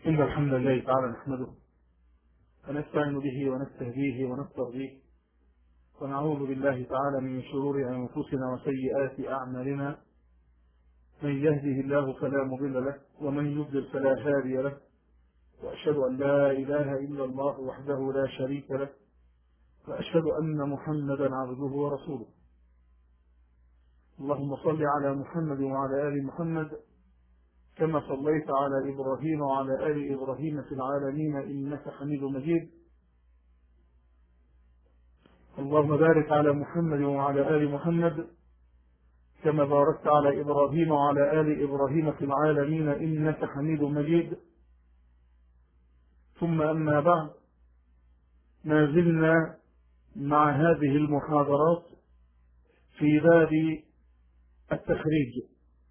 إن الحمد لله تعالى نحمده ونستعين به ونستهديه ونسترضيه ونعوذ بالله تعالى من شرور أنفسنا وسيئات أعمالنا من يهده الله فلا مضل له ومن يضلل فلا هادي له وأشهد أن لا إله إلا الله وحده لا شريك له وأشهد أن محمدا عبده ورسوله اللهم صل على محمد وعلى آل محمد كما صليت على إبراهيم وعلى آل إبراهيم في العالمين إنك حميد مجيد اللهم بارك على محمد وعلى آل محمد كما باركت على إبراهيم وعلى آل إبراهيم في العالمين إنك حميد مجيد ثم أما بعد ما زلنا مع هذه المحاضرات في باب التخريج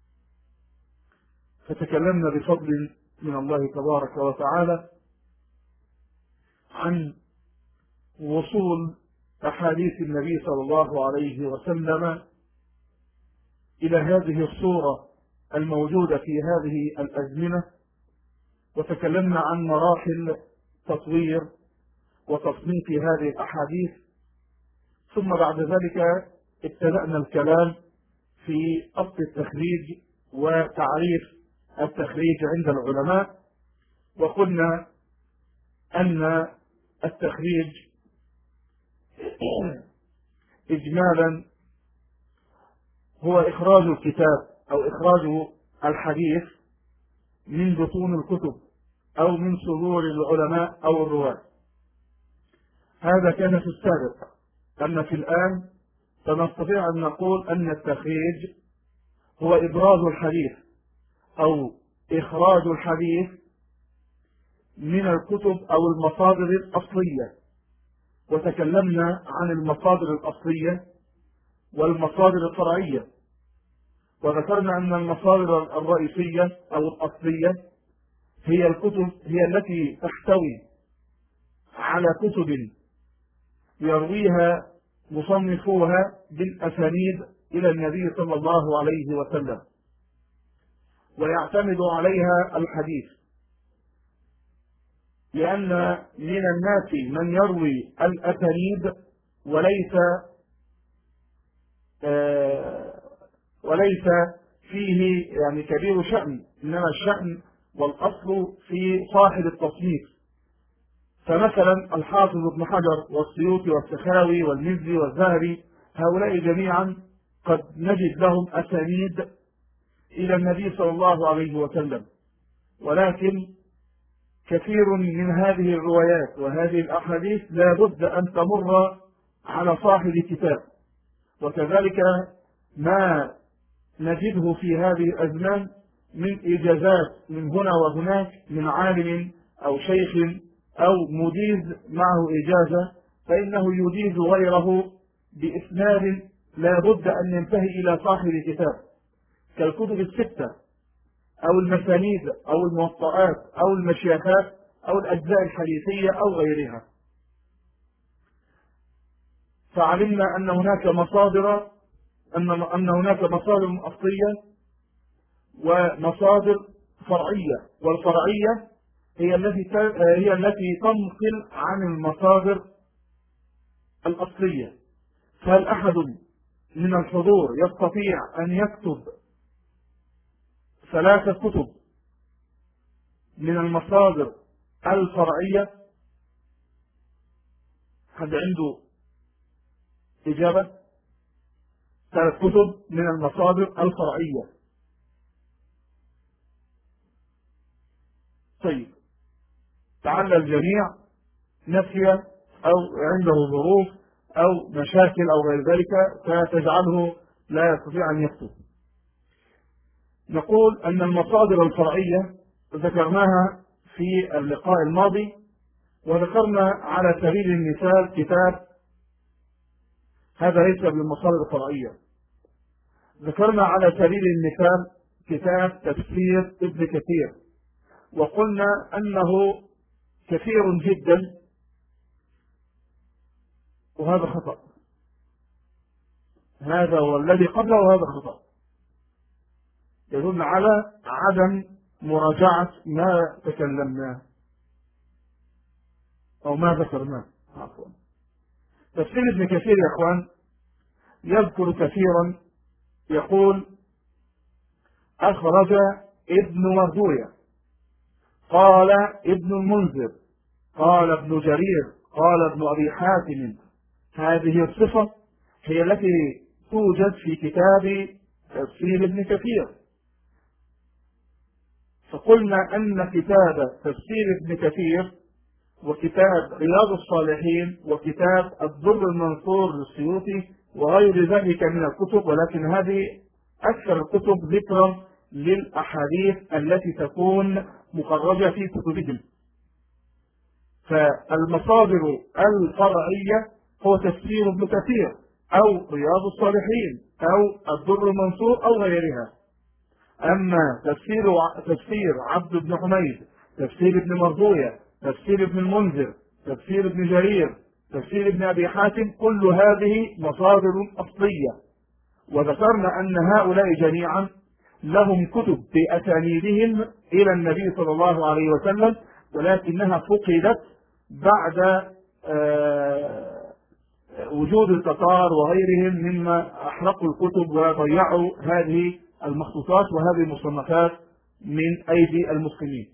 فتكلمنا بفضل من الله تبارك وتعالى عن وصول أحاديث النبي صلى الله عليه وسلم إلى هذه الصورة الموجودة في هذه الأزمنة وتكلمنا عن مراحل تطوير وتصنيف هذه الأحاديث ثم بعد ذلك ابتدأنا الكلام في أصل التخريج وتعريف التخريج عند العلماء وقلنا أن التخريج إجمالا هو إخراج الكتاب أو إخراج الحديث من بطون الكتب أو من صدور العلماء أو الرواة هذا كان في السابق أما في الآن فنستطيع أن نقول أن التخريج هو إبراز الحديث أو إخراج الحديث من الكتب أو المصادر الأصلية وتكلمنا عن المصادر الأصلية والمصادر الفرعية وذكرنا أن المصادر الرئيسية أو الأصلية هي الكتب هي التي تحتوي على كتب يرويها مصنفوها بالأسانيد إلى النبي صلى الله عليه وسلم ويعتمد عليها الحديث لأن من الناس من يروي الأسانيد وليس آه وليس فيه يعني كبير شأن إنما الشأن والأصل في صاحب التصنيف فمثلا الحافظ ابن حجر والسيوطي والسخاوي والمزي والذهبي هؤلاء جميعا قد نجد لهم أسانيد إلى النبي صلى الله عليه وسلم ولكن كثير من هذه الروايات وهذه الأحاديث لا بد أن تمر على صاحب الكتاب وكذلك ما نجده في هذه الأزمان من إجازات من هنا وهناك من عالم أو شيخ أو مجيز معه إجازة فإنه يجيز غيره بإسناد لا بد أن ينتهي إلى صاحب الكتاب كالكتب الستة أو المسانيد أو الموطئات أو المشيخات أو الأجزاء الحديثية أو غيرها فعلمنا أن هناك مصادر أن أن هناك مصادر أصلية ومصادر فرعية والفرعية هي التي هي التي تنقل عن المصادر الأصلية فهل أحد من الحضور يستطيع أن يكتب ثلاثة كتب من المصادر الفرعية حد عنده إجابة ثلاث كتب من المصادر الفرعية طيب تعال الجميع نفي أو عنده ظروف أو مشاكل أو غير ذلك فتجعله لا يستطيع أن يكتب نقول أن المصادر الفرعية ذكرناها في اللقاء الماضي وذكرنا على سبيل المثال كتاب هذا ليس بالمصادر الفرعية ذكرنا على سبيل المثال كتاب تفسير ابن كثير وقلنا أنه كثير جدا وهذا خطأ هذا هو الذي قبله وهذا خطأ يدل على عدم مراجعة ما تكلمناه أو ما ذكرناه عفوا تفسير ابن كثير يا أخوان يذكر كثيرا يقول أخرج ابن مردوية قال ابن المنذر قال ابن جرير قال ابن أبي حاتم هذه الصفة هي التي توجد في كتاب تفسير ابن كثير فقلنا أن كتاب تفسير ابن كثير وكتاب رياض الصالحين وكتاب الضر المنصور للسيوطي وغير ذلك من الكتب ولكن هذه أكثر الكتب ذكرا للأحاديث التي تكون مخرجة في كتبهم فالمصادر الفرعية هو تفسير ابن كثير أو رياض الصالحين أو الدر المنصور أو غيرها أما تفسير تفسير عبد بن حميد تفسير ابن مرضوية تفسير ابن المنذر تفسير ابن جرير تفسير ابن أبي حاتم كل هذه مصادر أصلية وذكرنا أن هؤلاء جميعا لهم كتب بأسانيدهم إلى النبي صلى الله عليه وسلم ولكنها فقدت بعد آه، وجود التتار وغيرهم مما أحرقوا الكتب وضيعوا هذه المخطوطات وهذه المصنفات من أيدي المسلمين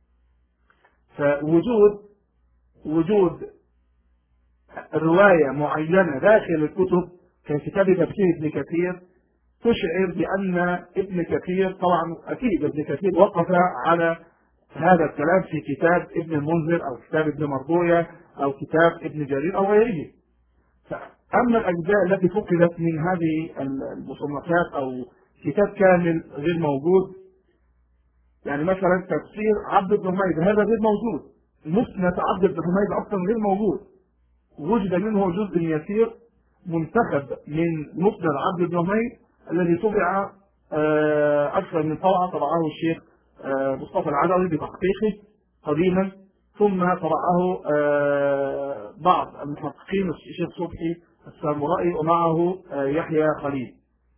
فوجود وجود رواية معينة داخل الكتب ككتاب تفسير ابن كثير تشعر بأن ابن كثير طبعا أكيد ابن كثير وقف على هذا الكلام في كتاب ابن المنذر أو كتاب ابن مرضوية أو كتاب ابن جرير أو غيره أما الأجزاء التي فقدت من هذه المصنفات أو كتاب كامل غير موجود يعني مثلا تفسير عبد بن حميد هذا غير موجود مسند عبد بن حميد أصلا غير موجود وجد منه جزء يسير منتخب من مسند عبد بن حميد الذي طبع آه، أكثر من طبعة طبعه الشيخ آه، مصطفى العدوي بتحقيقه قديما ثم طبعه آه، بعض المحققين الشيخ صبحي السامرائي ومعه يحيى خليل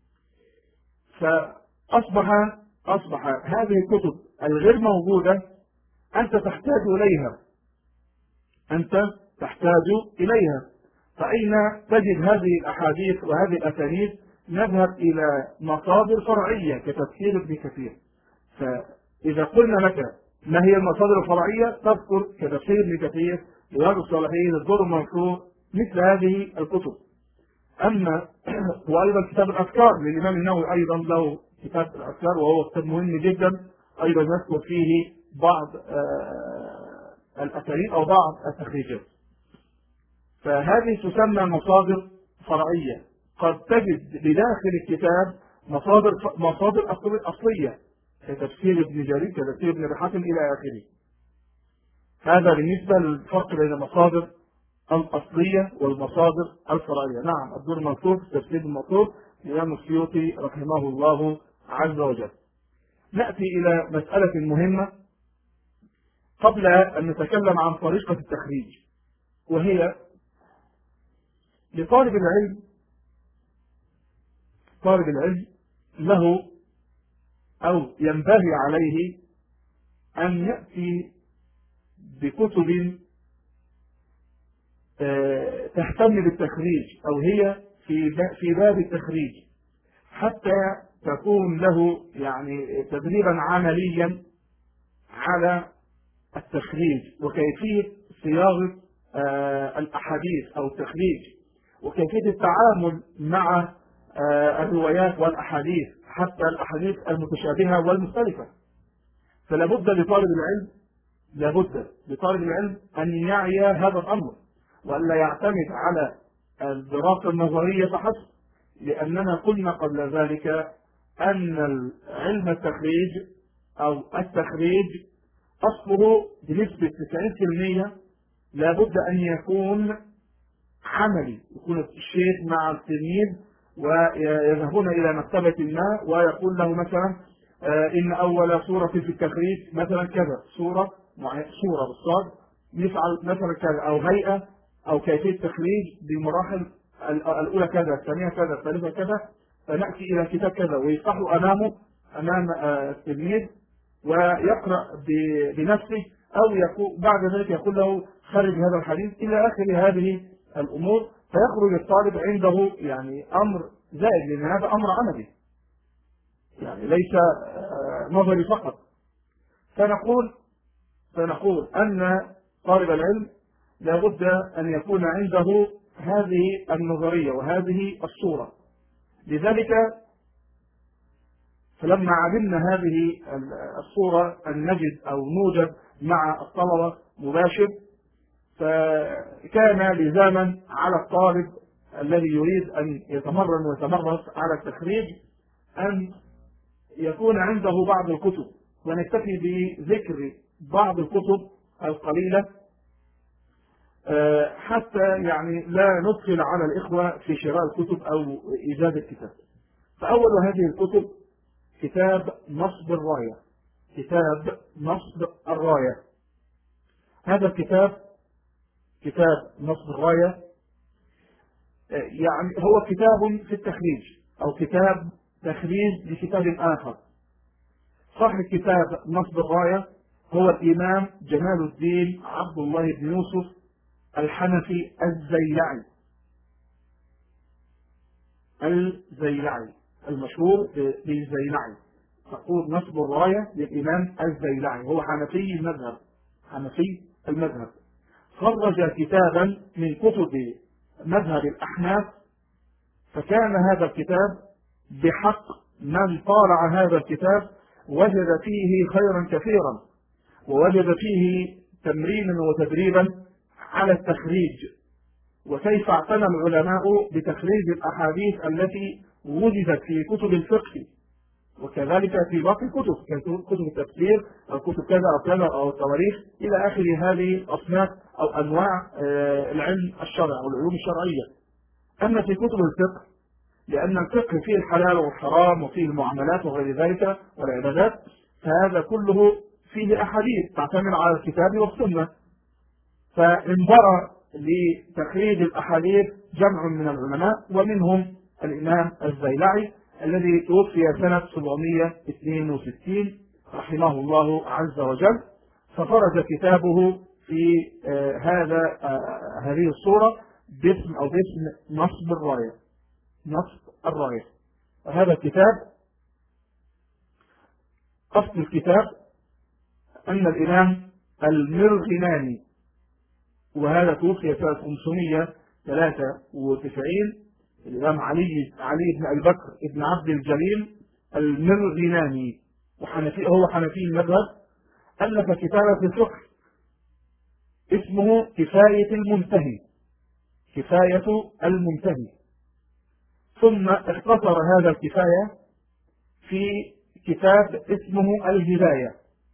فأصبح أصبح هذه الكتب الغير موجودة أنت تحتاج إليها أنت تحتاج إليها فأين تجد هذه الأحاديث وهذه الأسانيد نذهب إلى مصادر فرعية كتفسير ابن كثير فإذا قلنا لك ما هي المصادر الفرعية تذكر كتفسير ابن كثير رياض الصالحين الدور المنصور مثل هذه الكتب أما وأيضا كتاب الأفكار للإمام النووي أيضا له كتاب الأفكار وهو كتاب مهم جدا أيضا يذكر فيه بعض آه، الأساليب أو بعض التخريجات فهذه تسمى مصادر فرعية قد تجد بداخل الكتاب مصادر مصادر أصلية كتفسير ابن جرير كتفسير ابن حاتم إلى آخره هذا بالنسبة للفرق بين المصادر الأصلية والمصادر الفرعية نعم الدور المنصور في تفسير المنصور الإمام السيوطي رحمه الله عز وجل نأتي إلى مسألة مهمة قبل أن نتكلم عن طريقة التخريج وهي لطالب العلم طالب العلم له أو ينبغي عليه أن يأتي بكتب آه، تهتم بالتخريج أو هي في في باب التخريج حتى تكون له يعني تدريبا عمليا على التخريج وكيفية صياغة آه، الأحاديث أو التخريج وكيفية التعامل مع آه، الروايات والأحاديث حتى الأحاديث المتشابهة والمختلفة فلا بد لطالب العلم لابد لطالب العلم أن يعي هذا الأمر وألا يعتمد على الدراسة النظرية فحسب لأننا قلنا قبل ذلك أن علم التخريج أو التخريج أصله بنسبة 90% لابد أن يكون عملي يكون الشيخ مع التلميذ ويذهبون إلى مكتبة ما ويقول له مثلا آه، إن أول سورة في التخريج مثلا كذا سورة سورة بالصاد يفعل مثلا كذا أو هيئة أو كيفية تخريج بمراحل الأولى كذا الثانية كذا الثالثة كذا فنأتي إلى كتاب كذا ويفتحوا أمامه أمام آه، التلميذ ويقرأ بنفسه أو يقول بعد ذلك يقول له خرج هذا الحديث إلى آخر هذه الأمور فيخرج الطالب عنده يعني أمر زائد لأن هذا أمر عملي يعني ليس آه، نظري فقط فنقول فنقول أن طالب العلم لابد أن يكون عنده هذه النظرية وهذه الصورة لذلك فلما علمنا هذه الصورة أن نجد أو نوجد مع الطلبة مباشر فكان لزاما على الطالب الذي يريد أن يتمرن ويتمرس على التخريج أن يكون عنده بعض الكتب ونكتفي بذكر بعض الكتب القليلة آه، حتى يعني لا ندخل على الإخوة في شراء الكتب أو إيجاد الكتاب فأول هذه الكتب كتاب نصب الراية كتاب نصب الراية هذا الكتاب كتاب نصب الراية يعني هو كتاب في التخريج أو كتاب تخريج لكتاب آخر صاحب كتاب نصب الراية هو الإمام جمال الدين عبد الله بن يوسف الحنفي الزيلعي الزيلعي المشهور بالزيلعي تقول نصب الراية للإمام الزيلعي هو حنفي المذهب حنفي المذهب خرج كتابا من كتب مذهب الأحناف فكان هذا الكتاب بحق من طالع هذا الكتاب وجد فيه خيرا كثيرا ووجد فيه تمرينا وتدريبا على التخريج وكيف اعتنى العلماء بتخريج الأحاديث التي وجدت في كتب الفقه وكذلك في باقي الكتب كتب التفسير أو كتب كذا أو كذا أو التواريخ إلى آخر هذه الأصناف أو أنواع آه، العلم الشرعي أو العلوم الشرعية أما في كتب الفقه لأن الفقه فيه الحلال والحرام وفيه المعاملات وغير ذلك والعبادات فهذا كله فيه أحاديث تعتمد على الكتاب والسنة فانبرى لتخريج الأحاديث جمع من العلماء ومنهم الإمام الزيلعي الذي توفي سنة 762 رحمه الله عز وجل فخرج كتابه في آه هذا آه هذه الصورة باسم أو باسم نصب الراية نصب الراية هذا الكتاب أصل الكتاب أن الإمام المرغناني وهذا توفي سنة 593 الإمام علي علي بن أبي بكر بن عبد الجليل المرغناني وحنفي هو حنفي المذهب ألف كتابا في الفقه اسمه كفاية المنتهي كفاية المنتهي ثم اختصر هذا الكفاية في كتاب اسمه الهداية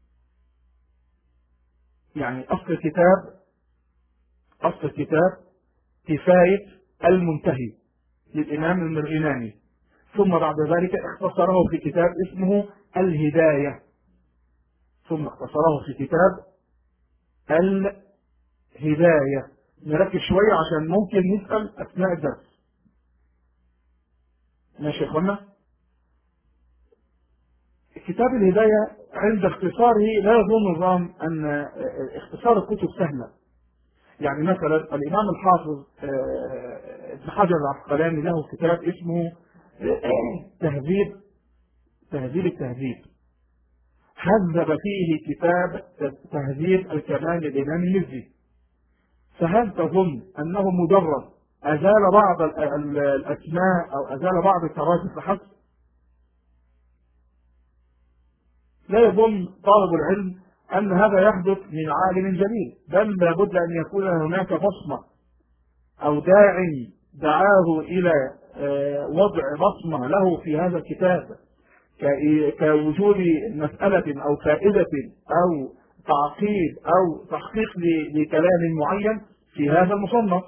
يعني أصل الكتاب أصل الكتاب كفاية المنتهي للإمام المرغناني ثم بعد ذلك اختصره في كتاب اسمه الهداية ثم اختصره في كتاب الهداية نركز شوية عشان ممكن نسأل أثناء الدرس ماشي يا اخوانا كتاب الهداية عند اختصاره لا يظن النظام أن اختصار الكتب سهلة يعني مثلا الإمام الحافظ آه، ابن حجر العسقلاني له كتاب اسمه تهذيب تهذيب التهذيب هذب فيه كتاب تهذيب الكمال للإمام المزي فهل تظن أنه مجرد أزال بعض الأسماء أو أزال بعض التراجم فحسب لا يظن طالب العلم أن هذا يحدث من عالم جليل بل لابد أن يكون هناك بصمة أو داع دعاه إلى آه، وضع بصمة له في هذا الكتاب كوجود مسألة أو فائدة أو تعقيد أو تحقيق لكلام معين في هذا المصنف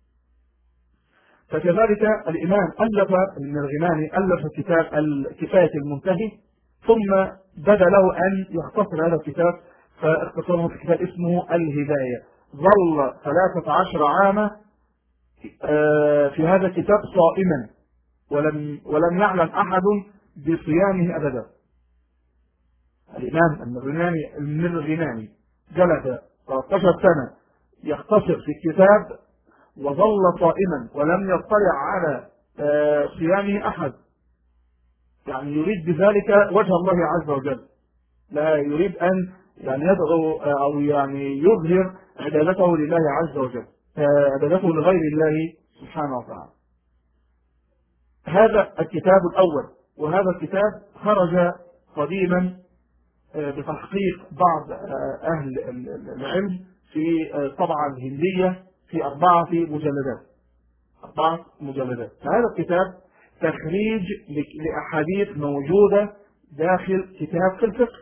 فكذلك الإمام ألف ابن الغماني ألف كتاب الكفاية المنتهي ثم بدا له أن يختصر هذا الكتاب فاختصره في كتاب اسمه الهداية ظل 13 عاما آه، في هذا الكتاب صائما ولم ولم يعلم أحد بصيامه أبدا الإمام المرغناني المرغناني جلس 13 سنة يختصر في الكتاب وظل صائما ولم يطلع على آه، صيامه أحد يعني يريد بذلك وجه الله عز وجل لا يريد أن يعني يدعو آه، أو يعني يظهر عبادته لله عز وجل آه، عبادته لغير الله سبحانه وتعالى هذا الكتاب الأول وهذا الكتاب خرج قديما بتحقيق بعض أهل العلم في الطبعة الهندية في أربعة مجلدات أربعة مجلدات فهذا الكتاب تخريج لأحاديث موجودة داخل كتاب في الفقه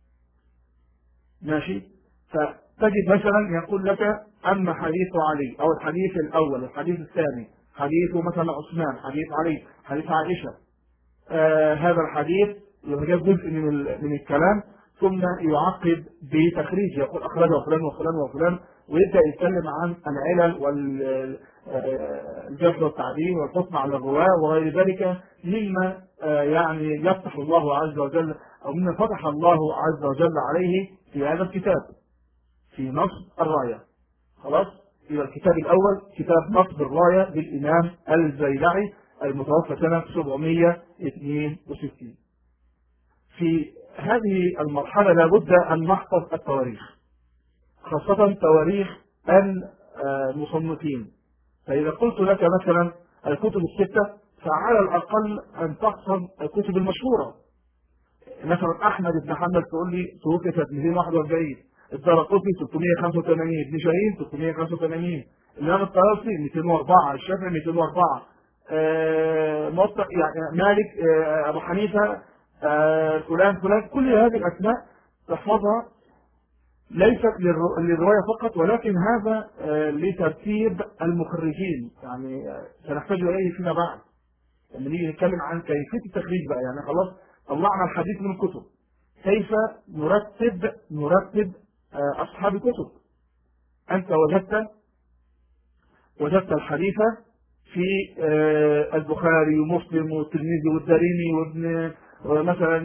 ماشي فتجد مثلا يقول لك أما حديث علي أو الحديث الأول الحديث الثاني حديث مثلا عثمان حديث علي حديث عائشة آه هذا الحديث يبقى جزء من من الكلام ثم يعقب بتخريج يقول أخرجه فلان وفلان وفلان ويبدأ يتكلم عن العلل والجرح والتعديل والحكم على الرواة وغير ذلك مما آه، يعني يفتح الله عز وجل أو مما فتح الله عز وجل عليه في هذا الكتاب في نصب الراية خلاص يبقى الكتاب الأول كتاب نصب الراية للإمام الزيلعي المتوفى سنة 762 في هذه المرحلة لابد أن نحفظ التواريخ خاصة تواريخ المصنفين فإذا قلت لك مثلا الكتب الستة فعلى الأقل أن تحفظ الكتب المشهورة مثلا أحمد بن حنبل تقول لي توفي سنة 241 الدرقطي 685 ابن شاهين 685 الإمام الطيالسي 204 الشافعي 204 آه يعني مالك آه أبو حنيفة آه فلان فلان كل هذه الأسماء تحفظها ليست للرواية فقط ولكن هذا آه لترتيب المخرجين يعني آه سنحتاج إليه فيما بعد لما نيجي نتكلم عن كيفية التخريج بقى يعني خلاص طلعنا الحديث من الكتب كيف نرتب نرتب آه أصحاب الكتب أنت وجدت وجدت الحديث في آه البخاري ومسلم والترمذي والدارمي وابن مثلا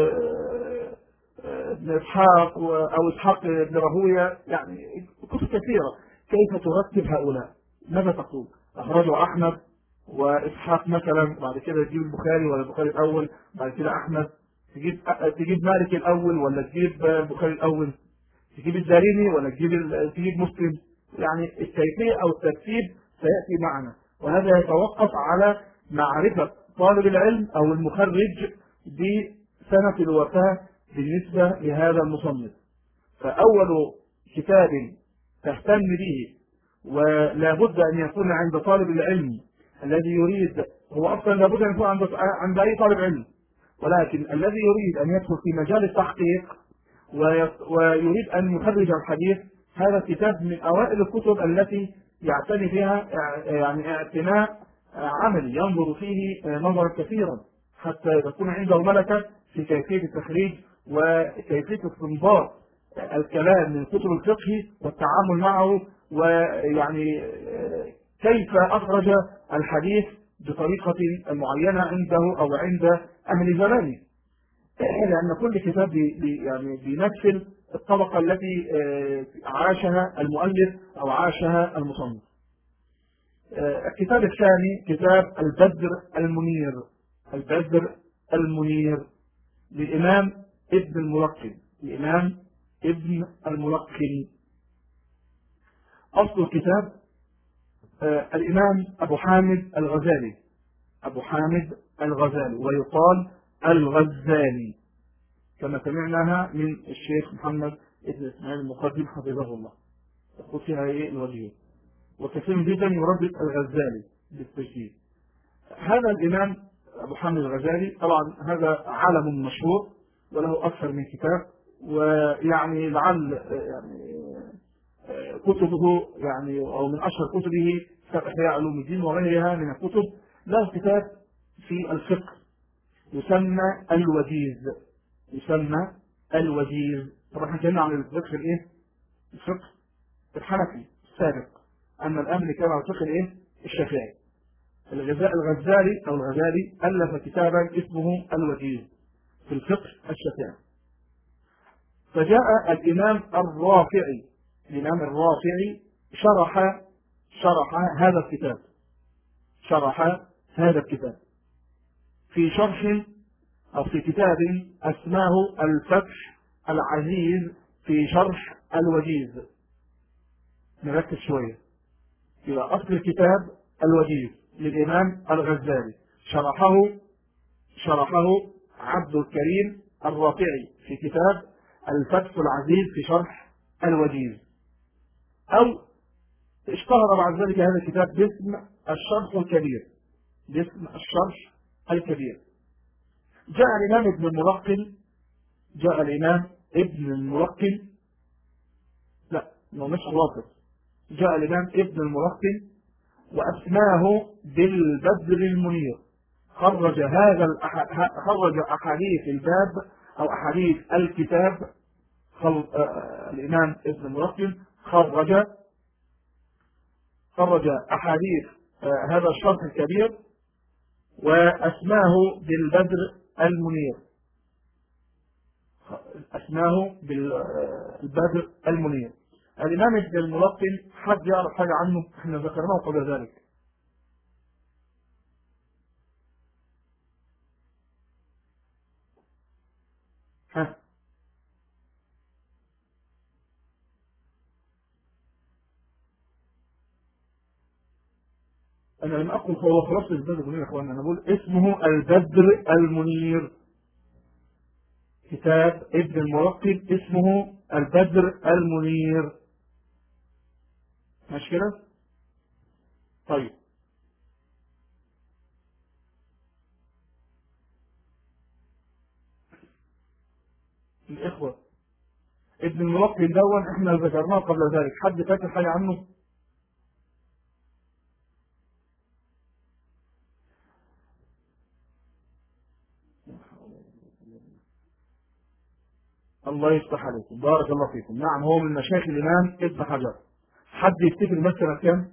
ابن اسحاق او اسحاق بن راهويه يعني كتب كثيره كيف ترتب هؤلاء ماذا تقول اخرجه احمد واسحاق مثلا بعد كده تجيب البخاري ولا البخاري الاول بعد كده احمد تجيب تجيب مالك الاول ولا تجيب البخاري الاول تجيب الدارمي ولا تجيب تجيب مسلم يعني الكيفيه او الترتيب سياتي معنا وهذا يتوقف على معرفه طالب العلم او المخرج بسنة الوفاة بالنسبة لهذا المصنف فأول كتاب تهتم به ولا بد أن يكون عند طالب العلم الذي يريد هو أصلا لا بد أن يكون عند عند أي طالب علم ولكن الذي يريد أن يدخل في مجال التحقيق ويريد أن يخرج الحديث هذا الكتاب من أوائل الكتب التي يعتني بها يعني اعتناء عملي ينظر فيه نظرا كثيرا حتى تكون عنده ملكة في كيفية التخريج وكيفية استنباط الكلام من كتب الفقه والتعامل معه ويعني كيف أخرج الحديث بطريقة معينة عنده أو عند أهل زمانه لأن كل كتاب بي يعني بيمثل الطبقة التي عاشها المؤلف أو عاشها المصنف الكتاب الثاني كتاب البدر المنير البدر المنير للإمام ابن الملقن الإمام ابن الملقن أصل الكتاب آه الإمام أبو حامد الغزالي أبو حامد الغزالي ويقال الغزالي كما سمعناها من الشيخ محمد ابن إسماعيل المقدم حفظه الله يقول فيها إيه الوجيه وكثير جدا يردد الغزالي بالتشديد هذا الإمام أبو حامد الغزالي طبعا هذا علم مشهور وله أكثر من كتاب ويعني لعل يعني كتبه يعني أو من أشهر كتبه كتاب إحياء علوم الدين وغيرها من الكتب له كتاب في الفقه يسمى الوجيز يسمى الوجيز طبعا احنا اتكلمنا عن الفقه الايه؟ الفقه الحنفي السابق اما الان كان على الفقه الايه؟ الشافعي الغزالي أو الغزالي ألف كتابا اسمه الوجيز في الفقه الشافعي فجاء الإمام الرافعي الإمام الرافعي شرح شرح هذا الكتاب شرح هذا الكتاب في شرح أو في كتاب أسماه الفتح العزيز في شرح الوجيز نركز شوية إلى أصل الكتاب الوجيز للإمام الغزالي شرحه شرحه عبد الكريم الرافعي في كتاب الفتح العزيز في شرح الوجيز أو اشتهر بعد ذلك هذا الكتاب باسم الشرح الكبير باسم الشرح الكبير جاء الإمام ابن الملقن جاء الإمام ابن الملقن لا هو مش خلاصة جاء الإمام ابن الملقن وأسماه بالبدر المنير خرج هذا خرج أحاديث الباب أو أحاديث الكتاب آه، الإمام ابن الملقن خرج خرج أحاديث آه، هذا الشرح الكبير وأسماه بالبدر المنير أسماه بالبدر المنير الإمام ابن الملقن حد يعرف حاجة عنه احنا ذكرناه قبل ذلك ها أنا لم أقل هو خلاص البدر المنير يا أخوانا أنا بقول اسمه البدر المنير كتاب ابن الملقن اسمه البدر المنير مش كده طيب الإخوة ابن الملقن دون احنا ذكرناه قبل ذلك حد فاكر حاجة عنه الله يفتح عليكم بارك الله فيكم نعم هو من مشايخ الإمام ابن حجر حد يفتكر مثلا كم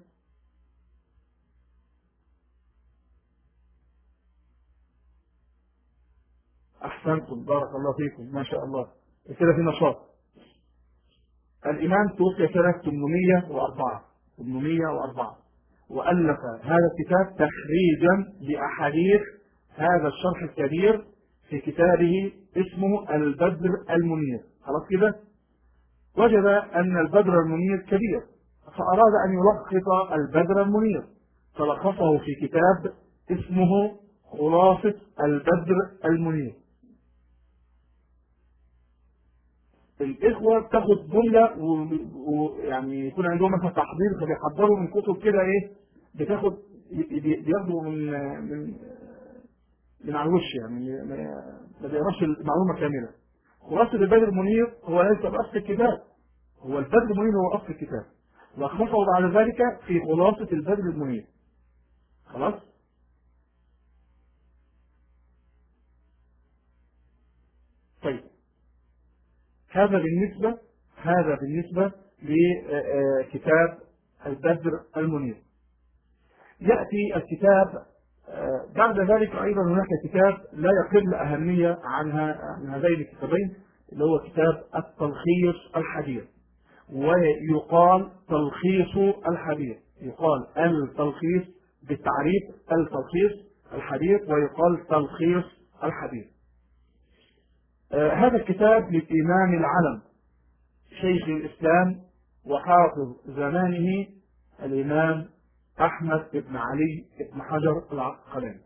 أحسنتم بارك الله فيكم ما شاء الله كده في نشاط الإمام توفي سنة 804 804 وألف هذا الكتاب تخريجا لأحاديث هذا الشرح الكبير في كتابه اسمه البدر المنير خلاص كده وجد أن البدر المنير كبير فأراد أن يلخص البدر المنير فلخصه في كتاب اسمه خلاصة البدر المنير الإخوة بتاخد جملة ويعني يكون عندهم مثلا تحضير فبيحضروا من كتب كده إيه بتاخد بياخدوا من من من على الوش يعني ما بيقراش المعلومة كاملة خلاصة البدر المنير هو ليس بأصل الكتاب هو البدر المنير هو أصل الكتاب لخصه بعد ذلك في خلاصة البدر المنير خلاص طيب هذا بالنسبة هذا بالنسبة لكتاب البدر المنير يأتي الكتاب بعد ذلك أيضا هناك كتاب لا يقل أهمية عنها عن هذين الكتابين اللي هو كتاب التلخيص الحديث ويقال تلخيص الحديث يقال التلخيص بالتعريف التلخيص الحديث ويقال تلخيص الحديث آه هذا الكتاب للإمام العلم شيخ الإسلام وحافظ زمانه الإمام أحمد بن علي بن حجر العسقلاني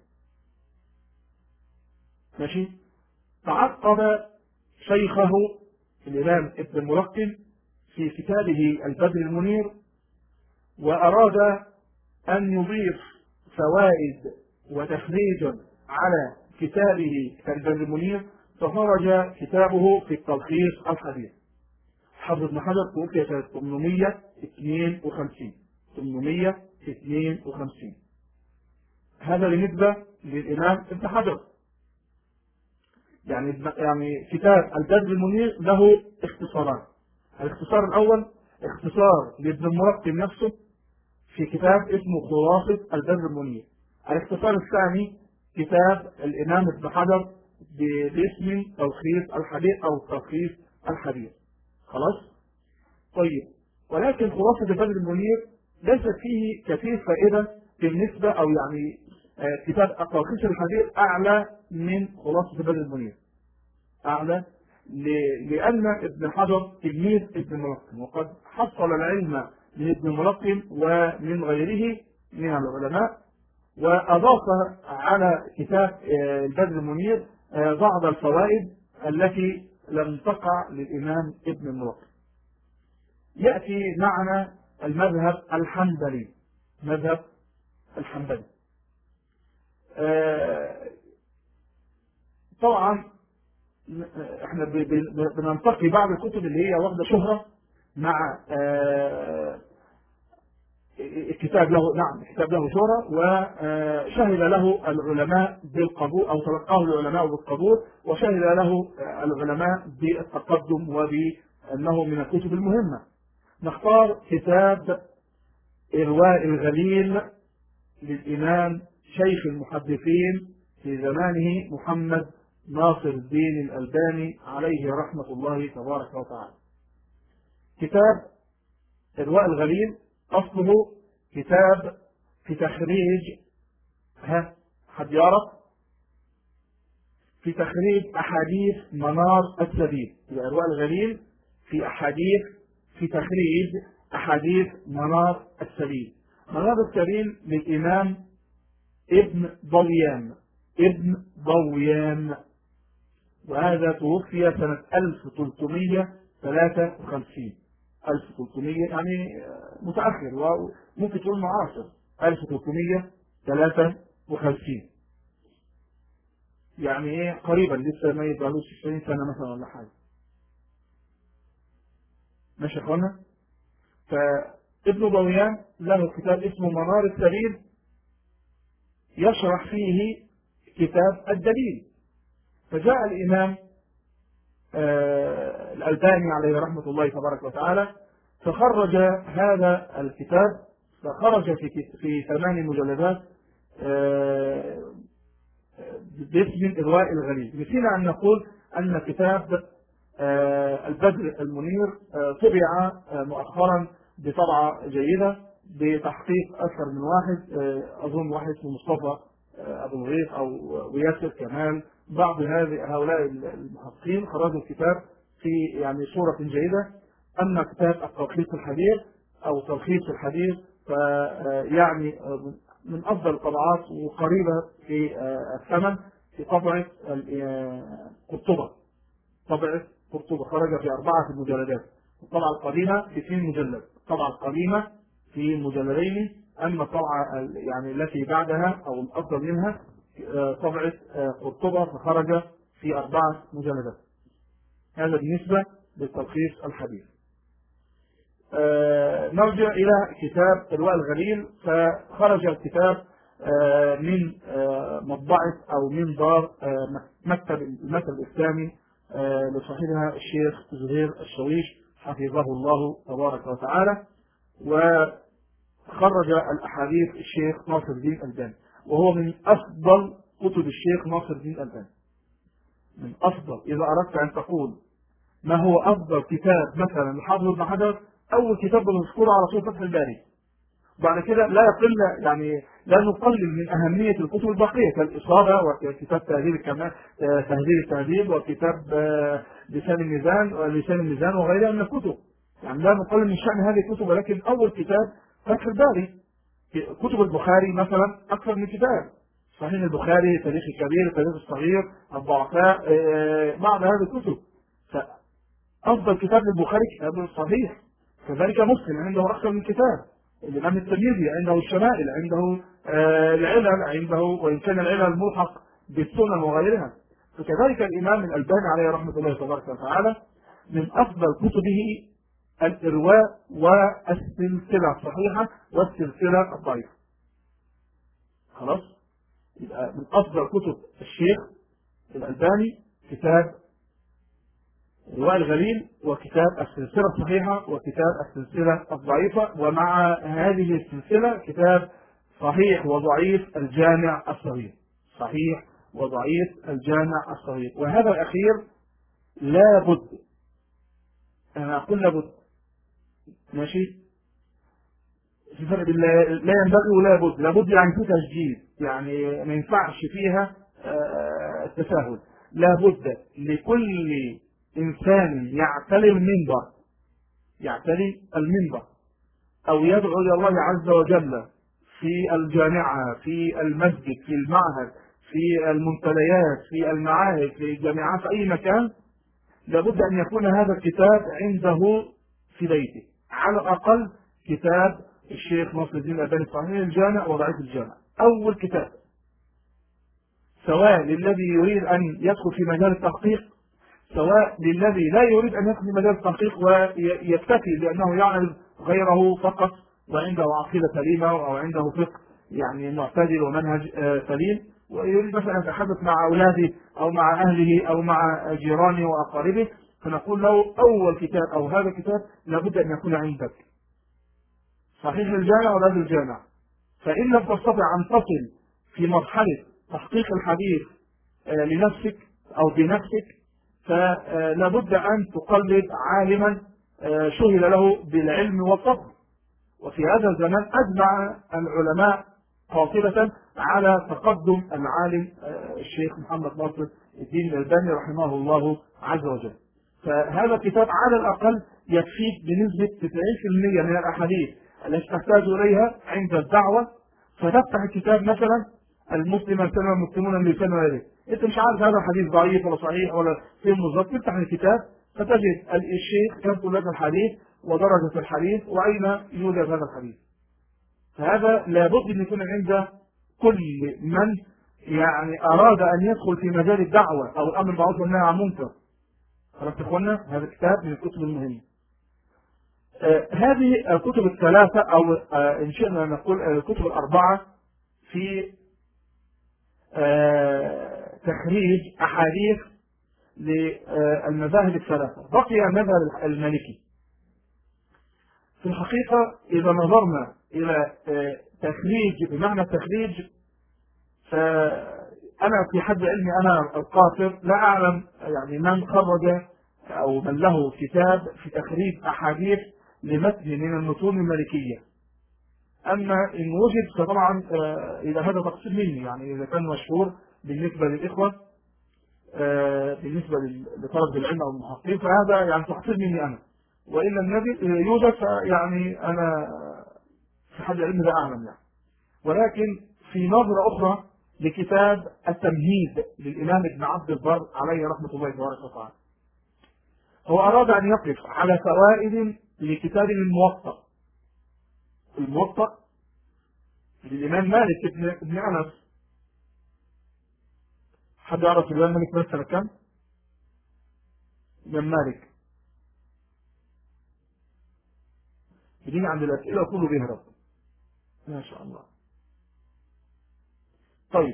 ماشي تعقب شيخه الإمام ابن الملقن في كتابه البدر المنير وأراد أن يضيف فوائد وتخريج على كتابه البدر المنير فخرج كتابه في التلخيص الحديث حافظ بن حجر توفي سنة 852 852 هذا بالنسبة للإمام ابن حجر يعني يعني كتاب البدر المنير له اختصاران الاختصار الأول اختصار لابن المرقم نفسه في كتاب اسمه خلاصة البدر المنير الاختصار الثاني كتاب الإمام ابن حجر باسم تلخيص الحديث أو تلخيص الحديث خلاص طيب ولكن خلاصة البدر المنير ليست فيه كثير فائدة بالنسبة أو يعني آه، كتاب أقاقيس الحديث أعلى من خلاصة البدر المنير أعلى لأن ابن حجر تلميذ ابن ملقن وقد حصل العلم من ابن ملقن ومن غيره من العلماء وأضاف على كتاب آه، البدر المنير آه، بعض الفوائد التي لم تقع للإمام ابن الملقن يأتي معنا المذهب الحنبلي مذهب الحنبلي آه، طبعا احنا بننتقي بعض الكتب اللي هي واخده شهره مع الكتاب له نعم الكتاب له شهرة وشهد له العلماء بالقبول أو تلقاه العلماء بالقبول وشهد له العلماء بالتقدم وبأنه من الكتب المهمة نختار كتاب إرواء الغليل للإمام شيخ المحدثين في زمانه محمد ناصر الدين الألباني عليه رحمة الله تبارك وتعالى كتاب إرواء الغليل أصله كتاب في تخريج ها حد يعرف في تخريج أحاديث منار السبيل في أرواء الغليل في أحاديث في تخريج أحاديث منار السبيل منار السبيل للإمام ابن ضويان ابن ضويان وهذا توفي سنة 1353 1300 يعني متأخر وممكن تقول معاصر 1353 يعني ايه قريبا لسه ما يبقالوش 20 سنة مثلا ولا حاجة ماشي يا اخوانا فابن ضويان له كتاب اسمه منار السبيل يشرح فيه كتاب الدليل فجاء الإمام آه، الألباني عليه رحمة الله تبارك وتعالى فخرج هذا الكتاب فخرج في في ثمان مجلدات آه، باسم إرواء الغليل نسينا أن نقول أن كتاب آه، البدر المنير طبع مؤخرا بطبعة جيدة بتحقيق أكثر من واحد أظن واحد اسمه مصطفى أبو الغيث أو وياسر كمال بعض هذه هؤلاء المحققين خرجوا الكتاب في يعني صورة جيدة أما كتاب التلخيص الحديث أو تلخيص الحديث فيعني من أفضل الطبعات وقريبة في الثمن في طبعة قرطبة طبعة قرطبة خرج في أربعة مجلدات الطبعة القديمة في اثنين مجلد الطبعة القديمة في مجلدين أما الطبعة يعني التي بعدها أو الأفضل منها طبعة قرطبة فخرج في أربعة مجلدات هذا بالنسبة للتلخيص الحديث آه، نرجع إلى كتاب إرواء الغليل فخرج الكتاب آه، من آه، مطبعة أو من دار مكتب المكتب الإسلامي لصاحبها الشيخ زهير الشويش حفظه الله تبارك وتعالى وخرج الأحاديث الشيخ ناصر الدين الباني وهو من أفضل كتب الشيخ ناصر الدين الألباني من أفضل إذا أردت أن تقول ما هو أفضل كتاب مثلا لحافظ ابن حجر أول كتاب بنذكره على صوت فتح الباري بعد كده لا يقل يعني لا نقلل من أهمية الكتب الباقية كالإصابة وكتاب تهذيب الكمال تهذيب التهذيب وكتاب آه، لسان الميزان ولسان الميزان وغيرها من الكتب يعني لا نقلل من شأن هذه الكتب ولكن أول كتاب فتح الباري كتب البخاري مثلا أكثر من كتاب صحيح البخاري تاريخ الكبير التاريخ الصغير الضعفاء آه، بعض هذه الكتب فأفضل كتاب للبخاري كتاب الصحيح كذلك مسلم عنده أكثر من كتاب الإمام الترمذي عنده الشمائل عنده آه، العلل عنده وإن كان العلل ملحق بالسنن وغيرها فكذلك الإمام الألباني عليه رحمة الله تبارك وتعالى من أفضل كتبه الإرواء والسلسلة الصحيحة والسلسلة الضعيفة خلاص يبقى من أفضل كتب الشيخ الألباني كتاب الرواء الغليل وكتاب السلسلة الصحيحة وكتاب السلسلة الضعيفة ومع هذه السلسلة كتاب صحيح وضعيف الجامع الصغير صحيح وضعيف الجامع الصغير وهذا الأخير لا بد أنا أقول لابد ماشي في فرق بين لا ينبغي ولا بد لابد يعني في تسجيل يعني ما ينفعش فيها التساهل لابد لكل إنسان يعتلي المنبر يعتلي المنبر أو يدعو إلى الله عز وجل في الجامعة في المسجد في المعهد في المنتديات في المعاهد في الجامعات في أي مكان لابد أن يكون هذا الكتاب عنده في بيته على الأقل كتاب الشيخ ناصر الدين الألباني صحيح الجامع وضعيف الجامع أول كتاب سواء للذي يريد أن يدخل في مجال التحقيق سواء للذي لا يريد أن يدخل في مجال التحقيق ويكتفي لأنه يعرض غيره فقط وعنده عقيدة سليمة أو عنده فقه يعني معتدل ومنهج سليم ويريد مثلا أن يتحدث مع أولاده أو مع أهله أو مع جيرانه وأقاربه فنقول له أول كتاب أو هذا الكتاب لابد أن يكون عندك صحيح الجامع ولا الجامع فإن لم تستطع أن تصل في مرحلة تحقيق الحديث لنفسك أو بنفسك فلا بد أن تقلد عالما شهد له بالعلم والفضل وفي هذا الزمان أجمع العلماء قاطبة على تقدم العالم الشيخ محمد ناصر الدين الألباني رحمه الله عز وجل فهذا الكتاب على الأقل يكفيك بنسبة 90% من الأحاديث التي تحتاج إليها عند الدعوة فتفتح الكتاب مثلا المسلم السلم المسلمون من لسان غيره انت مش عارف هذا الحديث ضعيف ولا صحيح ولا فين بالظبط تفتح الكتاب فتجد الشيخ يذكر لك الحديث ودرجة الحديث وأين يوجد هذا الحديث فهذا لابد أن يكون عند كل من يعني أراد أن يدخل في مجال الدعوة أو الأمر بالمعروف والنهي عن المنكر خلاص إخوانا هذا الكتاب من الكتب المهمة آه هذه الكتب الثلاثة أو آه إن شئنا نقول الكتب الأربعة في آه تخريج أحاديث للمذاهب الثلاثة بقي المذهب المالكي في الحقيقة إذا نظرنا إلى تخريج بمعنى التخريج فأنا في حد علمي أنا القاصر لا أعلم يعني من خرج أو من له كتاب في تخريج أحاديث لمتن من المتون المالكية أما إن وجد فطبعا إذا هذا تقصير مني يعني إذا كان مشهور بالنسبة للإخوة بالنسبة لطلب العلم أو المحققين فهذا يعني تقصير مني أنا وإلا النبي يوجد يعني أنا في حد العلم لا أعلم يعني ولكن في نظرة أخرى لكتاب التمهيد للإمام ابن عبد البر عليه رحمة الله تبارك وتعالى هو أراد أن يقف على فوائد لكتاب الموطأ الموطأ للإمام مالك ابن, ابن أنس حد يعرف الإمام مالك مثل كم؟ الإمام مالك يجيني عند الأسئلة كله بيهرب ما شاء الله طيب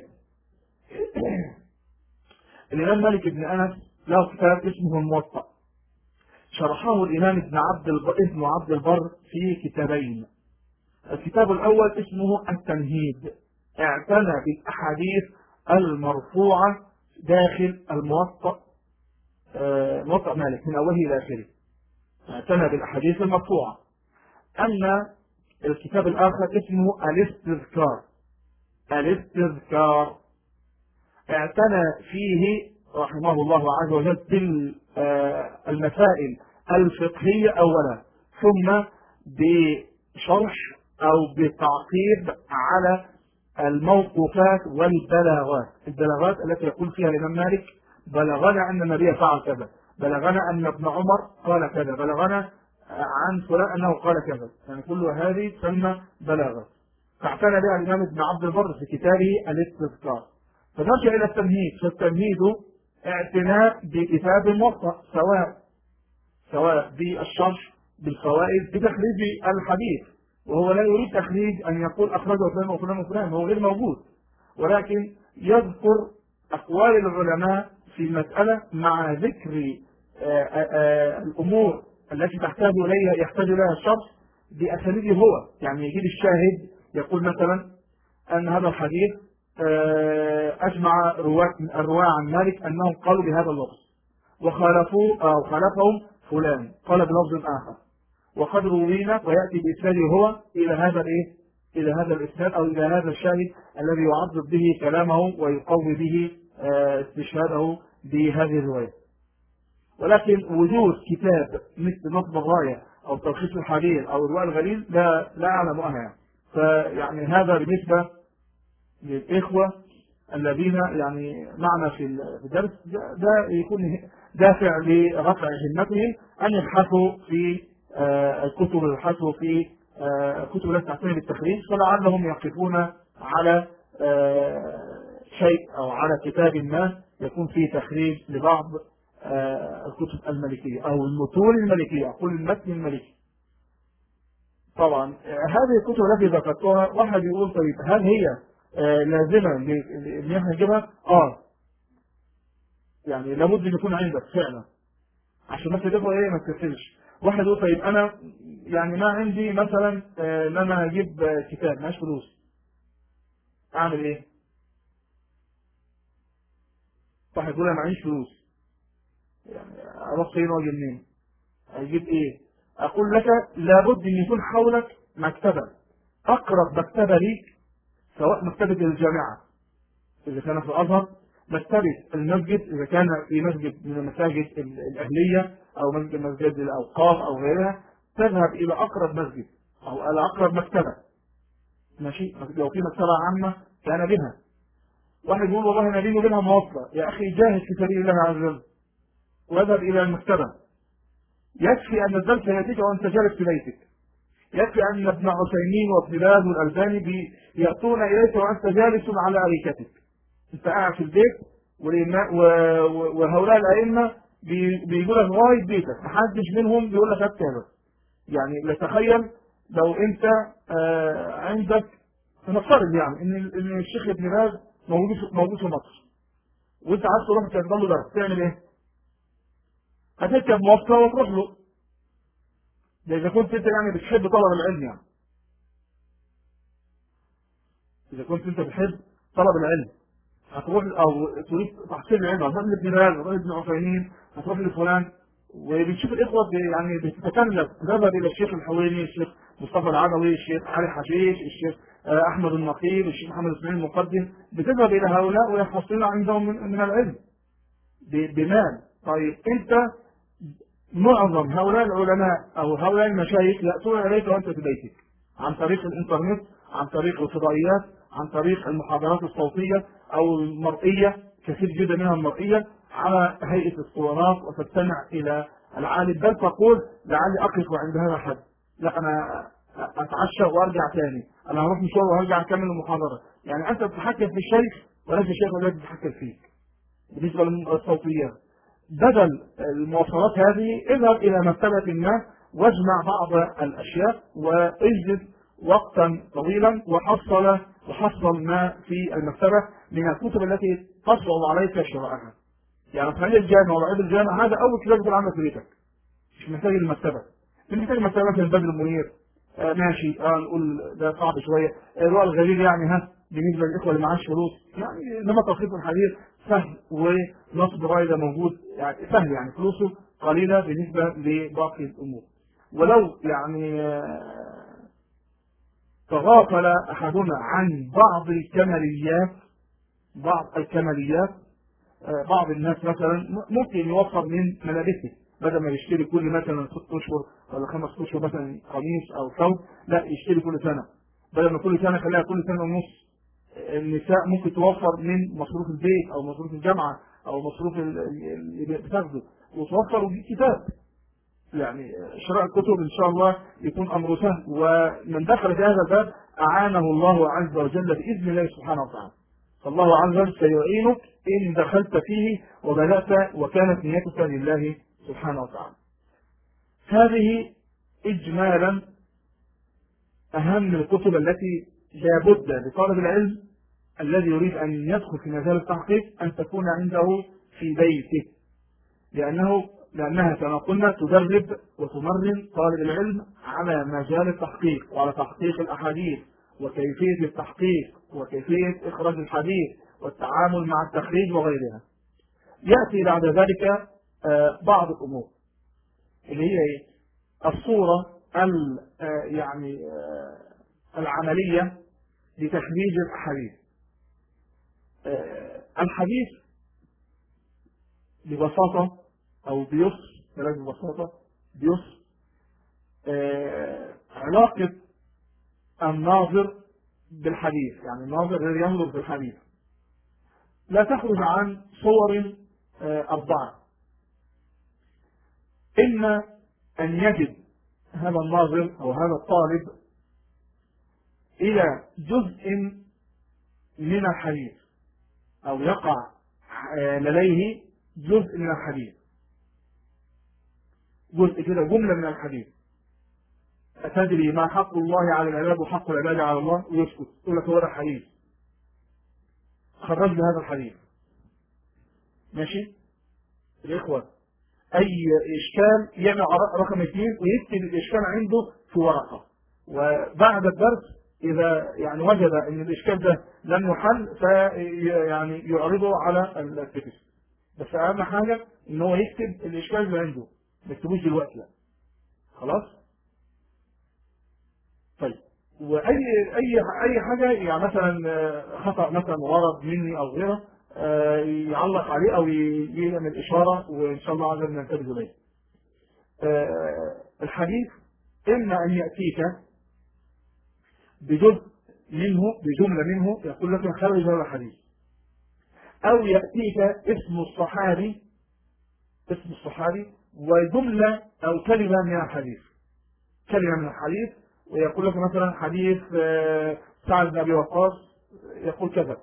الإمام مالك بن أنس له كتاب اسمه الموطأ شرحه الإمام ابن عبد البر ابن عبد البر في كتابين الكتاب الأول اسمه التمهيد اعتنى بالأحاديث المرفوعة داخل الموطأ موطأ مالك من أوله إلى آخره اعتنى بالأحاديث المرفوعة أما الكتاب الآخر اسمه الاستذكار الاستذكار اعتنى فيه رحمه الله عز وجل بالمسائل الفقهية أولا ثم بشرح أو بتعقيب على الموقوفات والبلاغات البلاغات التي يقول فيها الإمام مالك بلغنا أن النبي فعل كذا بلغنا أن ابن عمر قال كذا بلغنا عن فلان أنه قال كذا يعني كل هذه تسمى بلاغة فاعتنى بها الإمام ابن عبد البر في كتابه الاستذكار فنرجع إلى التمهيد فالتمهيد اعتناء بكتاب موطأ سواء سواء بالشرح بالفوائد بتخريج الحديث وهو لا يريد تخريج أن يقول أخرجه فلان وفلان وفلان هو غير موجود ولكن يذكر أقوال العلماء في المسألة مع ذكر آآ آآ الأمور التي تحتاج إليها يحتاج إليها الشخص بأسانيده هو يعني يجيب الشاهد يقول مثلا أن هذا الحديث أجمع رواة الرواة عن مالك أنهم قالوا بهذا اللفظ وخالفوا أو خالفهم فلان قال بلفظ آخر وقد روينا ويأتي بإسناده هو إلى هذا الإيه؟ إلى هذا الإسناد أو إلى هذا الشاهد الذي يعضد به كلامه ويقوي به آه، استشهاده بهذه الرواية ولكن وجود كتاب مثل نصب الراية أو تلخيص الحديث أو الرواية الغليل لا لا أعلم أنا فيعني هذا بالنسبة للإخوة الذين يعني معنا في الدرس ده يكون دافع لرفع همتهم أن يبحثوا في آه، الكتب يبحثوا في آه، كتب التي تعتني بالتخريج فلعلهم يقفون على آه، شيء أو على كتاب ما يكون فيه تخريج لبعض الكتب الملكية أو المتون الملكية أقول المتن الملكي طبعا هذه الكتب التي ذكرتها واحد يقول طيب هل هي لازمة ان احنا نجيبها؟ اه يعني لابد ان يكون عندك فعلا عشان ما تجيبها ايه ما تكسلش واحد يقول طيب انا يعني ما عندي مثلا آه، ان انا اجيب كتاب معيش فلوس اعمل ايه؟ واحد يقول انا معيش فلوس يعني اروح فين واجي منين؟ اجيب ايه؟ اقول لك لابد ان يكون حولك مكتبه اقرب مكتبه ليك سواء مكتبه الجامعه اذا كان في الازهر مكتبه المسجد اذا كان في مسجد من المساجد الاهليه او مسجد مسجد الاوقاف او غيرها تذهب الى اقرب مسجد او الى اقرب مكتبه ماشي لو في مكتبه عامه كان بها واحد يقول والله انا بيني وبينها مواصله يا اخي جاهد في سبيل الله عز وجل واذهب الى المكتبه يكفي ان الدرس ياتيك وانت جالس في بيتك يكفي ان ابن عثيمين وابن باز والالباني ياتون اليك وانت جالس على اريكتك انت قاعد في البيت وهؤلاء الائمه بيجوا لك لغايه بيتك محدش منهم بيقول لك كذا يعني تخيل لو انت آه عندك نفترض يعني ان ان الشيخ ابن باز موجود موجود في مصر وانت عايز تروح تحضر له درس تعمل ايه؟ هتركب مواصله وتروح له ده اذا كنت انت يعني بتحب طلب العلم يعني اذا كنت انت بتحب طلب العلم هتروح او تريد تحصيل العلم هتروح لابن باز هتروح لابن عثيمين هتروح لفلان وبنشوف الاخوه يعني بتتكلم تذهب الى الشيخ الحويني الشيخ مصطفى العدوي الشيخ علي حشيش الشيخ آه، احمد النقيب الشيخ محمد اسماعيل المقدم بتذهب الى هؤلاء ويحصلون عندهم من, من العلم بمال طيب انت معظم هؤلاء العلماء او هؤلاء المشايخ ياتون اليك وانت في بيتك عن طريق الانترنت عن طريق الفضائيات عن طريق المحاضرات الصوتيه او المرئيه كثير جدا منها المرئيه على هيئة اسطوانات وتستمع إلى العالم بل تقول لعلي أقف عند هذا الحد لا أنا أتعشى وأرجع ثاني أنا هروح مشوار وأرجع أكمل المحاضرة يعني أنت تتحكم في الشيخ وليس الشيخ الذي يتحكم فيك بالنسبة للصوتيات بدل المواصلات هذه اذهب إلى مكتبة ما واجمع بعض الأشياء واجلس وقتا طويلا وحصل وحصل ما في المكتبة من الكتب التي تصعب عليك شرائها يعني صحيح الجامع وعيد الجامع هذا اول كتاب يكون عندك في بيتك مش محتاج المكتبه مش محتاج المكتبه مثلا البدر المنير آه ماشي اه نقول ده صعب شويه الرؤى الغريب يعني ها بالنسبه للاخوه اللي معاش فلوس يعني انما تلخيص الحديث سهل ونصب راي ده موجود يعني سهل يعني فلوسه قليله بالنسبه لباقي الامور ولو يعني آه تغافل احدنا عن بعض الكماليات بعض الكماليات آه، بعض الناس مثلا ممكن يوفر من ملابسه بدل ما يشتري كل مثلا ست اشهر ولا خمس اشهر مثلا قميص او ثوب لا يشتري كل سنه بدل ما كل سنه خليها كل سنه ونص النساء ممكن توفر من مصروف البيت او مصروف الجامعه او مصروف اللي بتاخده وتوفر وتجيب كتاب يعني شراء الكتب ان شاء الله يكون امره سهل ومن دخل في هذا الباب اعانه الله عز وجل باذن الله سبحانه وتعالى فالله عز وجل سيعينك إن دخلت فيه وبدأت وكانت نيتك لله سبحانه وتعالى هذه إجمالا أهم الكتب التي لابد لطالب العلم الذي يريد أن يدخل في مجال التحقيق أن تكون عنده في بيته لأنه لأنها كما قلنا تدرب وتمرن طالب العلم على مجال التحقيق وعلى تحقيق الأحاديث وكيفية التحقيق وكيفية إخراج الحديث والتعامل مع التخريج وغيرها يأتي بعد ذلك آه، بعض الأمور اللي هي ايه الصورة يعني العملية لتخريج الأحاديث الحديث ببساطة أو بيسر بلاش ببساطة بيسر علاقة الناظر بالحديث يعني الناظر الذي ينظر في الحديث لا تخرج عن صور أربعة إما أن يجد هذا الناظر أو هذا الطالب إلى جزء من الحديث أو يقع لديه جزء من الحديث جزء كده جملة من الحديث أتدري ما حق الله على العباد وحق العباد على الله ويسكت يقول لك هو ده الحديث خرج هذا الحديث ماشي الإخوة أي إشكال يعمل رقم اثنين ويكتب الإشكال عنده في ورقة وبعد الدرس إذا يعني وجد أن الإشكال ده لم يحل فيعني يعرضه على التكست بس أهم حاجة إن هو يكتب الإشكال اللي عنده ما يكتبوش دلوقتي لا خلاص طيب واي اي اي حاجه يعني مثلا خطا مثلا ورد مني او غيره يعلق عليه او يعمل اشاره وان شاء الله عز وجل ننتبه اليه. الحديث اما ان ياتيك بجزء منه بجمله منه يقول لك خرج هذا الحديث. او ياتيك اسم الصحابي اسم الصحابي وجمله او كلمه من الحديث. كلمه من الحديث ويقول لك مثلا حديث سعد بن ابي وقاص يقول كذا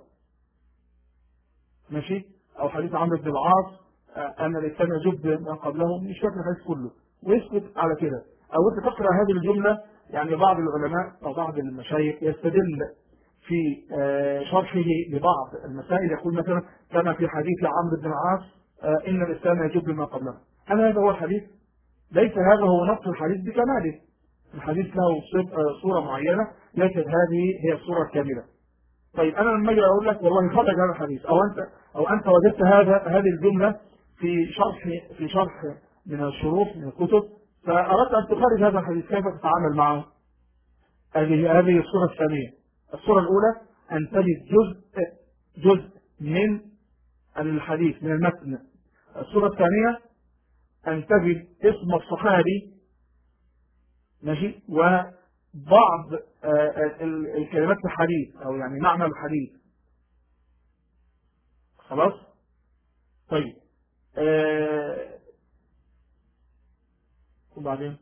ماشي او حديث عمرو بن العاص ان الانسان يجب ما قبله مش فاكر الحديث كله ويسكت على كده او انت تقرا هذه الجمله يعني بعض العلماء او بعض المشايخ يستدل في شرحه لبعض المسائل يقول مثلا كما في حديث عمرو بن العاص ان الانسان يجب ما قبله هل هذا هو الحديث؟ ليس هذا هو نص الحديث بكماله الحديث له صورة معينة لكن هذه هي الصورة الكاملة طيب أنا لما أجي أقول لك والله خرج هذا الحديث أو أنت أو أنت وجدت هذا هذه الجملة في شرح في شرح من الشروط من الكتب فأردت أن تخرج هذا الحديث كيف تتعامل معه؟ هذه هذه الصورة الثانية الصورة الأولى أن تجد جزء جزء من الحديث من المتن الصورة الثانية أن تجد اسم الصحابي ماشي وبعض الكلمات في الحديث او يعني معنى الحديث خلاص طيب آه وبعدين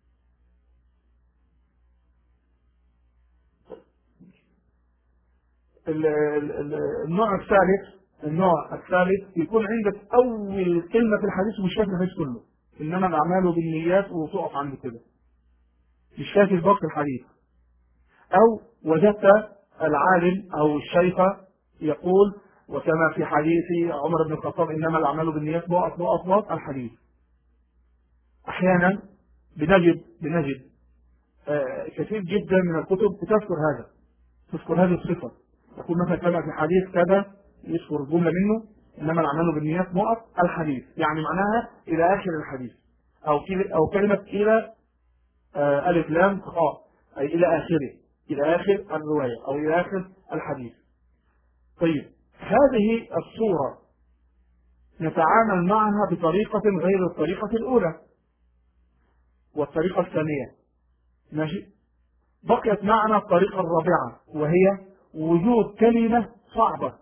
النوع الثالث النوع الثالث يكون عندك اول كلمه في الحديث ومش فاكر الحديث كله انما الاعمال بالنيات وتقف عند كده مش فاكر باقي الحديث أو وجدت العالم أو الشيخ يقول وكما في حديث عمر بن الخطاب إنما الأعمال بالنيات نقط نقط نقط الحديث أحيانا بنجد بنجد آه كثير جدا من الكتب بتذكر هذا تذكر هذه الصفة يقول مثلا كما في حديث كذا يذكر جملة منه إنما الأعمال بالنيات نقط الحديث يعني معناها إلى آخر الحديث أو أو كلمة إلى آه ألف لام خاء أي إلى آخره إلى آخر الرواية أو إلى آخر الحديث طيب هذه الصورة نتعامل معها بطريقة غير الطريقة الأولى والطريقة الثانية ماشي بقيت معنا الطريقة الرابعة وهي وجود كلمة صعبة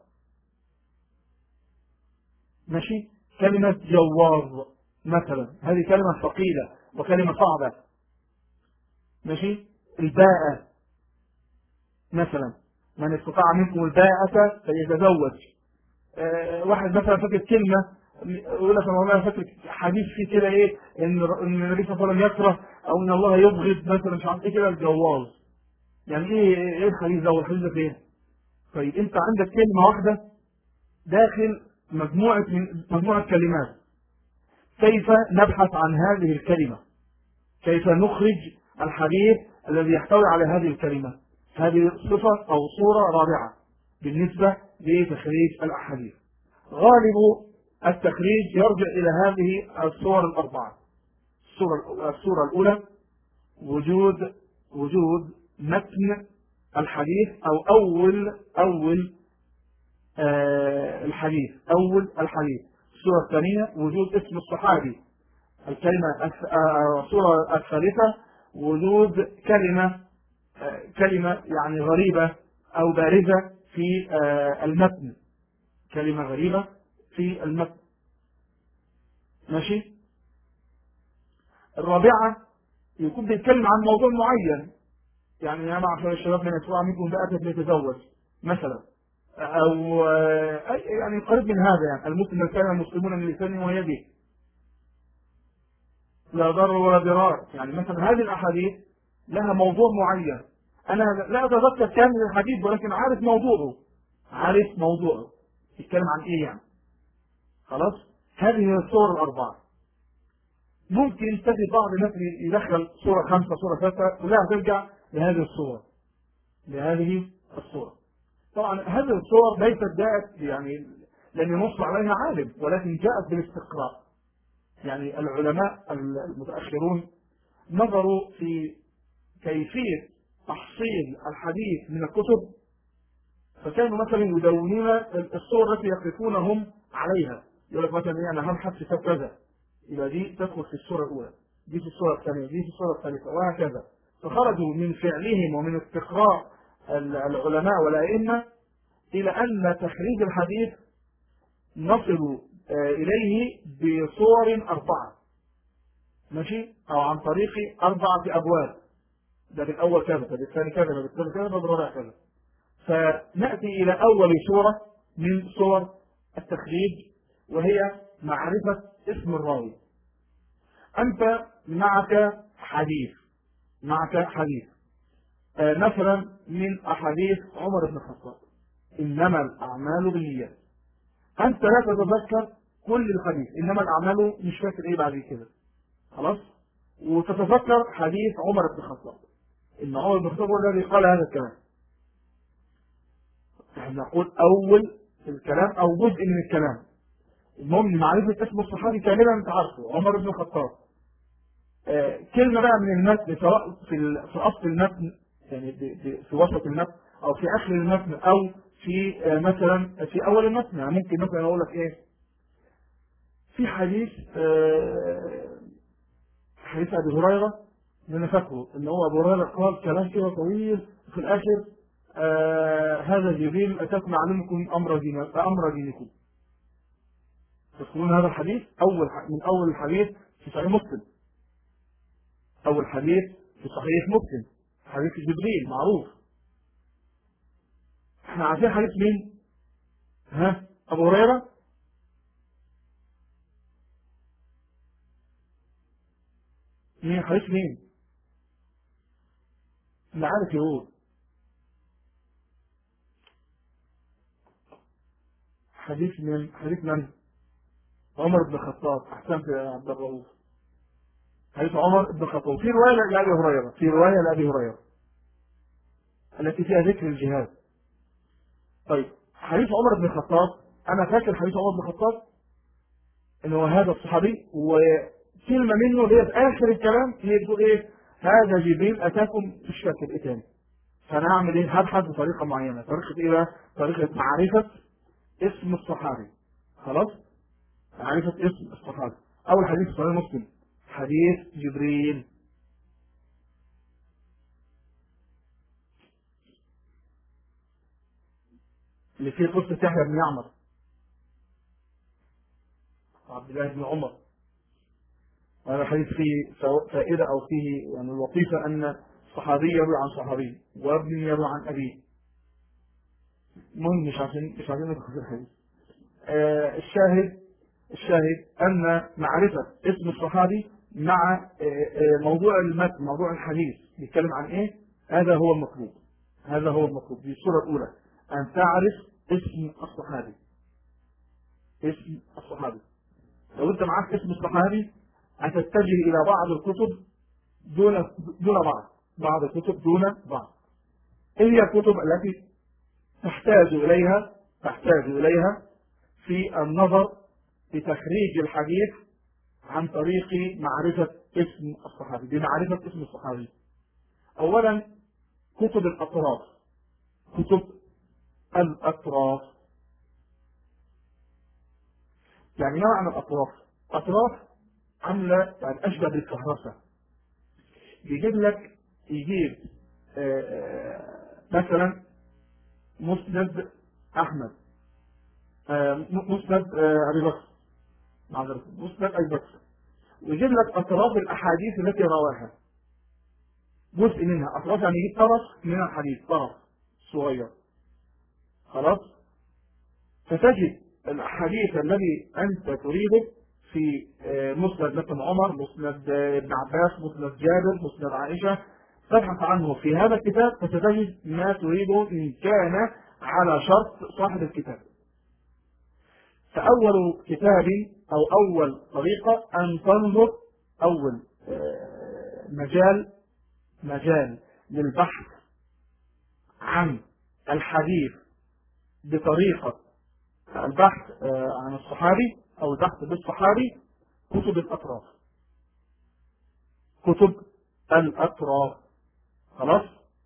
ماشي كلمة جواز مثلا هذه كلمة ثقيلة وكلمة صعبة ماشي الباءة مثلا من استطاع منكم الباءة فيتزوج أه واحد مثلا فاكر كلمة يقول لك انا فاكر حديث فيه كده ايه ان ان النبي صلى الله عليه وسلم يكره او ان الله يبغض مثلا مش عارف ايه كده الجواز يعني ايه ايه الحديث ده والحديث ده فين؟ طيب انت عندك كلمة واحدة داخل مجموعة من مجموعة كلمات كيف نبحث عن هذه الكلمة؟ كيف نخرج الحديث الذي يحتوي على هذه الكلمة هذه صفة أو صورة رابعة بالنسبة لتخريج الأحاديث غالب التخريج يرجع إلى هذه الصور الأربعة الصورة الصورة الأولى وجود وجود متن الحديث أو أول أول آه الحديث أول الحديث الصورة الثانية وجود اسم الصحابي الكلمة آه، الصورة الثالثة وجود كلمة آه كلمة يعني غريبة أو بارزة في آه المتن كلمة غريبة في المتن ماشي الرابعة يكون بيتكلم عن موضوع معين يعني يا معشر الشباب من يسوع منكم بأتت ليتزوج مثلا أو يعني قريب من هذا يعني المسلم كان المسلمون من لسانه ويده لا ضر ولا ضرار يعني مثلا هذه الأحاديث لها موضوع معين أنا لا أتذكر كامل الحديث ولكن عارف موضوعه عارف موضوعه يتكلم عن إيه يعني خلاص هذه هي الصور الأربعة ممكن تجد بعض الناس يدخل صورة خمسة صورة ستة كلها ترجع لهذه الصور لهذه الصور طبعا هذه الصور ليست جاءت يعني لم ينص عليها عالم ولكن جاءت بالاستقراء يعني العلماء المتأخرون نظروا في كيفية تحصيل الحديث من الكتب فكانوا مثلا يدونون الصور التي يقفونهم عليها يقول لك مثلا ايه انا هبحث في كذا يبقى دي تدخل في الصورة الأولى دي في الصورة الثانية دي في الصورة الثالثة وهكذا فخرجوا من فعلهم ومن استقراء العلماء والأئمة إلى أن تخريج الحديث نصل آه، إليه بصور أربعة ماشي أو عن طريق أربعة أبواب ده بالأول كذا ده بالثاني كذا ده بالثالث كذا ده بالرابع كذا فنأتي إلى أول صورة من صور التخريج وهي معرفة اسم الراوي أنت معك حديث معك حديث آه مثلا من أحاديث عمر بن الخطاب إنما الأعمال بالنيات أنت لا تتذكر كل الحديث إنما الأعمال مش فاكر إيه بعد كده خلاص وتتذكر حديث عمر بن الخطاب إن عمر بن الخطاب هو الذي قال هذا الكلام نحن نقول أول الكلام أو جزء من الكلام المهم معرفة اسم الصحابي كاملا انت عارفه عمر بن الخطاب آه كلمة بقى من المتن سواء في في أصل المتن يعني في وسط المتن أو في آخر المتن أو في آه مثلا في أول المتن يعني ممكن مثلا أقول لك إيه في حديث آه حديث أبي هريرة اللي أنا فاكره إن هو أبو هريرة قال كلام كده طويل في الآخر آه هذا جبريل أتاكم أعلمكم أمر دينكم أمر دينكم تذكرون هذا الحديث أول من أول الحديث في صحيح مسلم أول حديث في صحيح مسلم حديث جبريل معروف احنا عارفين حديث مين ها أبو هريرة مين حديث مين اللي عارف يقول حديث من حديث من عمر بن الخطاب احسنت يا عبد الرؤوف حديث عمر بن الخطاب في روايه لابي هريره في روايه لابي هريره التي فيها ذكر الجهاد طيب حديث عمر بن الخطاب انا فاكر حديث عمر بن الخطاب ان هو هذا الصحابي وكلمه منه اللي هي في اخر الكلام هي بتقول ايه هذا جبريل اتاكم مش فاكر ايه تاني فانا هعمل ايه هبحث بطريقه معينه طريقه ايه بقى طريقه معرفه اسم الصحابي خلاص معرفة اسم الصحابي أول حديث صحيح مسلم حديث جبريل اللي فيه قصة يحيى بن يعمر عبد الله بن عمر هذا الحديث فيه فائدة أو فيه يعني اللطيفة أن الصحابي يروي عن صحابي وابن يروي عن أبيه المهم مش عشان مش عشان ندخل في الحديث آه الشاهد الشاهد أن معرفة اسم الصحابي مع آه، آه، موضوع المتن موضوع الحديث بيتكلم عن ايه هذا هو المطلوب هذا هو المطلوب دي الصورة الأولى أن تعرف اسم الصحابي اسم الصحابي لو أنت معاك اسم الصحابي هتتجه إلى بعض الكتب دون دون بعض بعض الكتب دون بعض ايه هي الكتب التي تحتاج إليها تحتاج إليها في النظر في تخريج الحديث عن طريق معرفة اسم الصحابي بمعرفة اسم الصحابي أولا كتب الأطراف كتب الأطراف يعني ما معنى الأطراف أطراف عاملة يعني أشبه بالكهرسة يجيب لك يجيب آه، آه، مثلا مسند أحمد آه، مسند أبي بكر معذرة مسند أبي بكر ويجيب لك أطراف الأحاديث التي رواها جزء منها أطراف يعني يجيب طرف من الحديث طرف صغير خلاص فتجد الحديث الذي أنت تريده في آه، مسند مثل عمر مسند آه، ابن عباس مسند جابر مسند عائشة تبحث عنه في هذا الكتاب فتجد ما تريده إن كان على شرط صاحب الكتاب فأول كتاب أو أول طريقة أن تنظر أول آه، مجال مجال للبحث عن الحديث بطريقة البحث آه، عن الصحابي أو البحث بالصحابي كتب الأطراف كتب الأطراف خلاص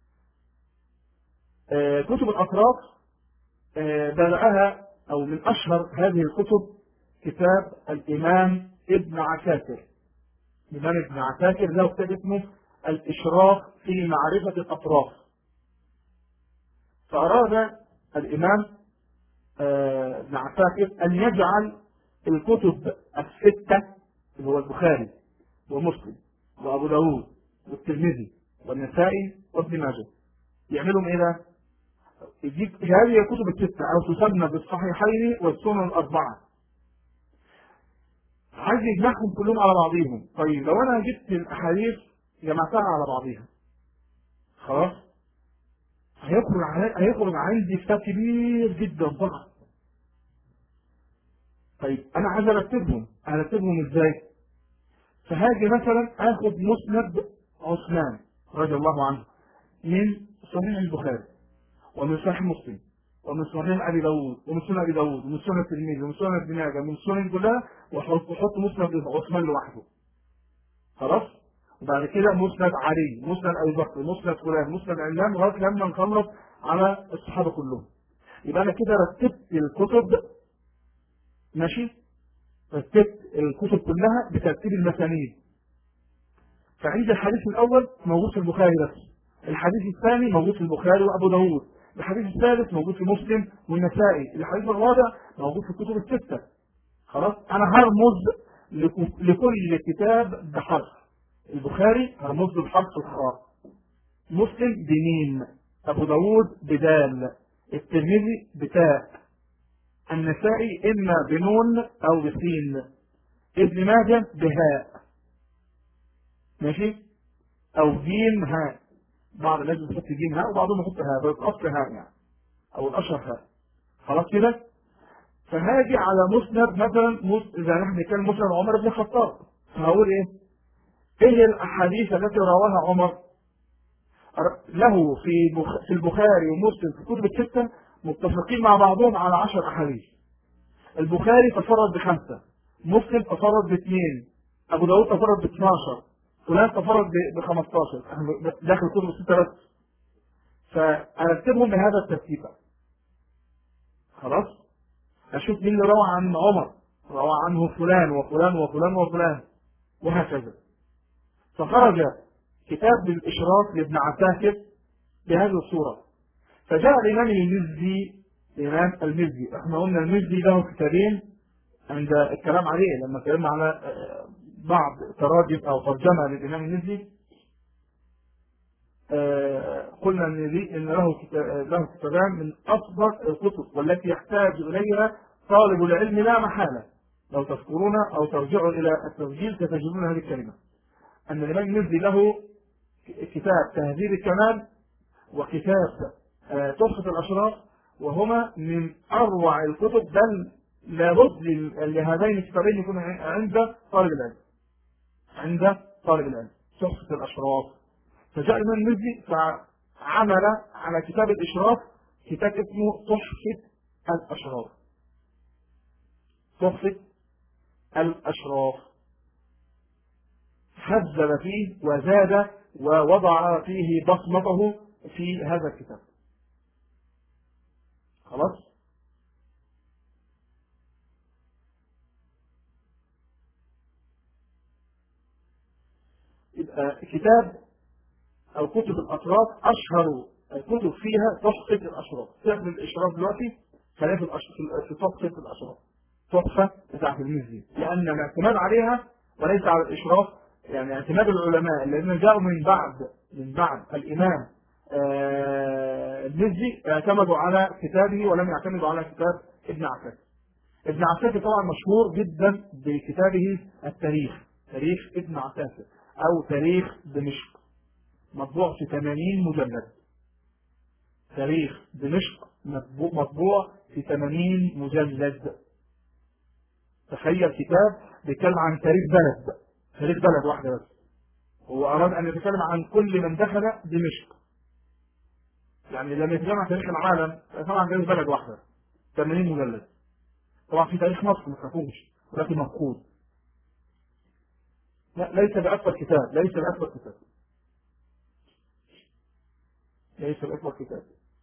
آه، كتب الأطراف آه، بدأها أو من أشهر هذه الكتب كتاب الإمام ابن عساكر الإمام ابن عساكر له كتاب اسمه الإشراف في معرفة الأطراف فأراد الإمام آه، ابن عساكر أن يجعل الكتب الستة اللي هو البخاري ومسلم وأبو داود والترمذي والنسائي وابن ماجه يعملهم إيه ده؟ يجيب هذه الكتب الستة أو تسمى بالصحيحين والسنن الأربعة عايز يجمعهم كلهم على بعضهم طيب لو أنا جبت الأحاديث جمعتها على بعضها خلاص هيخرج هيخرج عندي كتاب كبير جدا ضخم طيب انا عايز ارتبهم ارتبهم ازاي فهاجي مثلا اخد مسند عثمان رضي الله عنه من صحيح البخاري ومن صحيح مسلم ومن صحيح ابي داوود ومن سنن ابي داوود ومن سنن الترمذي ومن سنن ابن ماجه من سنن كلها واحط مسند عثمان لوحده خلاص وبعد كده مسند علي مسند ابي بكر مسند فلان مسند علان لغايه لما نخلص على الصحابه كلهم يبقى انا كده رتبت الكتب ماشي رتبت الكتب كلها بترتيب المسانيد فعند الحديث الاول موجود في البخاري بس الحديث الثاني موجود في البخاري وابو داوود الحديث الثالث موجود في مسلم والنسائي الحديث الرابع موجود في الكتب السته خلاص انا هرمز لكل كتاب بحرف البخاري هرمز له بحرف الخاء مسلم بميم ابو داوود بدال الترمذي بتاء النسائي إما بنون أو بسين ابن ماجه بهاء ماشي أو جيم هاء بعض الناس بتحط جيم هاء وبعضهم يحط هاء بالأصل هاء يعني أو الأشهر هاء خلاص كده فهاجي على مسند مثلا إذا نحن كان مسند عمر بن الخطاب فهقول إيه؟ إيه الأحاديث التي رواها عمر له في في البخاري ومسلم في الكتب الستة متفقين مع بعضهم على عشر أحاديث البخاري تفرد بخمسة مسلم تفرد باثنين أبو داود تفرد ب 12 فلان تفرد ب 15 داخل كتب الستة بس فأرتبهم بهذا الترتيب خلاص أشوف مين اللي روى عن عمر روى عنه فلان وفلان وفلان وفلان وهكذا فخرج كتاب الإشراف لابن عساكر بهذه الصورة فجاء الإمام المزي الإمام المزي احنا قلنا المزي له كتابين عند الكلام عليه لما اتكلمنا على آه، بعض تراجم أو ترجمة للإمام المزي آه، قلنا ان ان له له كتابان من افضل الكتب والتي يحتاج اليها طالب العلم لا محاله لو تذكرون او ترجعوا الى التسجيل ستجدون هذه الكلمه ان الامام المزي له كتاب تهذيب الكمال وكتاب آه، تحفة الأشراف وهما من أروع الكتب بل لابد لهذين الكتابين يكون عند طالب العلم عند طالب العلم تحفة الأشراف فجاء الإمام المزي فعمل على كتاب الإشراف كتاب اسمه تحفة الأشراف تحفة الأشراف خزن فيه وزاد ووضع فيه بصمته في هذا الكتاب خلاص يبقى كتاب أو كتب الأطراف أشهر الكتب فيها تحفة الأشراف تعمل الإشراف دلوقتي خلاف في تحفة الأشراف تحفة بتاعت المزي لأن الاعتماد عليها وليس على الإشراف يعني اعتماد العلماء الذين جاءوا من بعد من بعد الإمام آه، المزي اعتمدوا على كتابه ولم يعتمدوا على كتاب ابن عساكر ابن عساكر طبعا مشهور جدا بكتابه التاريخ تاريخ ابن عساكر أو تاريخ دمشق مطبوع في 80 مجلد تاريخ دمشق مطبوع في 80 مجلد تخيل كتاب بيتكلم عن تاريخ بلد تاريخ بلد واحدة بس هو أراد أن يتكلم عن كل من دخل دمشق يعني لما يتكلم عن تاريخ العالم يتكلم عن تاريخ بلد واحدة 80 مجلد طبعا في تاريخ مصر ما تخافوش ولكن مفقود لا ليس بأكبر كتاب ليس بأكبر كتاب ليس بأكبر كتاب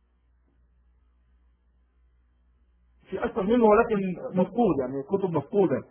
في أكثر منه ولكن مفقود يعني كتب مفقودة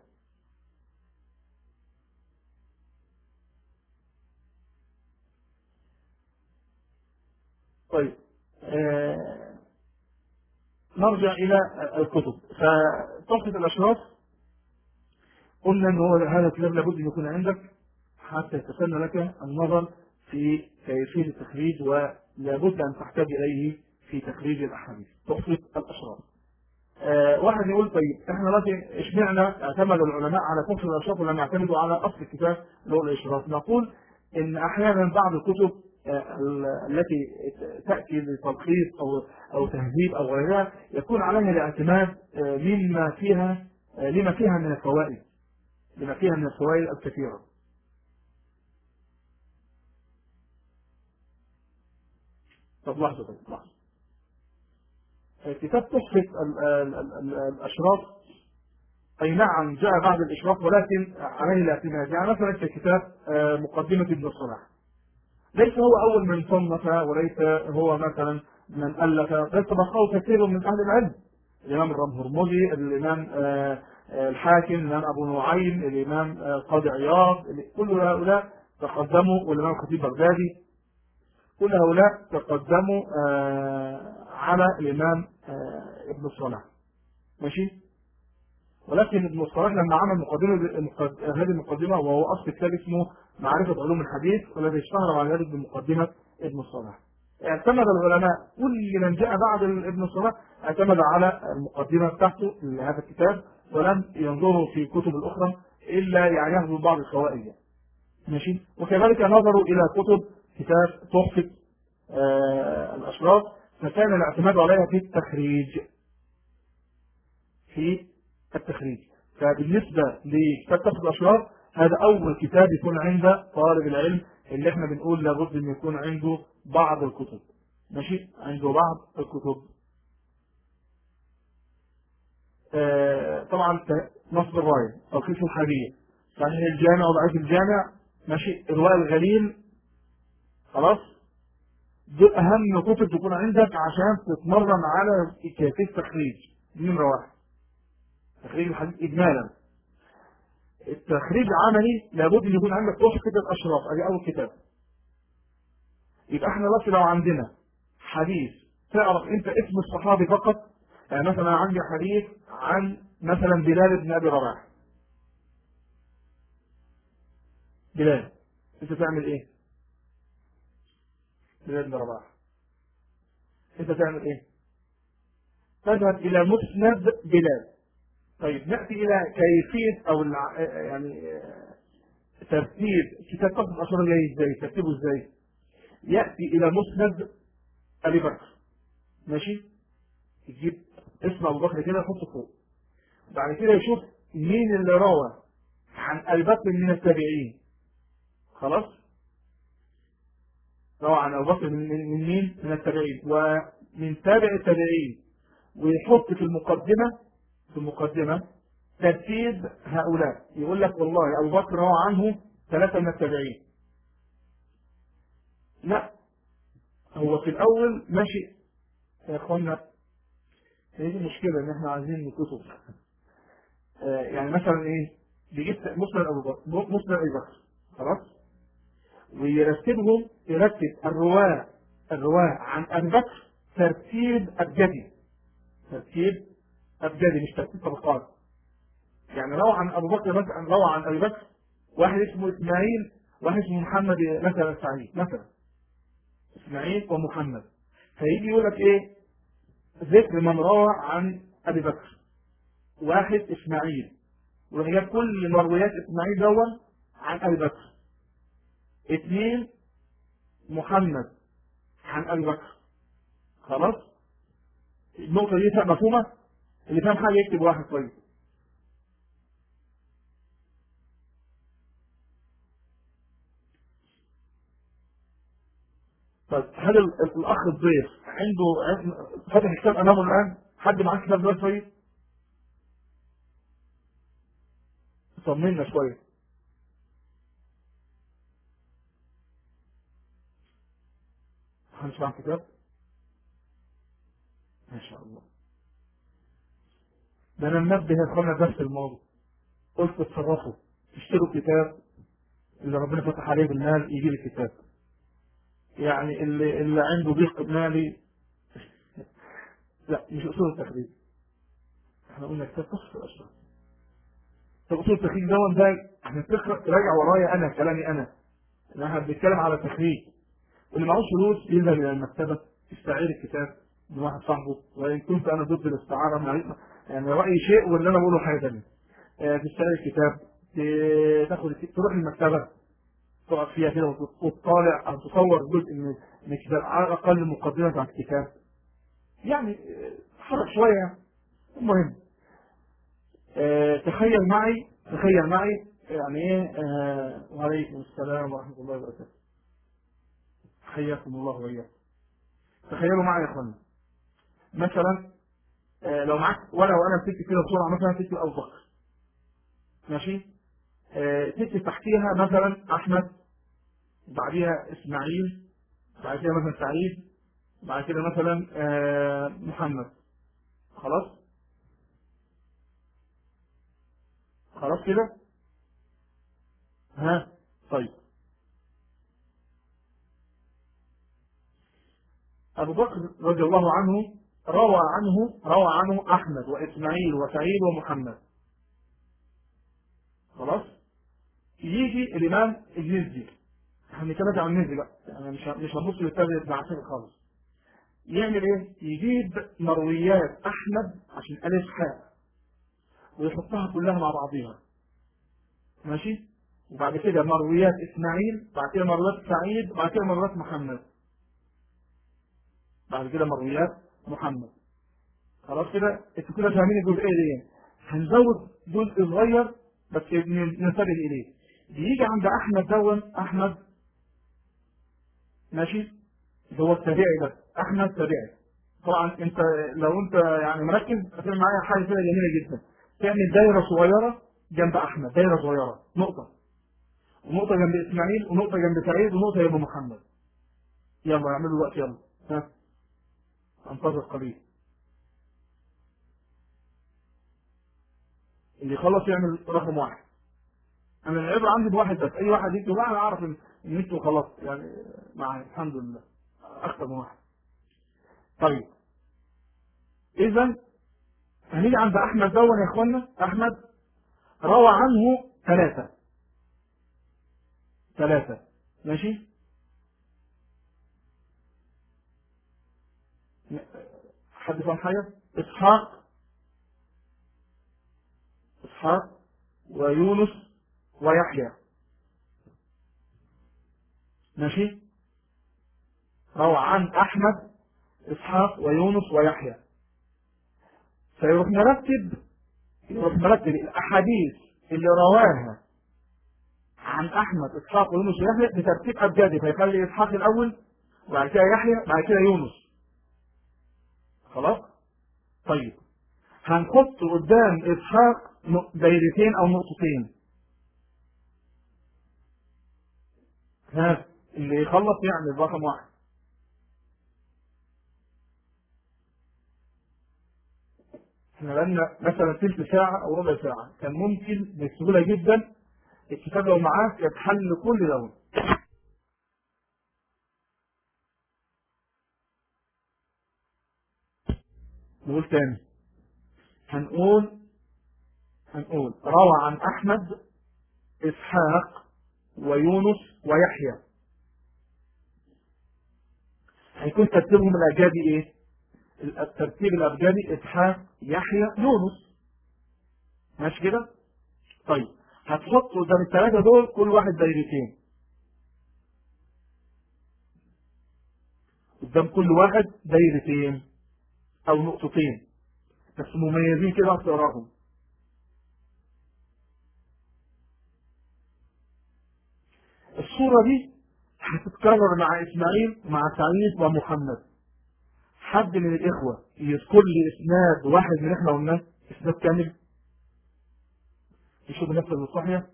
طيب آه نرجع إلى الكتب فتحفة الأشراف قلنا أن هو هذا الكتاب لابد أن يكون عندك حتى يتسنى لك النظر في كيفية التخريج ولابد أن تحتاج إليه في تخريج الأحاديث تحفة الأشراف آه واحد يقول طيب احنا دلوقتي اشمعنا اعتمد العلماء على كفر الاشراف ولم يعتمدوا على اصل الكتاب اللي هو الاشراف نقول ان احيانا بعض الكتب آه التي تاتي لتلخيص او او تهذيب او غيرها يكون عليها الاعتماد آه مما فيها آه، لما فيها من الفوائد لما فيها من الفوائد الكثيره طب لحظه طيب لحظه كتاب تحفة الأشراف أي نعم جاء بعد الإشراف ولكن عليه الاعتماد يعني مثلا كتاب آه، مقدمة ابن الصلاح ليس هو أول من صنف وليس هو مثلا من ألف بل تبقاه كثير من أهل العلم الإمام الرمهرمزي الإمام آه، آه، الحاكم الإمام أبو نعيم الإمام قاضي عياض كل هؤلاء تقدموا والإمام الخطيب بغدادي كل هؤلاء تقدموا على الإمام آه، ابن الصلاح ماشي ولكن ابن الصلاح لما عمل مقدمة هذه المقدمة وهو أصل كتاب اسمه معرفة علوم الحديث والذي اشتهر على ذلك بمقدمة ابن الصلاح اعتمد العلماء كل من جاء بعد ابن الصلاح اعتمد على المقدمة بتاعته لهذا الكتاب ولم ينظروا في كتب الأخرى إلا يعني ياخذوا بعض الفوائد ماشي وكذلك نظروا إلى كتب كتاب تحفة آه الأشراف فكان الاعتماد عليها في التخريج في التخريج فبالنسبة لكتاب تفض الأشرار هذا أول كتاب يكون عند طالب العلم اللي احنا بنقول لابد ان يكون عنده بعض الكتب ماشي عنده بعض الكتب آه طبعا نصب الراية تلخيص الحديث صحيح الجامع وضعيف الجامع ماشي رواية الغليل خلاص دول اهم كتب تكون عندك عشان تتمرن على كيفيه التخريج دي نمره واحد تخريج الحديث اجمالا التخريج عملي لابد ان يكون عندك تحفه الاشراف ادي اول كتاب يبقى احنا بس لو عندنا حديث تعرف انت اسم الصحابي فقط يعني مثلا عندي حديث عن مثلا بلال بن ابي رباح بلال انت تعمل ايه بلال بن رباح انت تعمل ايه تذهب الى مسند بلال طيب ناتي الى كيفيه او يعني ترتيب كتاب قصد الاشهر جاي ازاي ترتيبه ازاي ياتي الى مسند ابي بكر ماشي يجيب اسم ابو بكر كده يحطه فوق بعد كده يشوف مين اللي روى عن ابي بكر من التابعين خلاص روى عن أبو بكر من مين؟ من التابعين ومن تابع التابعين ويحط في المقدمة في المقدمة ترتيب هؤلاء يقول لك والله أبو بكر روى عنه ثلاثة من التابعين لا هو في الأول ماشي يا إخوانا هي دي المشكلة إن إحنا عايزين كتب آه، يعني مثلا إيه بيجيب مسند أبو بكر مسند أبي بكر خلاص ويرتبهم يرتب الرواة الرواة عن أبي بكر ترتيب أبجدي ترتيب أبجدي مش ترتيب طبقات يعني روى عن أبو بكر مثلا روى عن أبي بكر واحد اسمه إسماعيل واحد اسمه محمد مثلا سعيد مثلا إسماعيل ومحمد فيجي يقول لك إيه ذكر من روى عن أبي بكر واحد إسماعيل وهي كل مرويات إسماعيل دون عن أبي بكر اثنين محمد عن أبي بكر خلاص النقطة دي مفهومة اللي فاهم حاجة يكتب واحد كويس طيب هل الأخ الضيف عنده فتح كتاب أمامه الآن حد معاه كتاب ده طيب طمنا شوية هنسمع كتاب ما شاء الله ده انا منبه يا اخوانا درس الماضي قلت اتصرفوا اشتروا كتاب اللي ربنا فتح عليه بالمال يجيب الكتاب يعني اللي اللي عنده ضيق مالي لا مش اصول التخريج احنا قلنا كتاب قصة اصلا طب اصول التخريج ده ده احنا بتقرا تراجع ورايا انا كلامي انا احنا بنتكلم على التخريج اللي معهوش فلوس يذهب الى المكتبه يستعير الكتاب من واحد صاحبه وان كنت انا ضد الاستعاره يعني رايي شيء واللي انا بقوله حاجه ثانيه آه، تستعير الكتاب تاخد تروح المكتبه تقعد فيها كده وتطالع او تصور جزء من من الكتاب على الاقل مقدمه عن الكتاب يعني حرك شويه المهم آه، تخيل معي تخيل معي يعني ايه آه وعليكم السلام ورحمه الله وبركاته حياكم الله وإياكم تخيلوا معي يا اخوانا مثلا آه لو معاك ورقه وانا بتكتب كده بسرعه مثلا تكتب ابو بكر ماشي آه تكتب تحتيها مثلا احمد بعديها اسماعيل بعد كده مثلا سعيد بعد كده مثلا آه محمد خلاص خلاص كده ها طيب أبو بكر رضي الله عنه روى عنه روى عنه أحمد وإسماعيل وسعيد ومحمد خلاص يجي الإمام الجزي هنتكلم عن النزي بقى يعني مش مش هنبص للتابع ابن عسير خالص يعمل ايه؟ يجيب مرويات أحمد عشان ألف حاء ويحطها كلها مع بعضيها ماشي؟ وبعد كده مرويات إسماعيل بعد كده مرويات سعيد بعد كده مرويات محمد بعد كده مرويات محمد خلاص كده انتوا كده فاهمين الجزئيه دي هنزود جزء صغير بس ننتبه اليه بيجي عند احمد دون احمد ماشي اللي هو التابعي ده احمد تابعي طبعا انت لو انت يعني مركز هتعمل معايا حاجه كده جميله جدا تعمل دايره صغيره جنب احمد دايره صغيره نقطه ونقطه جنب اسماعيل ونقطه جنب سعيد ونقطه جنب محمد يلا اعملوا الوقت يلا ها انتظر قليل اللي يخلص يعمل رقم واحد انا العبره عندي بواحد بس اي واحد يكتب واحد اعرف ان انتوا خلاص يعني معايا الحمد لله اكثر من واحد طيب اذا هنيجي عند احمد دون يا اخوانا احمد روى عنه ثلاثه ثلاثه ماشي حد فاهم حاجة إسحاق إسحاق ويونس ويحيى ماشي روى عن أحمد إسحاق ويونس ويحيى فيروح مرتب يروح مرتب الأحاديث اللي رواها عن أحمد إسحاق ويونس ويحيى بترتيب أبجدي فيخلي إسحاق الأول وبعد كده يحيى بعد كده يونس خلاص طيب هنحط قدام إسحاق دايرتين أو نقطتين ها اللي يخلص يعني رقم واحد احنا بقالنا مثلا تلت ساعة أو ربع ساعة كان ممكن بسهولة جدا الكتاب لو معاك يتحل كل دول نقول تاني هنقول هنقول روى عن أحمد إسحاق ويونس ويحيى هيكون ترتيبهم الأبجدي إيه؟ الترتيب الأبجدي إسحاق يحيى يونس ماشي كده؟ طيب هتحط قدام الثلاثة دول كل واحد دايرتين قدام كل واحد دايرتين أو نقطتين بس مميزين كده هتقراهم الصورة دي هتتكرر مع إسماعيل مع سعيد ومحمد حد من الإخوة يذكر لي إسناد واحد من إحنا قلناه إسناد كامل يشوف نفسه الصحية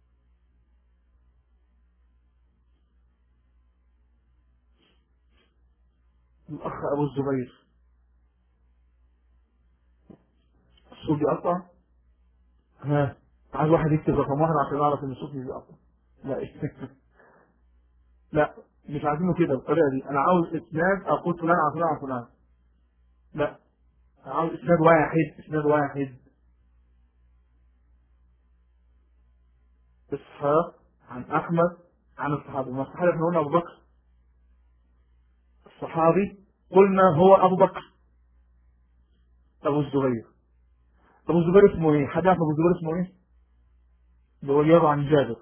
الأخ أبو الزبير الصوت بيقطع ها عايز واحد يكتب رقم واحد عشان أعرف إن الصوت مش بيقطع لا لا مش عايزينه كده بالطريقة دي أنا عاوز إسناد أقول فلان عن فلان عن فلان لا أنا عاوز إسناد واحد إسناد واحد إسحاق عن أحمد عن الصحابي ما الصحابي احنا قلنا أبو بكر الصحابي قلنا هو أبو بكر أبو الزبير أبو الزبير اسمه إيه؟ حد يعرف أبو الزبير اسمه إيه؟ اللي هو يروى عن جابر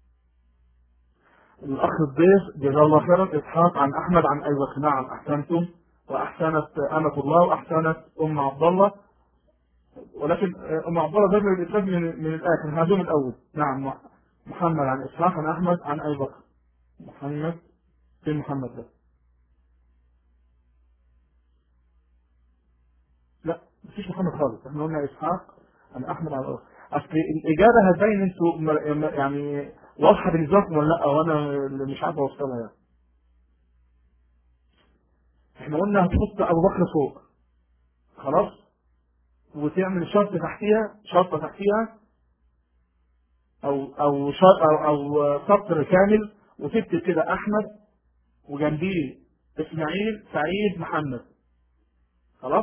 الأخ الضيف جزاه الله خيرا إسحاق عن أحمد عن أبي بكر نعم أحسنتم وأحسنت أمة الله وأحسنت أم عبد الله ولكن أم عبد الله ده من الإسلام من, من الآخر هذا من الأول نعم محمد عن إسحاق عن أحمد عن أبي بكر محمد في محمد ده لا مفيش محمد خالص احنا قلنا إسحاق عن أحمد عن أبي بكر أصل الإجابة هتبين أنتوا يعني واضحة بالنسبة لكم ولا لا وأنا اللي مش عارف أوصلها يعني احنا قلنا هتحط أبو بكر فوق خلاص وتعمل شرط تحتيها شرطة تحتيها أو أو شرط أو, أو سطر كامل وتكتب كده أحمد وجنبيه إسماعيل سعيد محمد خلاص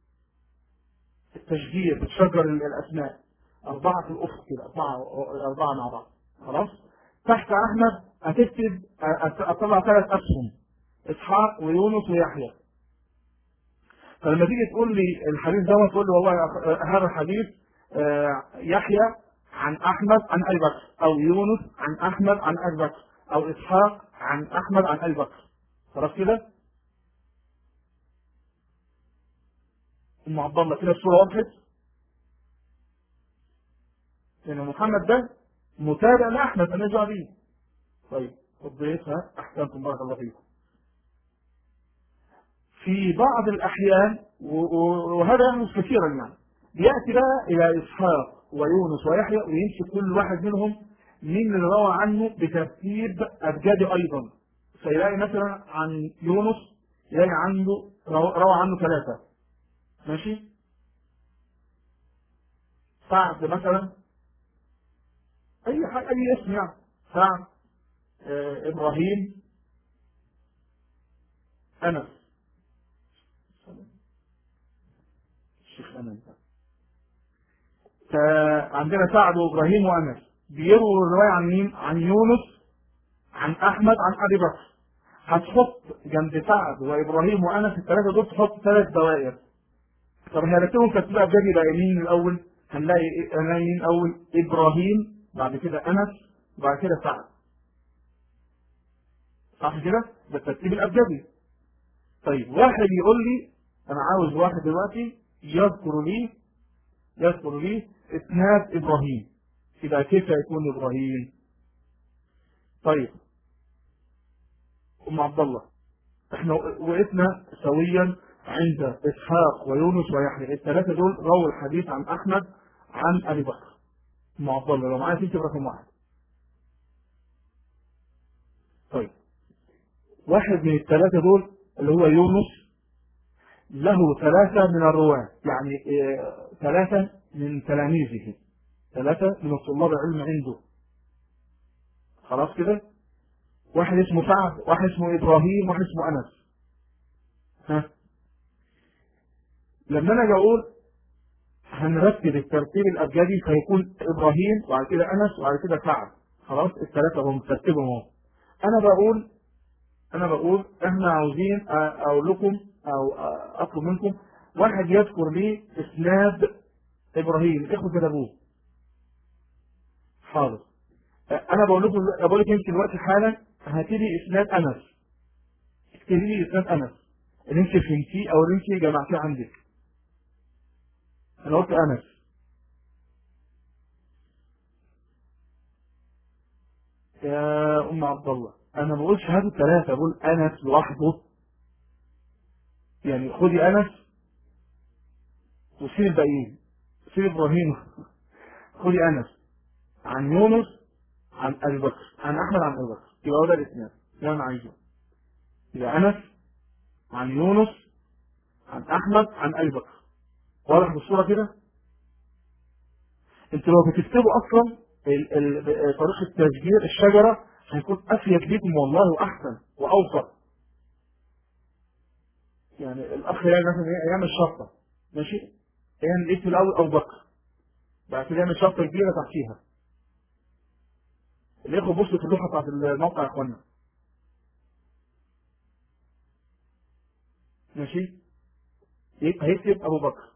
التشجير بتشجر الأسماء أربعة في الأفق كده أربعة أربعة مع بعض خلاص تحت أحمد هتكتب أطلع ثلاث أسهم إسحاق ويونس ويحيى فلما تيجي تقول لي الحديث ده تقول لي والله هذا الحديث يحيى عن أحمد عن أبي بكر أو يونس عن أحمد عن أبي بكر أو إسحاق عن أحمد عن أبي بكر خلاص كده؟ أم عبد الله كده الصورة وضحت؟ لأن محمد ده متابع لأحمد أنا جاء به طيب قضيتها أحسنتم بارك الله فيكم في بعض الأحيان وهذا يحدث كثيرا يعني يأتي بقى إلى إسحاق ويونس ويحيى ويمشي كل واحد منهم مين اللي روى عنه بترتيب أبجدي أيضا فيلاقي مثلا عن يونس يلاقي عنده روى عنه ثلاثة ماشي سعد مثلا أي حاجة أي اسم يعني سعد آه إبراهيم أنس الشيخ أنس فعندنا سعد وإبراهيم وأنس بيروا الرواية عن مين؟ عن يونس عن أحمد عن أبي بكر هتحط جنب سعد وإبراهيم وأنس الثلاثة دول تحط ثلاث دوائر طب هنرتبهم ترتيب أبجدي بقى مين الأول؟ هنلاقي هنلاقي مين الأول؟ إبراهيم بعد كده أنس بعد كده سعد صح كده؟ ده الترتيب الأبجدي طيب واحد يقول لي أنا عاوز واحد دلوقتي يذكر لي يذكر لي اسناد إبراهيم يبقى كيف يكون إبراهيم؟ طيب أم عبد الله احنا وقفنا سويا عند إسحاق ويونس ويحيى الثلاثة دول رووا الحديث عن أحمد عن أبي بكر أم عبد الله لو معايا تكتب رقم واحد طيب واحد من الثلاثة دول اللي هو يونس له ثلاثة من الرواة يعني آه، ثلاثة من تلاميذه ثلاثة من الطلاب العلم عنده خلاص كده واحد اسمه سعد واحد اسمه إبراهيم واحد اسمه أنس ها لما أنا أجي أقول هنرتب الترتيب الأبجدي فيكون إبراهيم وبعد كده أنس وبعد كده سعد خلاص الثلاثة هم ترتيبهم اهو أنا بقول أنا بقول إحنا عاوزين أقول لكم أو أطلب منكم واحد يذكر لي إسناد إبراهيم إخوة أبوه حاضر أنا بقول لكم بقول لك يمكن دلوقتي حالا هاتي لي إسناد أنس اكتبي لي إسناد أنس اللي أنت فهمتيه أو اللي أنت جمعتيه عندك أنا قلت أنس يا أم عبد الله أنا ما بقولش هاتوا ثلاثة بقول أنس لوحده يعني خدي أنس وسيب الباقيين سيب إبراهيم خدي أنس عن يونس عن أبي بكر عن أحمد عن أبي بكر يبقى هو ده الإسناد ده أنا عايزه يبقى أنس عن يونس عن أحمد عن أبي بكر واضح بالصورة كده انتوا لو بتكتبوا أصلا طريقة تسجيل الشجرة هيكون أفيد ليكم والله وأحسن وأوفر يعني الأخ يعني مثلا يعمل شرطة ماشي يعمل اسم الأول أو بكر بعد كده يعمل شرطة كبيرة تحتيها الإخوة بصوا في اللوحة بتاعت الموقع يا إخوانا ماشي يبقى هيكتب أبو بكر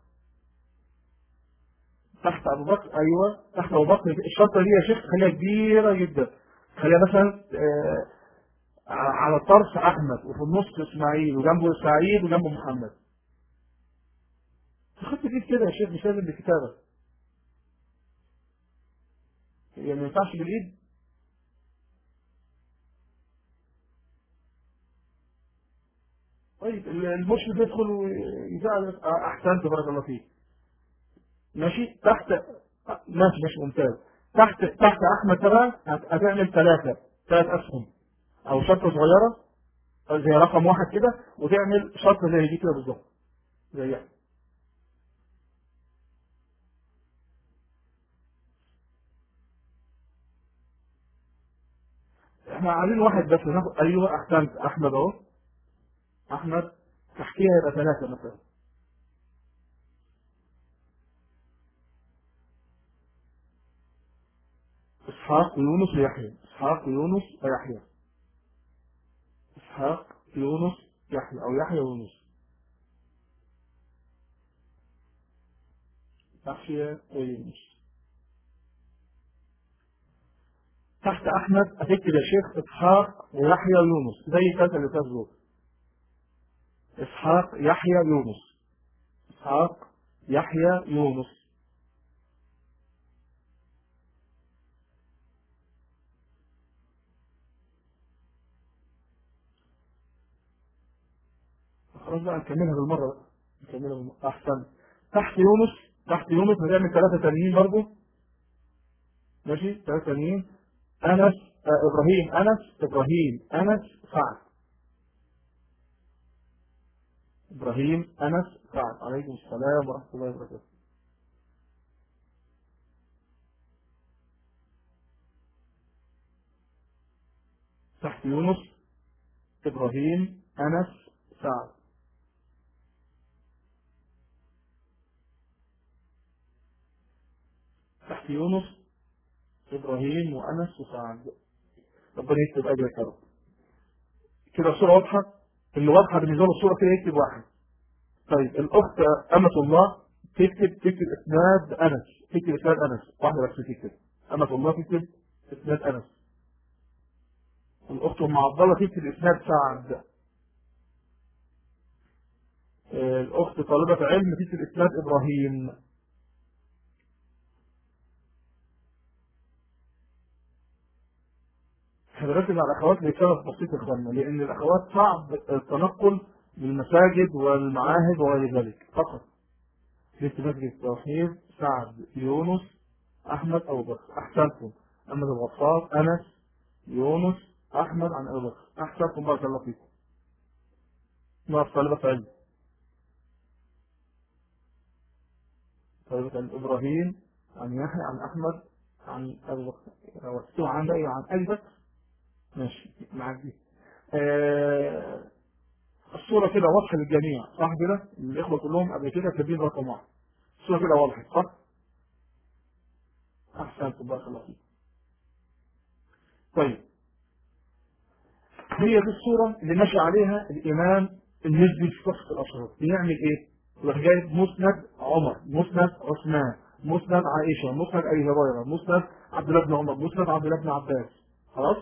تحت أبو بكر أيوه تحت أبو بكر الشرطة دي يا شيخ خليها كبيرة جدا خليها مثلا آه على الطرف أحمد وفي النص إسماعيل وجنبه سعيد وجنبه محمد تخط كيف كده يا شيخ مش لازم بالكتابة يعني ما ينفعش بالإيد طيب المشرف يدخل ويزعل احسنت بارك الله فيك ماشي تحت ماشي ماشي ممتاز تحت تحت احمد ترى هتعمل ثلاثة ثلاث اسهم او شطة صغيرة زي رقم واحد كده وتعمل شطة زي دي كده بالظبط زيها احنا عايزين واحد بس ناخد ايوه احسنت احمد اهو احمد تحكيها يبقى ثلاثة مثلا اسحاق ويونس ويحيى اسحاق ويونس ويحيى اسحاق يونس يحيى او يحيى ويونس يحيى ويونس تحت احمد هتكتب يا شيخ اسحاق ويحيى ويونس زي كذا اللي فات اسحاق يحيى يونس اسحاق يحيى يونس خلاص بقى نكملها بالمرة بقى نكملها بالمرة أحسن تحت يونس تحت يونس هنعمل ثلاثة تانيين برضه ماشي ثلاثة تانيين أنس آه إبراهيم أنس إبراهيم أنس سعد إبراهيم أنس سعد عليكم السلام ورحمة الله وبركاته تحت يونس إبراهيم أنس سعد تحت يونس إبراهيم وأنس وسعد ربنا يكتب أجرك يا رب كده الصورة واضحة اللي واضحة بالنسبة له الصورة كده يكتب واحد طيب الأخت أمة الله تكتب تكتب إسناد أنس تكتب إسناد أنس واحدة بس تكتب أمة الله تكتب إسناد أنس الأخت أم عبد الله تكتب إسناد سعد الأخت طالبة علم تكتب إسناد إبراهيم حضرتك على الأخوات لسبب بسيط إخواننا لأن الأخوات صعب التنقل للمساجد والمعاهد وغير ذلك فقط مثل مسجد التوحيد سعد يونس أحمد أبو بكر أحسنتم أحمد الغفار أنس يونس أحمد عن أبي بكر أحسنكم بارك الله فيكم ما طالبة علم طالبة علم إبراهيم عن يحيى عن أحمد عن أبي بكر وقتوه عن بقى عن أبي بكر ماشي معاك دي آه الصورة كده واضحة للجميع صح كده الإخوة كلهم قبل كده كاتبين رقم واحد الصورة كده واضحة صح أحسنتم بارك الله فيك طيب هي دي الصورة اللي ماشي عليها الإمام النسبي في قصة الأشهر بيعمل إيه؟ يروح جايب مسند عمر مسند عثمان مسند عائشة مسند أبي هريرة مسند عبد الله بن عمر مسند عبد الله بن عباس خلاص؟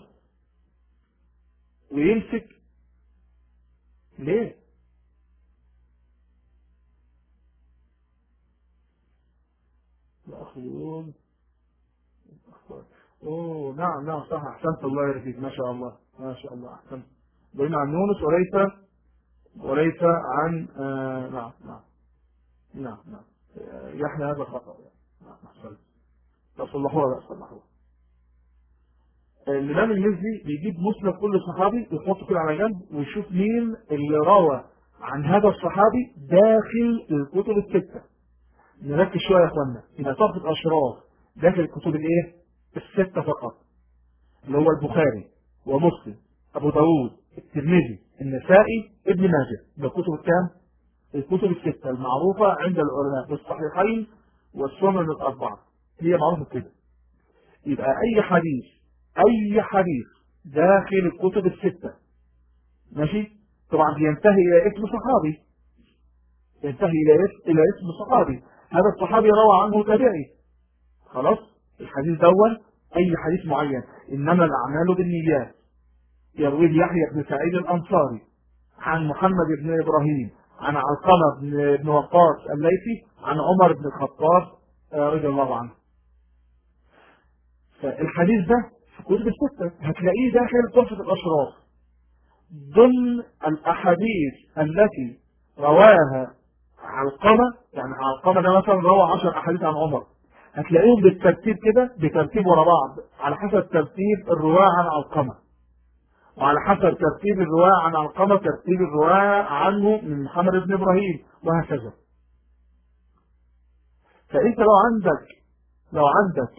ويمسك ليه؟ الأخ يقول اوه نعم نعم صح احسنت الله يبارك فيك ما شاء الله ما شاء الله احسنت بين عن يونس وليس وليس عن آه نعم نعم نعم نعم يحيى هذا خطأ نعم احسنت تصلحوها لا تصلحوها الإمام المزي بيجيب مسند كل صحابي ويحطه كده على جنب ويشوف مين اللي روى عن هذا الصحابي داخل الكتب الستة نركز شوية يا اخوانا إذا طرف أشراف داخل الكتب الايه؟ الستة فقط اللي هو البخاري ومسلم أبو داود الترمذي النسائي ابن ماجه ده كتب الكام؟ الكتب الستة المعروفة عند العلماء في الصحيحين والسنن الأربعة هي معروفة كده يبقى أي حديث أي حديث داخل الكتب الستة ماشي طبعا بينتهي إلى اسم صحابي ينتهي إلى اسم إلى اسم صحابي هذا الصحابي روى عنه تابعي خلاص الحديث دون أي حديث معين إنما الأعمال بالنيات يرويه يحيى بن سعيد الأنصاري عن محمد بن إبراهيم عن علقمة بن, بن وقاص الليثي عن عمر بن الخطاب رضي الله عنه فالحديث ده في كتب الستة هتلاقيه داخل قصة الأشراف ضمن الأحاديث التي رواها علقمة يعني علقمة ده مثلا روى 10 أحاديث عن عمر هتلاقيهم بالترتيب كده بترتيب ورا بعض على حسب ترتيب الرواة عن علقمة وعلى حسب ترتيب الرواة عن علقمة ترتيب الرواة عنه من محمد بن إبراهيم وهكذا فأنت لو عندك لو عندك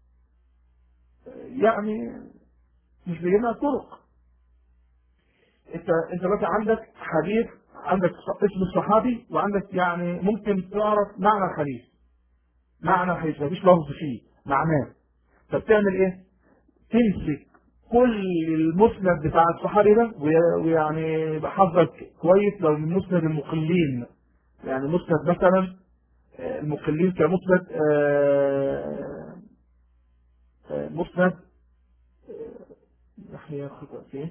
يعني مش بيجينا طرق انت انت مثلا عندك حديث عندك اسم الصحابي وعندك يعني ممكن تعرف معنى الحديث معنى الحديث مفيش لفظ فيه معناه فبتعمل ايه تمسك كل المسند بتاع الصحابي ده ويعني بحظك كويس لو من مسند المقلين يعني مسند مثلا المقلين كمسند مسند يحيى خطأ فيه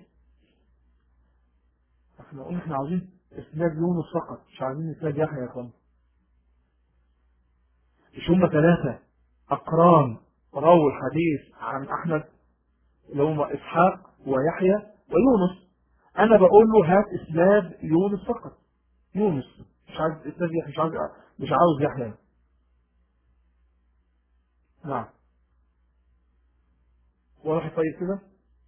احنا قلنا احنا عاوزين اسناد يونس فقط مش عايزين اسناد يحيى يا اخوان مش هم ثلاثة أقران رووا الحديث عن أحمد اللي هم إسحاق ويحيى ويونس أنا بقول له هات إسناد يونس فقط يونس مش عايز إسناد يحيى مش عاوز مش عاوز يحيى نعم واضح طيب كده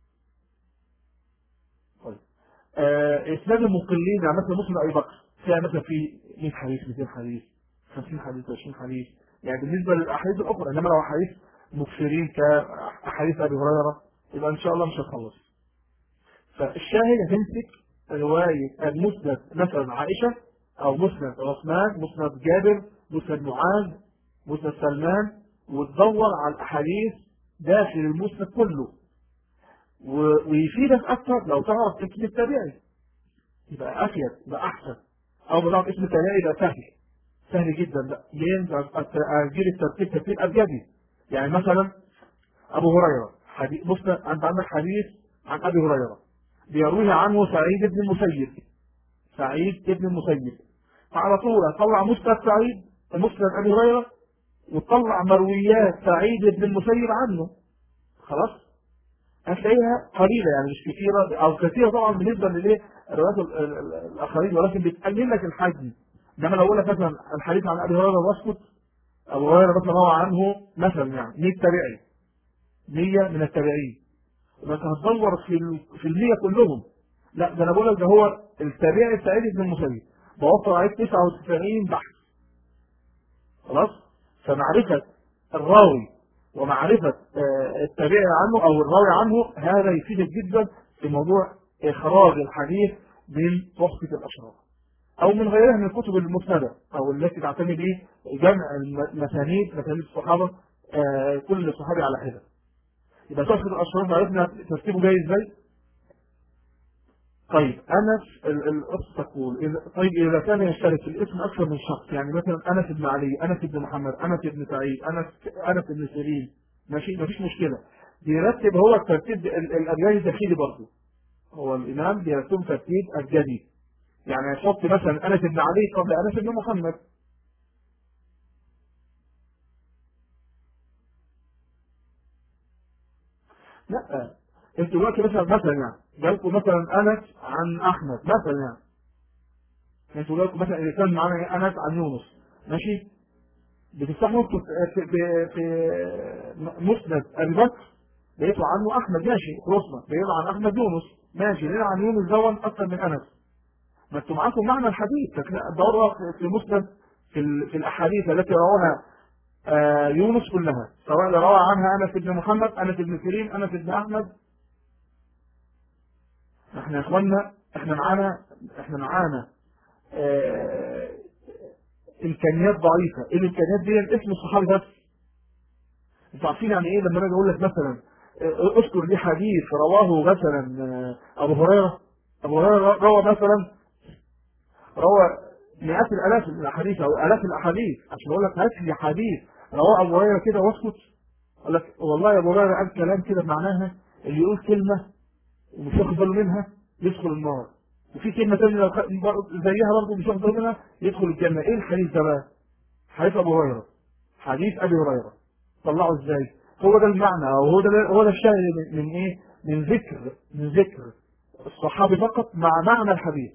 طيب آه إسناد المقلين يعني مثلا مسلم أبي بكر فيها مثلا في 100 حديث 200 حديث 50 حديث 20 حديث يعني بالنسبة للأحاديث الأخرى إنما لو أحاديث مكثرين كأحاديث أبي هريرة يبقى إن شاء الله مش هتخلص فالشاهد هتمسك رواية المسند مثلا عائشة أو مسند عثمان مسند جابر مسند معاذ مسند سلمان وتدور على الأحاديث داخل المسند كله ويفيدك أكثر لو تعرف اسم التابعي يبقى أفيد يبقى أحسن أو ما تعرف اسم التابعي يبقى سهل سهل جدا لا ليه اجيب الترتيب ترتيب ابجدي يعني مثلا ابو هريره حديث مسند انت عندك حديث عن ابي هريره بيرويه عنه سعيد بن المسيب سعيد بن المسيب فعلى طول هتطلع مسند سعيد مسند ابي هريره وتطلع مرويات سعيد بن المسيب عنه خلاص هتلاقيها قليله يعني مش كثيره او كثيره طبعا بالنسبه للايه الروايات الاخرين ولكن بتقلل لك الحجم انما لو اقول لك مثلا الحديث عن ابي هريره واسكت ابو هريره مثلا روى عنه مثلا يعني 100 تابعي 100 من التابعين بس هتدور في ال- في المية كلهم لا ده انا بقول لك ده هو التابعي سعيد بن المسيب بوفر عليه 99 بحث خلاص فمعرفة الراوي ومعرفة آه، التابعي عنه او الراوي عنه هذا يفيدك جدا في موضوع اخراج الحديث من تحفة الاشراف او من غيرها من الكتب المسندة او التي تعتمد ايه جمع المسانيد مسانيد الصحابة آه، كل صحابي على حدة يبقى تحفة الاشراف عرفنا ترتيبه جاي ازاي طيب أنس ال- الأخت تقول إذا طيب إذا كان يشترك في الاسم أكثر من شخص يعني مثلا أنس بن علي أنس بن محمد أنس بن سعيد أنس أنس بن سيرين ماشي مفيش مشكلة بيرتب هو الترتيب ال- الأبيان الداخلي برضه هو الإمام بيرتب ترتيب أبجدي يعني يحط مثلا أنس بن علي قبل أنس بن محمد لا انتوا دلوقتي مثلا مثلا يعني جالكم مثلا أنس عن أحمد مثلا يعني انتوا دلوقتي مثلا إذا كان معانا أنس عن يونس ماشي بتفتحوا في في في, في مسند ابي بكر لقيتوا عنه احمد ماشي خلصنا لقينا عن احمد يونس ماشي لقينا عن يونس دون اكثر من انس ما انتوا معاكم معنى الحديث لكن دوروا في مسند في, ال- في الاحاديث التي رواها آه، يونس كلها سواء اللي روى عنها انس بن محمد انس بن سيرين انس بن احمد احنا يا اخوانا احنا معانا احنا معانا آه، امكانيات ضعيفه ايه الامكانيات دي اسم الصحابي بس انتوا عارفين يعني ايه لما انا اقول لك مثلا اه، اذكر لي حديث رواه مثلا اه، ابو هريره ابو هريره روى مثلا روى مئات الالاف من الاحاديث او الاف الاحاديث عشان اقول لك هات لي حديث رواه ابو هريره كده واسكت اقول لك والله يا ابو هريره قال كلام كده معناها اللي يقول كلمه ومش واخد باله منها يدخل النار وفي كلمه ثانيه لو خ- زيها برضه مش واخد باله منها يدخل الجنه ايه الحديث ده بقى؟ حديث ابو هريره حديث ابي هريره طلعه ازاي هو ده المعنى او هو ده هو ده الشاهد من, من ايه من ذكر من ذكر الصحابي فقط مع معنى الحديث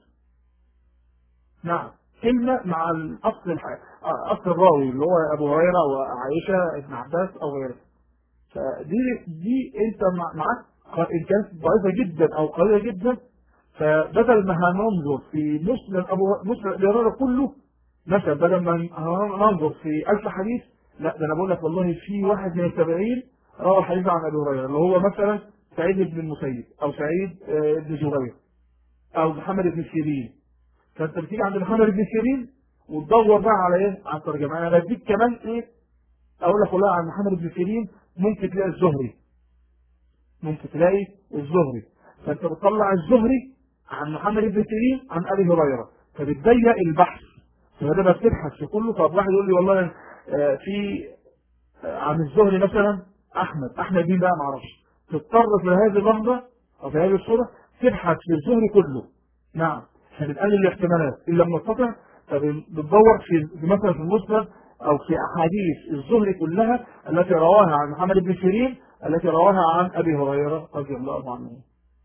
نعم كلمة مع الأصل الح... أصل الراوي اللي هو أبو هريرة وعائشة ابن عباس أو غيره فدي دي أنت مع- معاك ق- إن كانت ضعيفة جدا أو قوية جدا فبدل ما هننظر في مسلم أبو مسلم أبي هريرة كله مثلا بدل ما ننظر في ألف حديث لا ده أنا بقول لك والله في واحد من التابعين روى حديث عن أبي هريرة اللي هو مثلا سعيد بن المسيب أو سعيد آه، بن جبير أو محمد بن سيرين فانت بتيجي عند محمد بن سيرين وتدور بقى على ايه على الترجمه انا بديك كمان ايه اقول لك والله عن محمد بن سيرين ممكن تلاقي الزهري ممكن تلاقي الزهري فانت بتطلع الزهري عن محمد بن سيرين عن ابي هريره فبتضيق البحث فبدل ما بتبحث في كله طب واحد يقول لي والله آه، في آه، عن الزهري مثلا احمد احمد مين بقى معرفش تضطر في هذه اللحظه او في هذه الصوره تبحث في الزهري كله نعم فبنقلل الاحتمالات ان لم نستطع فبندور في في مثلا في المسند او في احاديث الزهري كلها التي رواها عن محمد بن سيرين التي رواها عن ابي هريره رضي الله عنه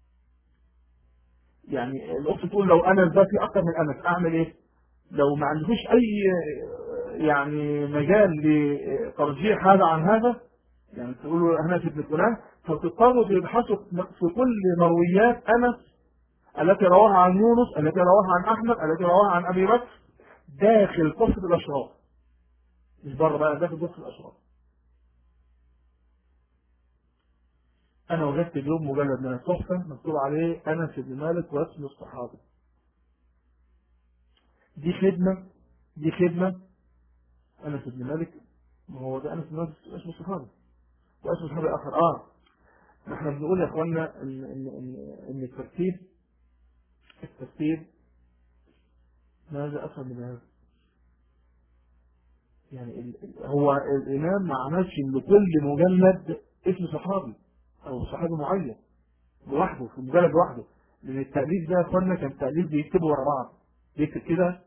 يعني الاخت تقول لو انا ده في اكتر من انس اعمل ايه لو ما عندكوش اي يعني مجال لترجيح هذا عن هذا يعني تقولوا انس بن فلان فبتضطروا تبحثوا في كل مرويات انس التي رواها عن يونس التي رواها عن احمد التي رواها عن ابي بكر داخل قصه الاشراف مش بره بقى داخل قصه الاشراف انا وجدت اليوم مجلد من التحفه مكتوب عليه انس بن مالك واسم الصحابه دي خدمه دي خدمه انس بن مالك ما هو ده انس بن مالك اسمه الصحابه واسم صحابي اخر اه احنا بنقول يا اخوانا ان ان ان, إن الترتيب الترتيب ماذا افهم من هذا يعني ال- ال- هو الامام ما عملش لكل مجلد اسم صحابي او صحابي معين لوحده في مجلد لوحده لان التأليف ده يا اخوانا كان تأليف بيكتبه ورا بعض بيكتب كده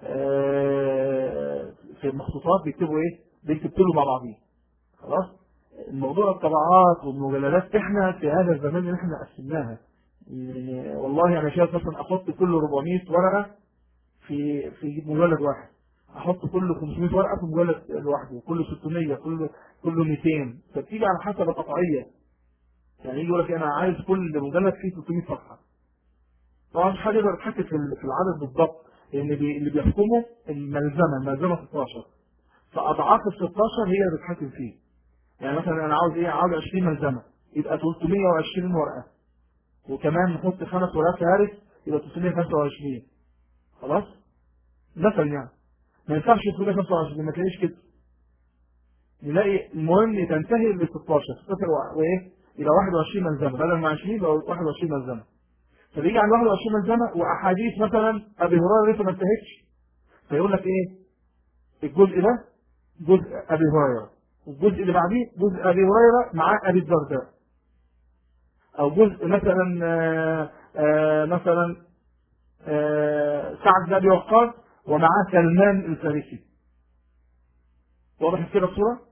آه، في المخطوطات بيكتبوا ايه بيكتب كله مع بعضيه خلاص الموضوع الطبعات والمجلدات احنا في هذا الزمان اللي احنا قسمناها يعني والله انا شايف مثلا احط كل 400 ورقه في في مجلد واحد احط كل 500 ورقه في مجلد لوحده كل 600 كل كل 200 فبتيجي على حسب القطعيه يعني يجي يقول لك انا عايز كل مجلد فيه 300 صفحه طبعا مش حد يقدر يتحكم في ال- في العدد بالضبط لان بي- اللي بيحكمه الملزمه الملزمه 16 فاضعاف ال 16 هي اللي بتتحكم فيه يعني مثلا انا عاوز ايه عاوز 20 ملزمه يبقى 320 ورقه وكمان نحط خمس ورقات فهارس يبقى 325 خلاص مثلا يعني ما ينفعش 325 ما تلاقيش كده نلاقي المهم تنتهي ل 16 16 و- وايه يبقى 21 ملزمه بدل ما 20 يبقى 21 ملزمه فبيجي عند 21 ملزمه واحاديث مثلا ابي هريره لسه ما انتهتش فيقول لك ايه الجزء ده جزء ابي هريره والجزء اللي بعديه جزء ابي هريره مع ابي الدرداء او جزء مثلا آه، آه، مثلا آه، سعد بن ابي وقاص ومعاه سلمان الفارسي واضح كده الصوره؟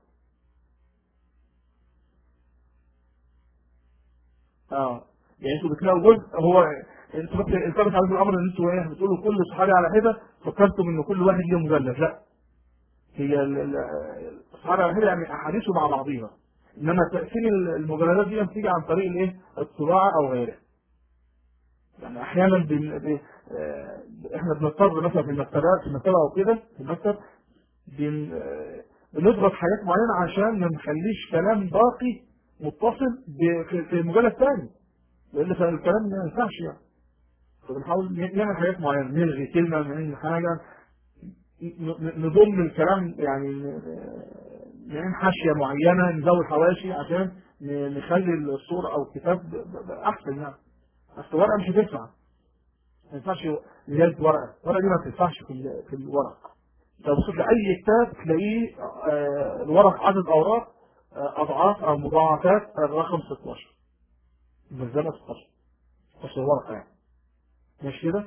اه يعني انتوا بتلاقوا جزء هو انتوا بس التبس عليكم الامر ان انتوا ايه بتقولوا كل صحابي على حده فكرتم ان كل واحد ليه مجلد لا هي ال- ال- الصحابي على حده يعني احاديثه مع بعضيها انما تقسيم المجلدات دي بتيجي عن طريق الايه الطباعه او غيره يعني احيانا بن... ب... آه، احنا بنضطر مثلا في المكتبات في المكتبه او كده في المكتب بن... آه، بنضغط حاجات معينه عشان ما نخليش كلام باقي متصل ب... في... في مجلد ثاني لان فعلا الكلام ما ينفعش يعني فبنحاول نعمل حاجات معينه نلغي كلمه نعمل حاجه ن- ن- نضم الكلام يعني ن- نعمل حاشيه معينه نزود حواشي عشان ن- نخلي الصوره او الكتاب ب- ب- ب- احسن يعني اصل الورقه مش هتنفع ما ينفعش زياده ورقه الورقه دي ما بتنفعش في ال- في الورق لو بصيت لاي كتاب تلاقيه آه، الورق عدد اوراق آه، اضعاف او مضاعفات الرقم 16 ملزمه 16 16 ورقه يعني مش كده؟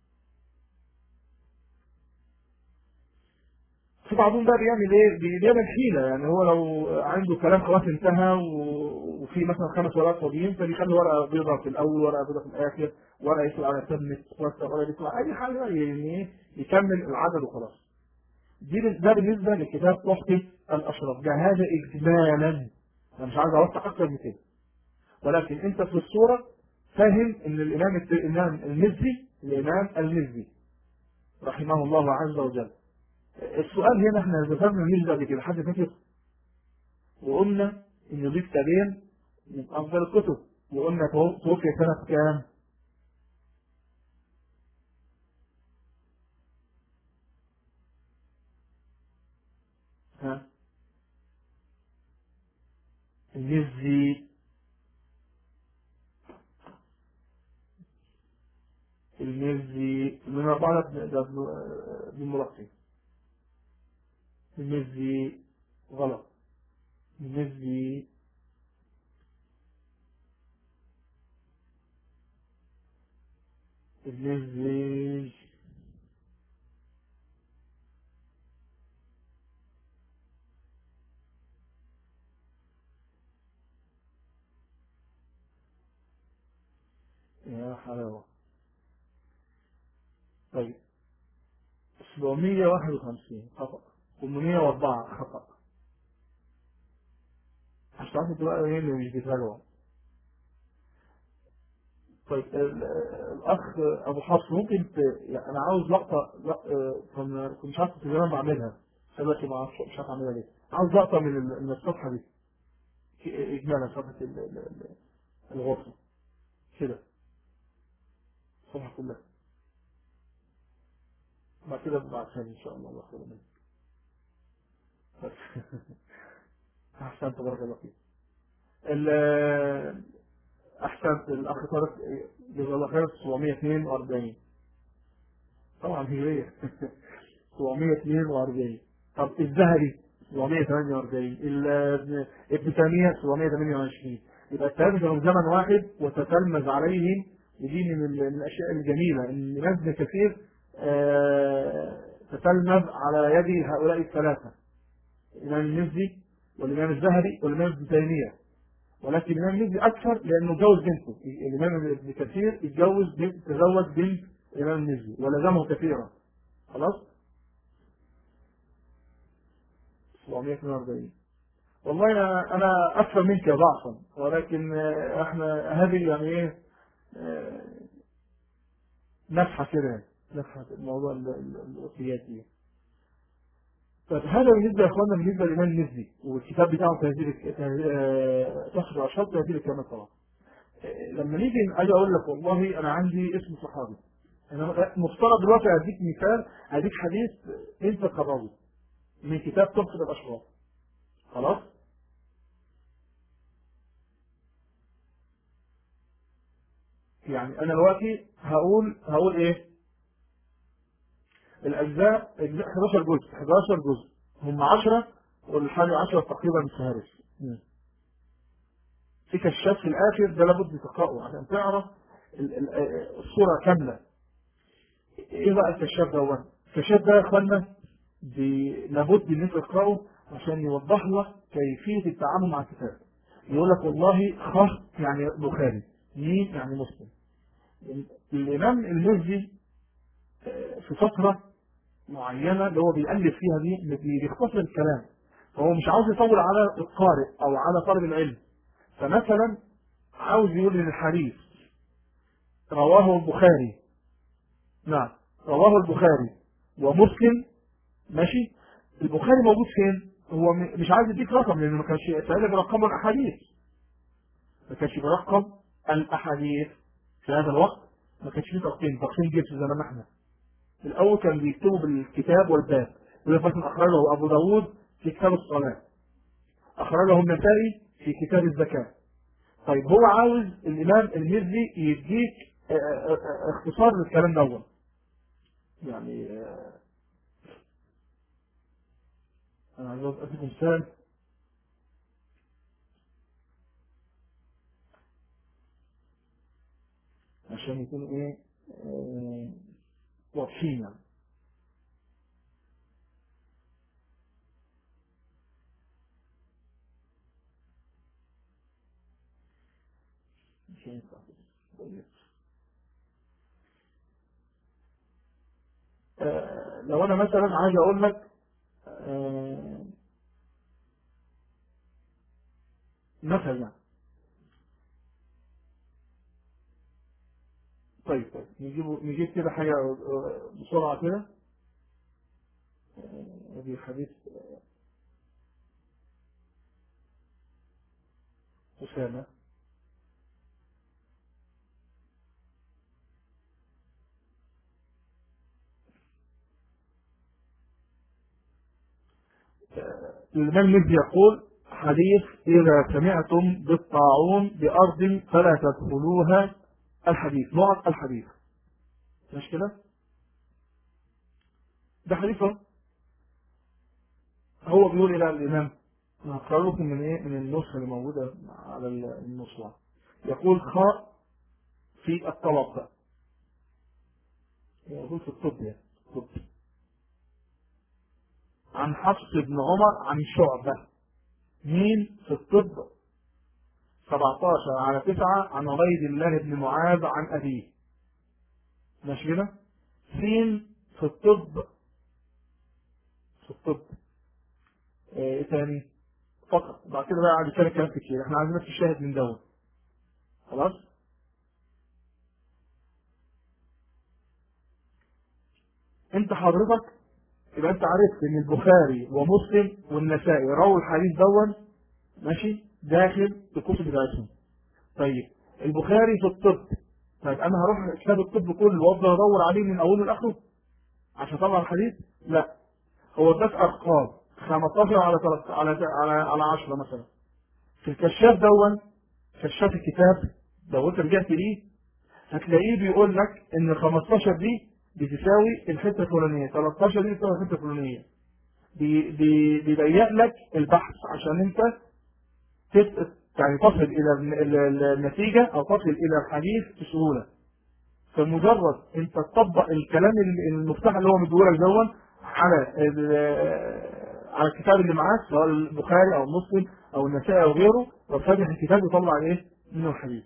في بعضهم بقى بيعمل ايه؟ بي- بيعمل حيله يعني هو لو عنده كلام خلاص انتهى و- وفي مثلا خمس ورقات فاضيين فبيخلي ورقه بيضاء في الاول ورقه بيضاء في الاخر ورقه يكتب على تمت ورقه يكتب على اي حاجه يعني ايه يكمل العدد وخلاص. دي بال- ده بالنسبه لكتاب تحفه الاشراف ده هذا اجمالا انا مش عايز اوسع اكتر من كده ولكن انت في الصوره فاهم ان الامام الت- الامام المزي الامام المزي رحمه الله عز وجل السؤال هنا احنا ذكرنا الميز قبل كده حد فاكر وقلنا ان دي كتابين من افضل الكتب وقلنا تو- توفي سنة كام؟ ها؟ المزي المزي من أربعة ده ده ابن ملقي المزي غلط المزي المزي يا حلاوة طيب 751 خطأ 804 خطأ مش عارف انتوا بقى ايه اللي مش بيتراجعوا طيب ال- الاخ ابو حفص ممكن ت... يعني انا عاوز لقطه لا آه، كنا كنت مش عارف كنت زمان بعملها دلوقتي ما اعرفش مش عارف اعملها ليه عاوز لقطه من ال- من الصفحه دي ك- اجمالا صفحه ال- ال- ال- الغرفه كده الصفحه كلها بعد كده ببعتها لي ان شاء الله الله خير منك بس. احسنت بارك الله فيك ال- احسنت الاخ طارق جزاه الله خير 742 طبعا هجريه 742 طب الذهبي 748 ال- ابن ابن تيميه 728 يبقى الثلاثه كانوا في زمن واحد وتتلمذ عليهم ودي من ال- من الاشياء الجميله ان ابن كثير آه، تتلمذ على يد هؤلاء الثلاثه الامام المزي والامام الذهبي والامام ابن تيميه ولكن الامام المزي اكثر لانه جوز بنته الامام ابن كثير اتجوز بنت تزوج بنت الامام المزي ولزمه كثيرا خلاص 742 والله أنا أنا أكثر منك ضعفا ولكن آه، احنا هذه يعني ايه آه، نفحة كده نفحة الموضوع ال- ال- الأوفيات دي طيب هذا بالنسبة يا اخوانا بالنسبة للإمام النزلي والكتاب بتاعه تهذيب الك- آه، تحت أشهر تهذيب الكلام طبعا آه، لما نيجي اجي اقول لك والله انا عندي اسم صحابي انا مفترض دلوقتي اديك مثال اديك حديث انت تقرره من كتاب تحفة الاشراف خلاص يعني انا دلوقتي هقول هقول ايه الاجزاء اجزاء 11 جزء 11 جزء هم 10 والحاجة 10 تقريبا فهرس في كشاف في الاخر ده لابد تقراه عشان تعرف ال- ال- الصورة كاملة ايه بقى الكشاف ده هو الكشاف ده يا اخوانا بي- لابد ان انت تقراه عشان يوضح لك كيفية التعامل مع الكتاب يقول لك والله خ يعني بخاري مين يعني مسلم الامام المزي آه، في فترة معينة اللي هو بيألف فيها دي اللي بيختصر الكلام فهو مش عاوز يطول على القارئ او على طالب العلم فمثلا عاوز يقول ان الحديث رواه البخاري نعم رواه البخاري ومسلم ماشي البخاري موجود فين هو م- مش عايز يديك رقم لانه ما كانش سائل برقم الاحاديث ما كانش برقم الاحاديث في هذا الوقت ما كانش فيه تقسيم تقسيم جبس زي ما احنا الاول كان بيكتبوا بالكتاب والباب يقول لك مثلا اخرجه ابو داود في كتاب الصلاه اخرجه النسائي في كتاب الزكاه طيب هو عاوز الامام المزي يديك آه، آه، آه، اختصار للكلام دوت يعني آه، انا عايز اديكم مثال عشان يكونوا ايه آه، واضحين يعني عشان يطلع. طيب. آه، لو انا مثلا عايز اقول لك آه، مثلا طيب طيب نجيب نجيب كده حاجة آه، بسرعة كده آه، ادي حديث أسامة الإمام المزي يقول حديث إذا سمعتم بالطاعون بأرض فلا تدخلوها الحديث نقط الحديث مش كده؟ ده حديث أهو. هو بيقول إيه بقى الإمام هقرأ لكم من إيه من النسخة اللي موجودة على النصوة يقول خاء في الطلب بقى يقول في الطب يعني الطب. عن حفص بن عمر عن شعبة مين في الطب 17 على 9 عن عبيد الله بن معاذ عن أبيه ماشي كده سين في الطب في الطب ايه تاني فقط بعد كده بقى قاعد يتكلم كلام كتير احنا عايزين نفس الشاهد من دوت خلاص انت حضرتك يبقى انت عرفت ان البخاري ومسلم والنسائي رووا الحديث دوت ماشي داخل الكتب بتاعتهم طيب البخاري في الطب طيب انا هروح كتاب الطب كله وافضل ادور عليه من اوله لاخره عشان اطلع الحديث لا هو اداك ارقام 15 على 3 على على على 10 مثلا في الكشاف دون كشاف الكتاب لو انت رجعت ليه هتلاقيه بيقول لك ان 15 دي بتساوي الحته الفلانيه 13 دي بتساوي الحته الفلانيه بي- بي- بيضيق لك البحث عشان انت تس- يعني تصل الى الن- ال- ال- النتيجه او تصل الى الحديث بسهوله فمجرد انت تطبق الكلام ال- المفتاح اللي هو مديهولك دون على ال- على الكتاب اللي معاك سواء البخاري او مسلم او النسائي او غيره وتفتح الكتاب يطلع ايه منه الحديث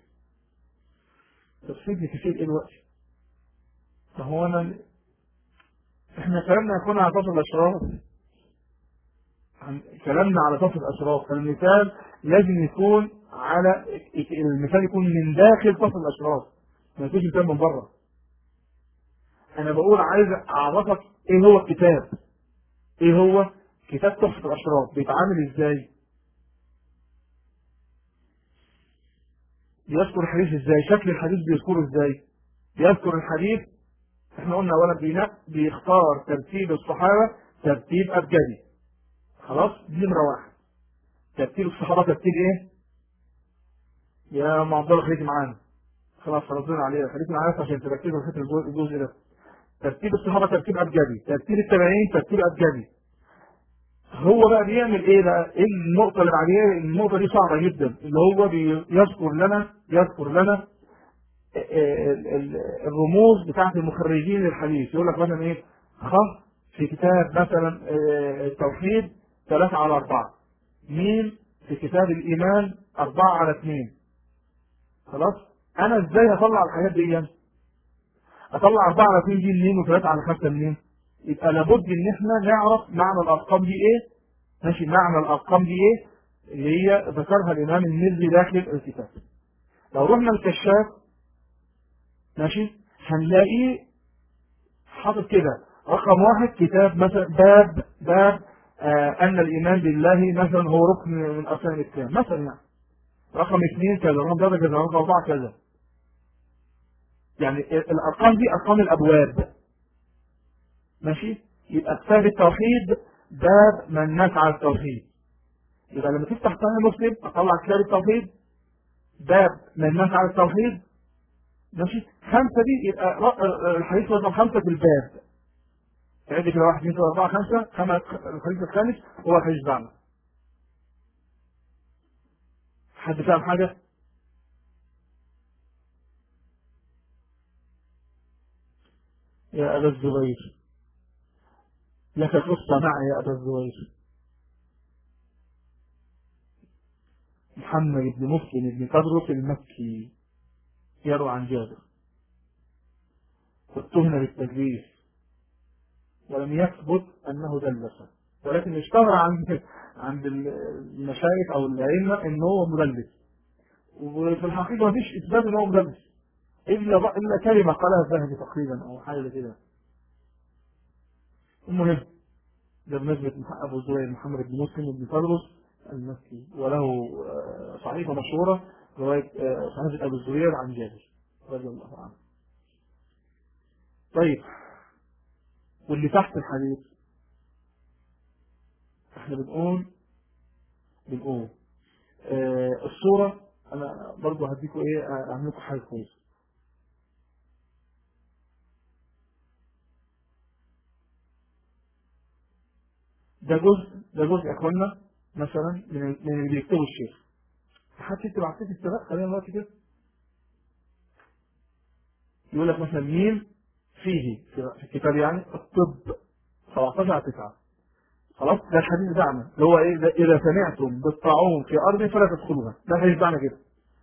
تفسير كتير ايه الوقت فهو انا احنا كلامنا يكون على فصل الاشراف عن كلامنا على فصل الاشراف فالمثال لازم يكون على المثال يكون من داخل فصل الاشراف ما يكونش مثال من بره انا بقول عايز اعرفك ايه هو الكتاب ايه هو كتاب تحفة الاشراف بيتعامل ازاي بيذكر الحديث ازاي شكل الحديث بيذكره ازاي بيذكر الحديث احنا قلنا اولا بينق بيختار ترتيب الصحابة ترتيب ابجدي خلاص دي نمرة واحد ترتيب الصحابة ترتيب ايه يا معضلة خليك معانا خلاص خلصنا عليها خليك معانا عشان تركزوا في الجزء ده ترتيب الصحابة ترتيب أبجدي ترتيب التابعين ترتيب أبجدي هو بقى بيعمل ايه بقى ايه النقطة اللي بعديها النقطة دي صعبة جدا اللي هو بيذكر لنا يذكر لنا الرموز بتاعت المخرجين للحديث يقول لك مثلا ايه خ في كتاب مثلا التوحيد ثلاثة على أربعة ميم في كتاب الإيمان أربعة على اثنين خلاص أنا إزاي هطلع الحاجات دي يعني؟ اطلع 4 على 2 دي منين و3 على 5 منين يبقى لابد ان احنا نعرف معنى الارقام دي ايه ماشي معنى الارقام دي ايه اللي هي ذكرها الامام المزي داخل الكتاب لو رحنا الكشاف ماشي هنلاقيه حاطط كده رقم واحد كتاب مثلا باب باب آه ان الايمان بالله مثلا هو ركن من اركان الاسلام مثلا يعني رقم اثنين كذا رقم ثلاثه كذا رقم اربعه كذا يعني الارقام دي ارقام الابواب ماشي يبقى كتاب التوحيد باب من نسعى التوحيد يبقى لما تفتح صحيح مسلم اطلع كتاب التوحيد باب من نسعى التوحيد ماشي خمسة دي يبقى الحديث رقم خمسة في الباب عندي كده واحد اثنين ثلاثة أربعة خمسة خمس الحديث الخامس هو الحديث بتاعنا حد فاهم حاجة؟ يا أبا الزبير لك قصة معي يا أبا الزبير محمد بن مسلم بن تدرس المكي يروى عن جابر واتهم بالتدليس ولم يثبت أنه دلس ولكن اشتهر عند عند المشايخ أو الأئمة أنه هو مدلس وفي الحقيقة ما فيش إثبات أنه مدلس إلا إلا كلمة قالها الذهبي تقريبا أو حاجة كده المهم ده بمناسبة أبو زهير محمد بن مسلم بن تدرس المكي وله صحيفة مشهورة رواية صحيفة أبو الزبير عن جابر رضي الله عنه طيب واللي تحت الحديث احنا بنقول بنقول آه الصورة انا برضو هديكم ايه اعمل لكم حاجة كويسة ده جزء ده جزء يا اخوانا مثلا من من اللي بيكتبه الشيخ حد يكتب على السيف السباق خلينا دلوقتي كده يقول لك مثلا مين فيه في الكتاب يعني الطب 17 على 9 خلاص ده الحديث بتاعنا اللي هو ايه ده اذا سمعتم بالطاعون في ارض فلا تدخلوها ده الحديث بتاعنا كده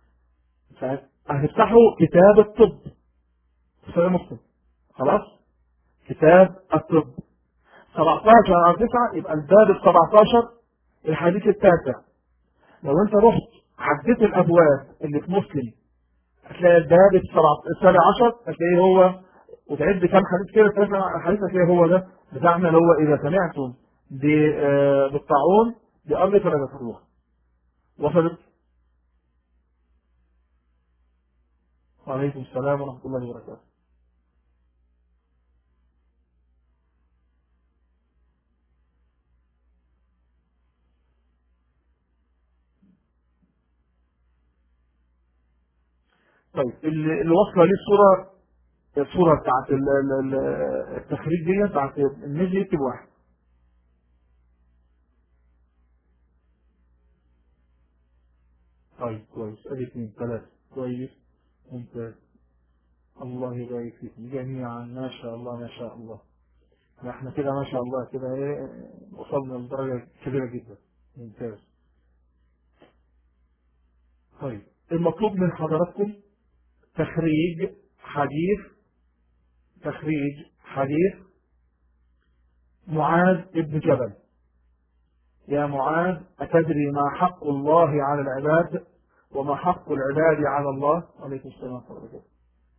هتفتحوا كتاب الطب في مسلم خلاص كتاب الطب 17 على 9 يبقى الباب ال 17 الحديث التاسع لو انت رحت عديت الابواب اللي في مسلم هتلاقي الباب السابع عشر هتلاقيه هو وتعد كام حديث كده ثلاثة حديث هتلاقيه هو ده بتاعنا اللي هو إذا سمعتم بالطاعون بأرض فلا تفروها وصلت وعليكم السلام ورحمة الله وبركاته طيب اللي واصله ليه الصوره الصوره بتاعت التخريج دي بتاعت النجي يكتب واحد طيب كويس ادي اثنين ثلاثة كويس ممتاز الله يبارك فيكم جميعا ما شاء الله ما شاء الله احنا كده ما شاء الله كده ايه وصلنا لدرجة كبيرة جدا ممتاز طيب المطلوب من حضراتكم تخريج حديث تخريج حديث معاذ ابن جبل يا معاذ أتدري ما حق الله على العباد وما حق العباد على الله عليكم السلام ورحمة الله وبركاته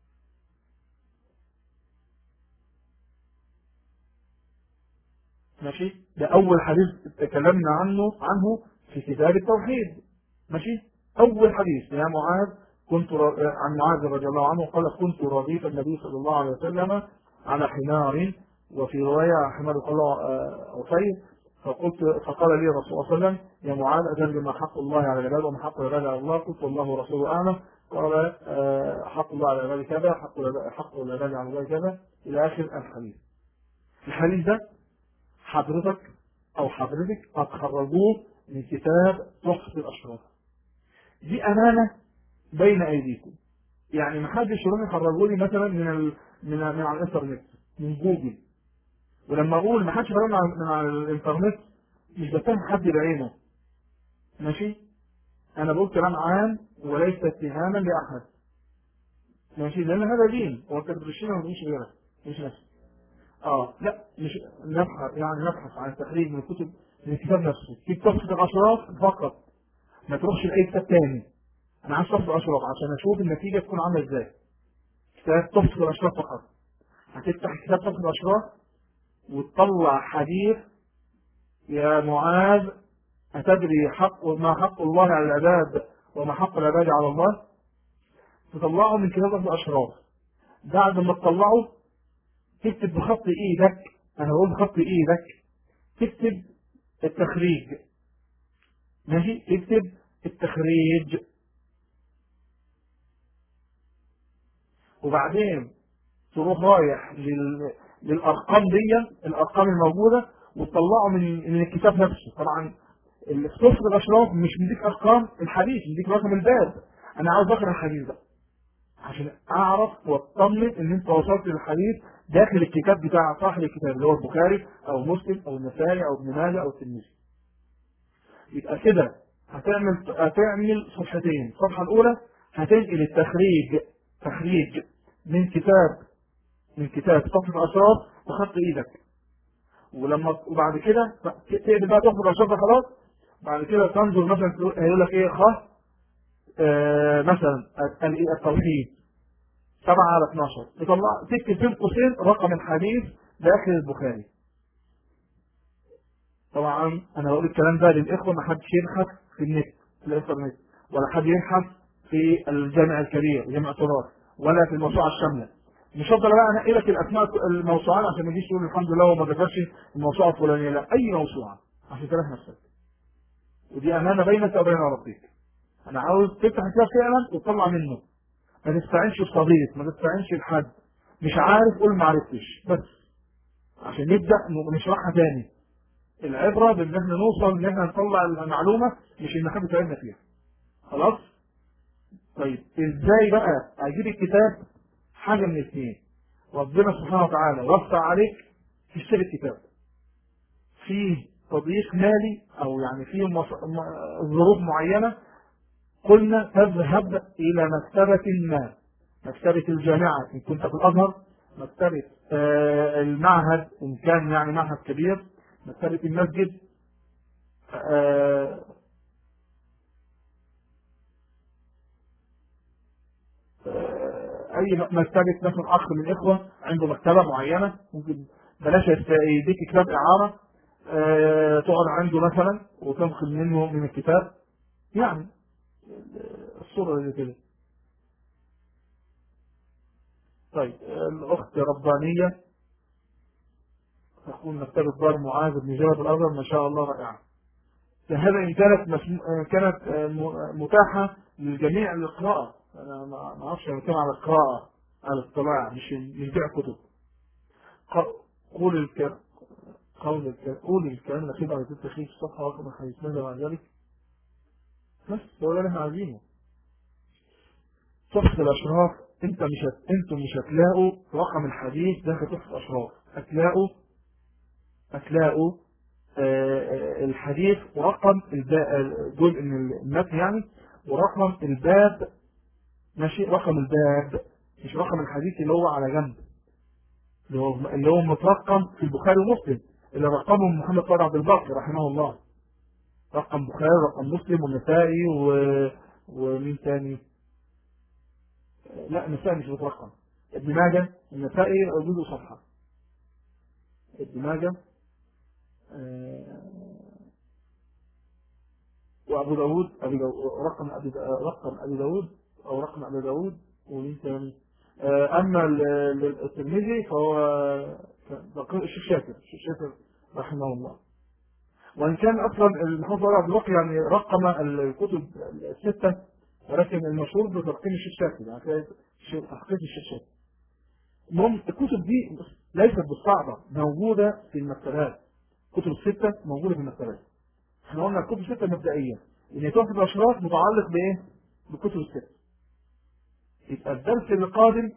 ماشي ده أول حديث تكلمنا عنه عنه في كتاب التوحيد ماشي أول حديث يا معاذ كنت عن معاذ رضي الله عنه قال كنت رديف النبي صلى الله عليه وسلم على حمار وفي رواية حمار قال عفير فقلت فقال لي الرسول صلى الله عليه وسلم يا معاذ أدل ما حق الله على العباد وما حق العباد على الله قلت الله ورسوله أعلم قال حق الله على العباد كذا حق حق العباد على الله كذا إلى آخر الحديث الحديث ده حضرتك أو حضرتك هتخرجوه من كتاب تحفة الأشراف دي أمانة بين أيديكم يعني ما حدش يروح يخرجوا لي مثلا من ال... من من على الانترنت من جوجل ولما اقول ما حدش يخرجوا من على الانترنت مش بتهم حد بعينه ماشي انا بقول كلام عام وليس اتهاما لاحد ماشي لان هذا دين هو انت بتغشنا ما مش غيرك مش نفسك اه لا مش نبحث يعني نبحث عن التحرير من الكتب من الكتاب نفسه في تحفة الاشراف فقط ما تروحش لاي كتاب تاني انا عايز تحفة الاشراف عشان اشوف النتيجة تكون عاملة ازاي كتاب تحفة الاشراف فقط هتفتح كتاب تحفة الاشراف وتطلع حديث يا معاذ أتدري حق ما حق الله على العباد وما حق العباد على الله تطلعه من كتاب الأشراف بعد ما تطلعه تكتب بخط إيدك أنا بقول بخط إيدك تكتب التخريج ماشي تكتب التخريج وبعدين تروح رايح لل... للأرقام دي الأرقام الموجودة وتطلعه من من الكتاب نفسه طبعا الصفر الأشراف مش مديك أرقام الحديث مديك رقم الباب أنا عاوز أقرأ الحديث ده عشان أعرف وأطمن إن أنت وصلت للحديث داخل الكتاب بتاع صاحب الكتاب اللي هو البخاري أو مسلم أو النسائي أو ابن ماجه أو الترمذي يبقى كده هتعمل هتعمل صفحتين الصفحة الأولى هتنقل التخريج تخريج من كتاب من كتاب صفحة الأشراف بخط إيدك ولما وبعد كده تقدر بقى تاخد الأشراف خلاص بعد كده تنظر مثلا هيقول لك إيه خ آه مثلا التوحيد 7 على 12 تطلع تكتب بين قوسين رقم الحديث داخل البخاري طبعا انا بقول الكلام ده للاخوه ما حدش يبحث في النت في الانترنت ولا حد يبحث في الجامع الكبير جامع تراث ولا في الموسوعه الشامله مش هفضل بقى انقي لك الاسماء الموسوعات عشان ما تجيش تقول الحمد لله هو ما ذكرش الموسوعه الفلانيه لا اي موسوعه عشان تريح نفسك ودي امانه بينك وبين ربك انا عاوز تفتح كتاب فعلا وتطلع منه ما تستعنش بصديق ما تستعنش بحد مش عارف قول ما عرفتش بس عشان نبدا نشرحها تاني العبره بان احنا نوصل ان احنا نطلع المعلومه مش ان حد يتعبنا فيها خلاص طيب ازاي بقى اجيب الكتاب حاجه من الاثنين ربنا سبحانه وتعالى وسع عليك تشتري الكتاب فيه تضييق مالي او يعني فيه ظروف معينه قلنا تذهب إلى مكتبة ما مكتبة الجامعة إن كنت في الأزهر مكتبة آه المعهد إن كان يعني معهد كبير مكتبة المسجد آه أي مكتبة مثلا أخ من الإخوة عنده مكتبة معينة ممكن بلاش يديك كتاب إعارة آه تقعد عنده مثلا وتنقل منه من الكتاب يعني الصورة اللي كده طيب الأخت ربانية تقول مكتبة دار معاذ بن جبل الأزهر ما شاء الله رائعة هذا إن كانت مسم... كانت متاحة للجميع للقراءة أنا ما أعرفش أنا على القراءة على الاطلاع مش مش بيع كتب قول الكلام قول الكلام قول الكلام الأخير على تلك الصفحة رقم الحديث ماذا بعد ذلك بس هو ده اللي احنا عايزينه تحفة الأشراف انت مش هت... انتم مش هتلاقوا رقم الحديث داخل تحفة الأشراف هتلاقوا هتلاقوا آه الحديث ورقم جزء من المتن يعني ورقم الباب ماشي رقم الباب مش رقم الحديث اللي هو على جنب اللي هو اللي هو مترقم في البخاري ومسلم اللي رقمه محمد طارق عبد الباقي رحمه الله رقم بخاري رقم مسلم والنسائي و... ومين تاني لا النسائي مش بترقم ابن ماجه النسائي جزء صفحة ابن ماجه آه، وابو داود ابي داود رقم ابي رقم ابي داود او رقم ابي داود ومين تاني آه، اما الترمذي فهو الشيخ شاكر الشيخ شاكر رحمه الله وان كان اصلا المحافظ عبد الوقي يعني رقم الكتب السته ولكن المشهور بترقيم الشيخ شاكر يعني تحقيق الشيخ شاكر المهم الكتب دي ليست بالصعبه موجوده في المكتبات كتب السته موجوده في المكتبات احنا قلنا الكتب الستة مبدئية ان تحفظ الاشراف متعلق بايه بالكتب الستة يبقى الدرس اللي قادم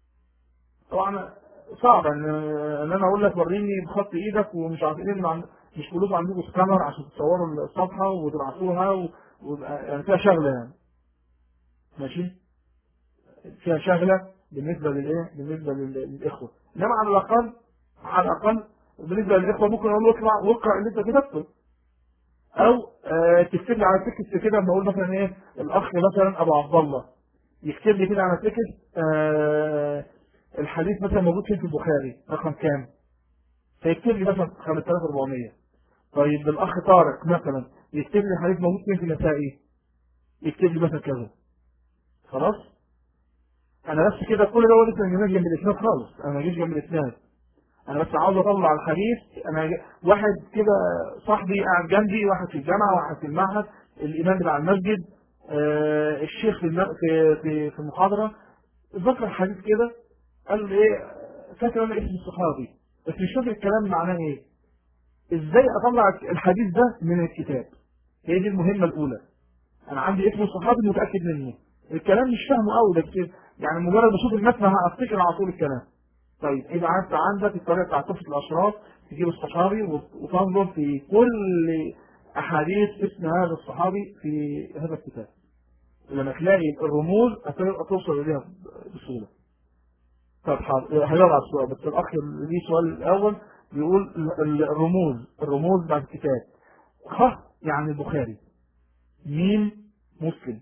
طبعا صعب ان انا اقول لك وريني بخط ايدك ومش عارف ايه مش كلكم عندكم سكانر عشان تصوروا الصفحة وتبعتوها و... يعني فيها شغلة يعني ماشي فيها شغلة بالنسبة للايه بالنسبة للاخوة انما على الاقل على الاقل بالنسبة للاخوة ممكن اقول له اطلع واقرا اللي انت كتبته او آه تكتب لي على تكست كده لما اقول مثلا ايه الاخ مثلا ابو عبد الله يكتب لي كده على تكست آه الحديث مثلا موجود فين في البخاري رقم كام فيكتب لي مثلا 5400 طيب الاخ طارق مثلا يكتب لي الحديث موجود فين في النسائي يكتب لي مثلا كذا خلاص انا بس كده كل ده لسه ما جنب الاسناد خالص انا ما جيش جنب الاسناد انا بس عاوز اطلع الحديث انا واحد كده صاحبي قاعد جنبي واحد في الجامعه واحد في المعهد الامام بتاع المسجد آه الشيخ في في في, في المحاضره ذكر الحديث كده قال له ايه فاكر انا اسم الصحابي بس مش فاكر الكلام معناه ايه ازاي اطلع الحديث ده من الكتاب هي دي المهمه الاولى انا عندي اسم الصحابي متاكد منه الكلام مش فاهمه قوي بس يعني مجرد بشوف المتن هفتكر على طول الكلام طيب إذا انت عندك الطريقة بتاعت تحفة الأشراف تجيب الصحابي وتنظر في كل أحاديث اسم هذا الصحابي في هذا الكتاب لما تلاقي الرموز هتوصل إليها بسهولة طب هيضع السؤال بس الأخ اللي السؤال الأول بيقول الرموز الرموز بعد الكتاب خ يعني البخاري ميم مسلم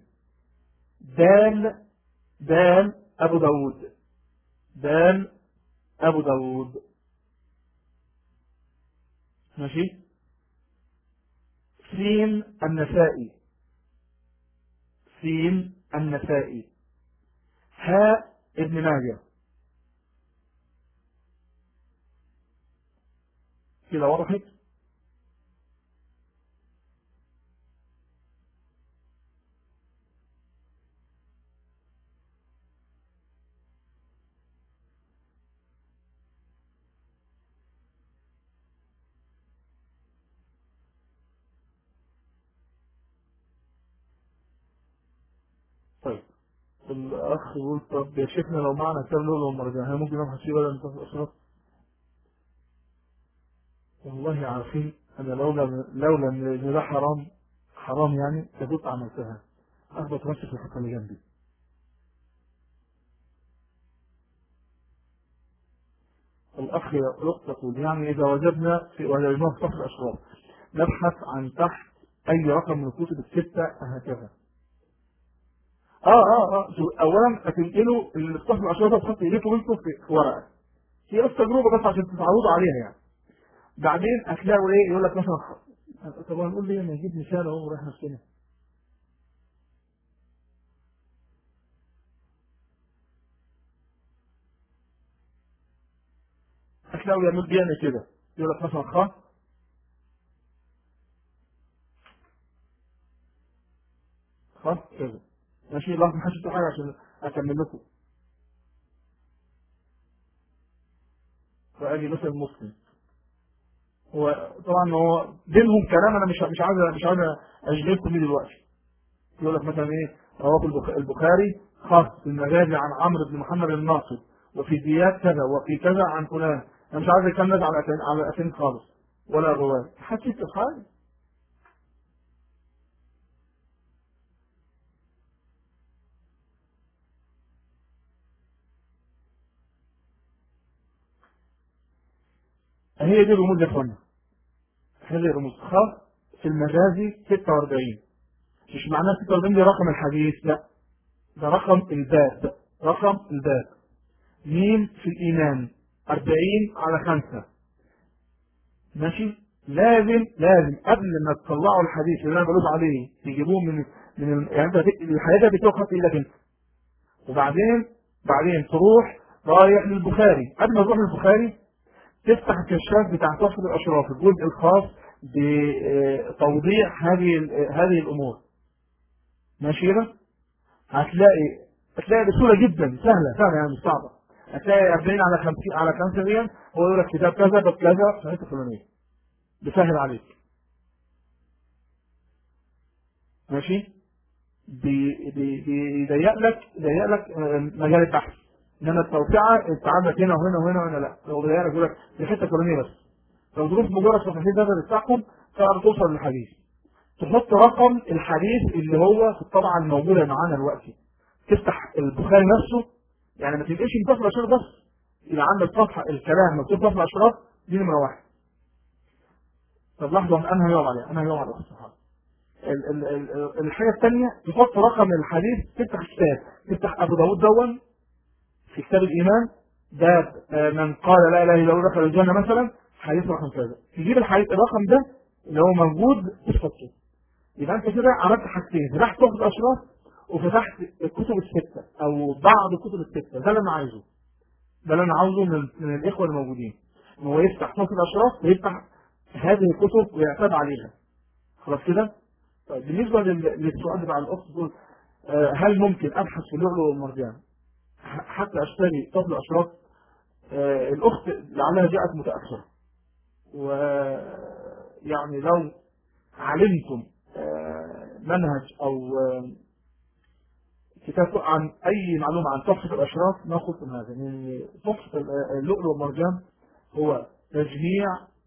دال دال أبو داود دال أبو داود ماشي سين النسائي سين النسائي هاء ابن ماجه كده وضحت الأخ يقول طب يا شيخنا لو معنا كتاب لؤلؤ ومرجان هل ممكن نبحث فيه بدل من أشراف؟ والله عارفين أنا لولا لولا إن ده حرام حرام يعني كنت عملتها أخبط نفسي في الحته اللي جنبي الأخ يقول يعني إذا وجدنا في وجدناه في صف الأشراف نبحث عن تحت أي رقم من الكتب الستة هكذا اه اه اه اولا هتنقلوا الصف الاشرطه تحط ايديكم انتوا في ورقه هي بس تجربه بس عشان تتعودوا عليها يعني بعدين هتلاقوا ايه يقول لك مثلا طب هنقول ليه ما نجيب مثال اهو ورايح نفسنا هتلاقوا يعمل بيعمل كده يقول لك مثلا خ خ كذا ماشي لحظة ما حدش حاجة عشان أكمل لكم فأجي مثل مسلم هو طبعا هو بينهم كلام أنا مش مش عايز مش عايز أشغلكم بيه دلوقتي يقول لك مثلا إيه رواه البخاري خاص بالمجازي عن عمرو بن محمد الناصر وفي زياد كذا وفي كذا عن فلان أنا مش عايز أكمل على على الأسانيد خالص ولا الرواية حسيت الحاجة هي دي الرموز يا اخوانا هذه الرموز خ في المغازي 46 مش معناه 46 دي رقم الحديث لا ده رقم الباب رقم الباب ميم في الإيمان 40 على 5 ماشي لازم لازم قبل ما تطلعوا الحديث اللي انا بقول عليه تجيبوه من من يعني انت الحياه دي بتوقف في ايدك انت وبعدين بعدين تروح رايح للبخاري قبل ما تروح للبخاري تفتح الكشاف بتاع تحفه الاشراف الجزء الخاص بتوضيح هذه هذه الامور ماشي كده هتلاقي هتلاقي بسهوله جدا سهله سهله يعني مش صعبه هتلاقي 40 على 50 على 5 دي هو يقول لك كتاب كذا باب كذا في حته فلانيه بيسهل عليك ماشي بي- بي- بيضيق لك يضيق لك آه، مجال البحث انما التوسعه انت عندك هنا وهنا وهنا وهنا لا لو بيضيق لك يقول لك في حته فلانيه بس لو ظروف مجرد صفحتين ثلاثه بتاعهم تعرف توصل للحديث تحط رقم الحديث اللي هو في الطبعه الموجوده معانا دلوقتي تفتح البخاري نفسه يعني ما تبقاش انت الاشراف بس يبقى عندك صفحه الكلام مكتوب في الاشراف دي نمره واحد طب لحظه انا هيقع عليها انا هيقع على الصحابه ال- ال- ال- الحاجه الثانيه تحط رقم الحديث تفتح كتاب تفتح ابو داود دون في كتاب الايمان باب آه، من قال لا اله الا الله دخل الجنه مثلا حديث رقم كذا تجيب الحديث الرقم ده اللي هو موجود تحطه يبقى انت كده عملت حاجتين فتحت كتب الاشراف وفتحت الكتب السته او بعض الكتب السته ده اللي انا عايزه ده اللي انا عاوزه من, من الاخوه الموجودين ان هو يفتح كتب الاشراف ويفتح هذه الكتب ويعتاد عليها خلاص كده طيب بالنسبه لل- للسؤال بتاع الاخت تقول آه، هل ممكن ابحث في اللؤلؤ والمرجان ح- حتى اشتري طفل اشراف آه، الاخت لعلها جاءت متاخره ويعني لو علمتم آه، منهج او آه، كتاب عن اي معلومه عن تحفه الاشراف ما قلت من هذا يعني تحفه اللؤلؤ والمرجان هو تجميع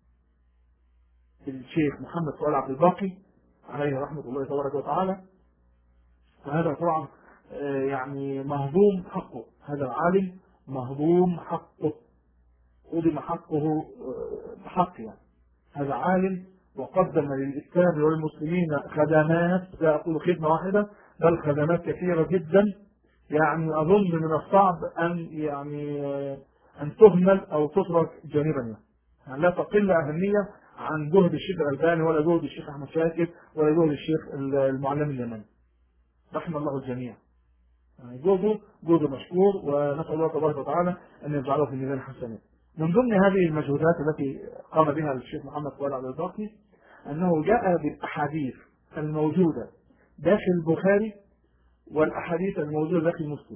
الشيخ محمد فؤاد عبد الباقي عليه رحمه الله تبارك وتعالى وهذا طبعا آه، يعني مهضوم حقه هذا العالم مهضوم حقه قدم حقه آه، بحق يعني هذا عالم وقدم للإسلام والمسلمين خدمات لا أقول خدمة واحدة بل خدمات كثيرة جدا يعني أظن من الصعب أن يعني آه، أن تهمل أو تترك جانبا يعني. يعني لا تقل أهمية عن جهد الشيخ الألباني ولا جهد الشيخ أحمد شاكر ولا جهد الشيخ المعلم اليمني رحم الله الجميع يعني جهده جهد مشكور ونسأل الله تبارك وتعالى أن يجعله في ميزان حسنات من ضمن هذه المجهودات التي قام بها الشيخ محمد فؤاد عبد الباقي أنه جاء بالأحاديث الموجودة داخل البخاري والأحاديث الموجودة داخل مسلم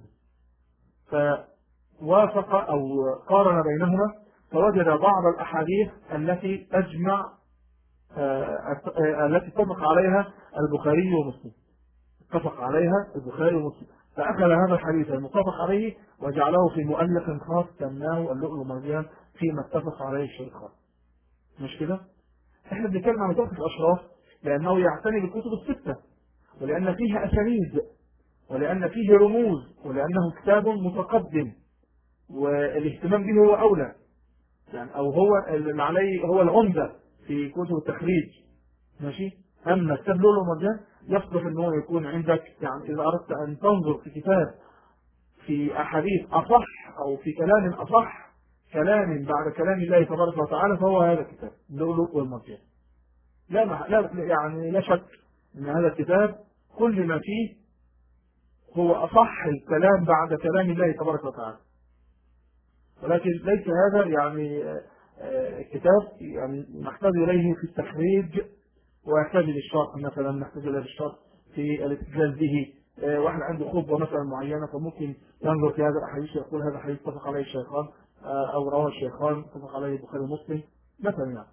فوافق أو قارن بينهما فوجد بعض الأحاديث التي تجمع آه، آه، التي اتفق عليها البخاري ومسلم اتفق عليها البخاري ومسلم فأخذ هذا الحديث المتفق عليه وجعله في مؤلف خاص سماه اللؤلؤ والمرجان فيما اتفق عليه الشيخان مش كده؟ احنا بنتكلم عن تحفة الأشراف لأنه يعتني بالكتب الستة ولأن فيها أسانيد ولأن فيه رموز ولأنه كتاب متقدم والاهتمام به هو أولى يعني أو هو اللي عليه هو العمدة في كتب التخريج ماشي أما كتاب لؤلؤ ومرجان يصلح ان هو يكون عندك يعني إذا أردت أن تنظر في كتاب في أحاديث أصح أو في كلام أصح كلام بعد كلام الله تبارك وتعالى فهو هذا الكتاب اللؤلؤ والمرجان لا, مع... لا يعني لا شك ان هذا الكتاب كل ما فيه هو أصح الكلام بعد كلام الله تبارك وتعالى ولكن ليس هذا يعني آه، آه، كتاب يعني نحتاج إليه في التخريج ويحتاج للشرح مثلا نحتاج إلى الشرح في الاستدلال به آه، واحد عنده خطبة مثلا معينة فممكن ينظر في هذا الحديث يقول هذا حديث اتفق عليه الشيخان آه، أو رواه الشيخان اتفق عليه البخاري ومسلم مثلا يعني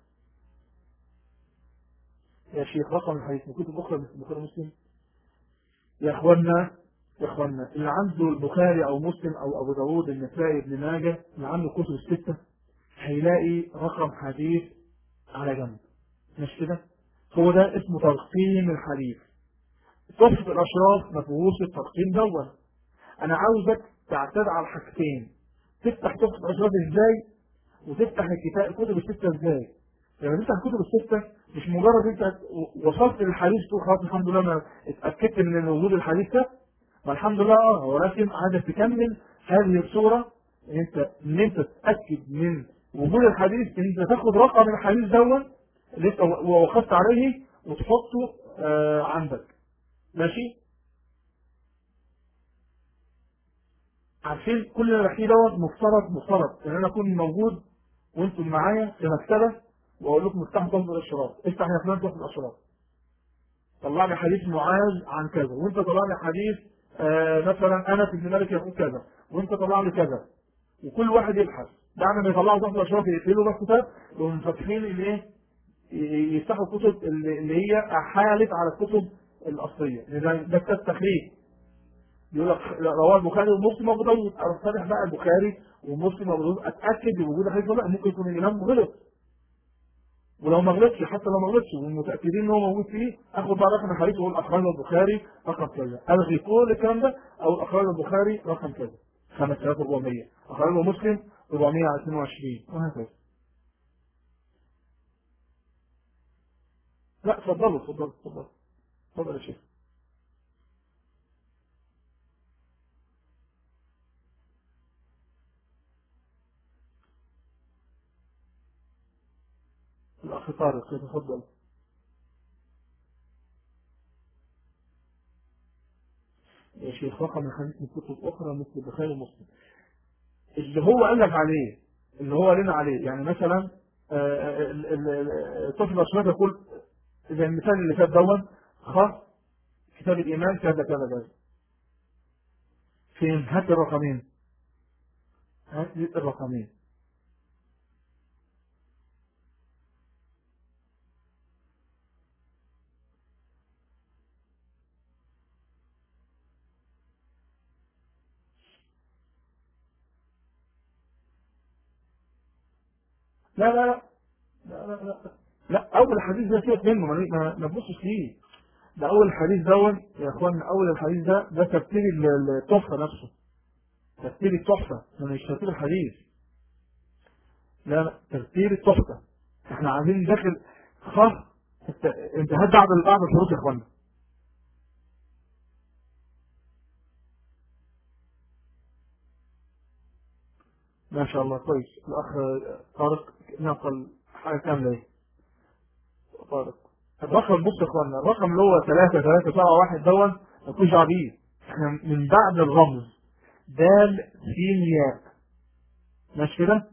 يا شيخ رقم الحديث من كتب أخرى مثل البخاري ومسلم يا إخواننا يا إخواننا اللي عنده البخاري أو مسلم أو أبو داوود النسائي ابن ماجه اللي عنده كتب الستة هيلاقي رقم حديث على جنب مش كده؟ هو ده اسمه ترقيم الحديث تحفة الأشراف ما فيهوش الترقيم دون أنا عاوزك تعتاد على الحاجتين تفتح تحفة الأشراف إزاي وتفتح الكتاب الكتب الستة إزاي لما تفتح الكتب الستة مش مجرد انت وصلت للحديث تقول خلاص الحمد لله انا اتأكدت من وجود الحديث ده ما الحمد لله اه ولكن عايزك تكمل هذه الصورة ان انت ان انت تتأكد من وجود الحديث ان انت تاخد رقم الحديث دون اللي انت وقفت عليه وتحطه آه عندك ماشي عارفين كل اللي بحكيه دوت مفترض مفترض ان انا اكون موجود وانتم معايا في مكتبه واقول لكم افتحوا تنظر الشراب افتح يا فلان تاخد الاشراف طلع لي حديث معاذ عن كذا وانت طلع لي حديث آه مثلا انس بن مالك يقول كذا وانت طلع لي كذا وكل واحد يبحث بعد ما يطلعوا تاخد الاشراف يقفلوا بس كتاب يقوموا فاتحين الايه يفتحوا الكتب اللي هي احالت على الكتب الاصليه ده ده كتاب تخريج يقول لك رواه البخاري ومسلم وابو داوود اروح فاتح بقى البخاري ومسلم وابو داوود اتاكد بوجود حديث ولا ممكن يكون الامام غلط ولو ما غلطش حتى لو ما غلطش ومتاكدين ان هو موجود فيه اخد بقى رقم الحديث واقول اخرجه البخاري رقم كذا الغي كل الكلام ده او اخرجه البخاري رقم كذا 5400 اخرجه مسلم 422 وهكذا لا اتفضلوا اتفضلوا اتفضلوا اتفضل يا شيخ الأخ طارق يتفضل يا شيخ رقم الحديث من كتب أخرى مثل البخاري ومسلم اللي هو قال لك عليه اللي هو لنا عليه يعني مثلا الطفل الأشراف يقول زي المثال اللي فات دون خ كتاب الإيمان كذا كذا كذا فين هات الرقمين هات الرقمين لا لا لا لا لا لا, لا أول حديث ده سيبك منه ما ما تبصش فيه ده أول حديث دون يا إخوان أول الحديث ده ده ترتيب التحفة نفسه ترتيب التحفة مش ترتيب الحديث لا لا ترتيب التحفة احنا عايزين داخل خاص انت هات بعض بعض الشروط يا إخوانا ما شاء الله كويس الأخ طارق نقل حاجة كاملة ايه طارق الرقم بص يا اخوانا الرقم اللي هو 3 3 7 1 دون ما تكونش عبيد احنا من بعد الرمز دال سين ياء ماشي كده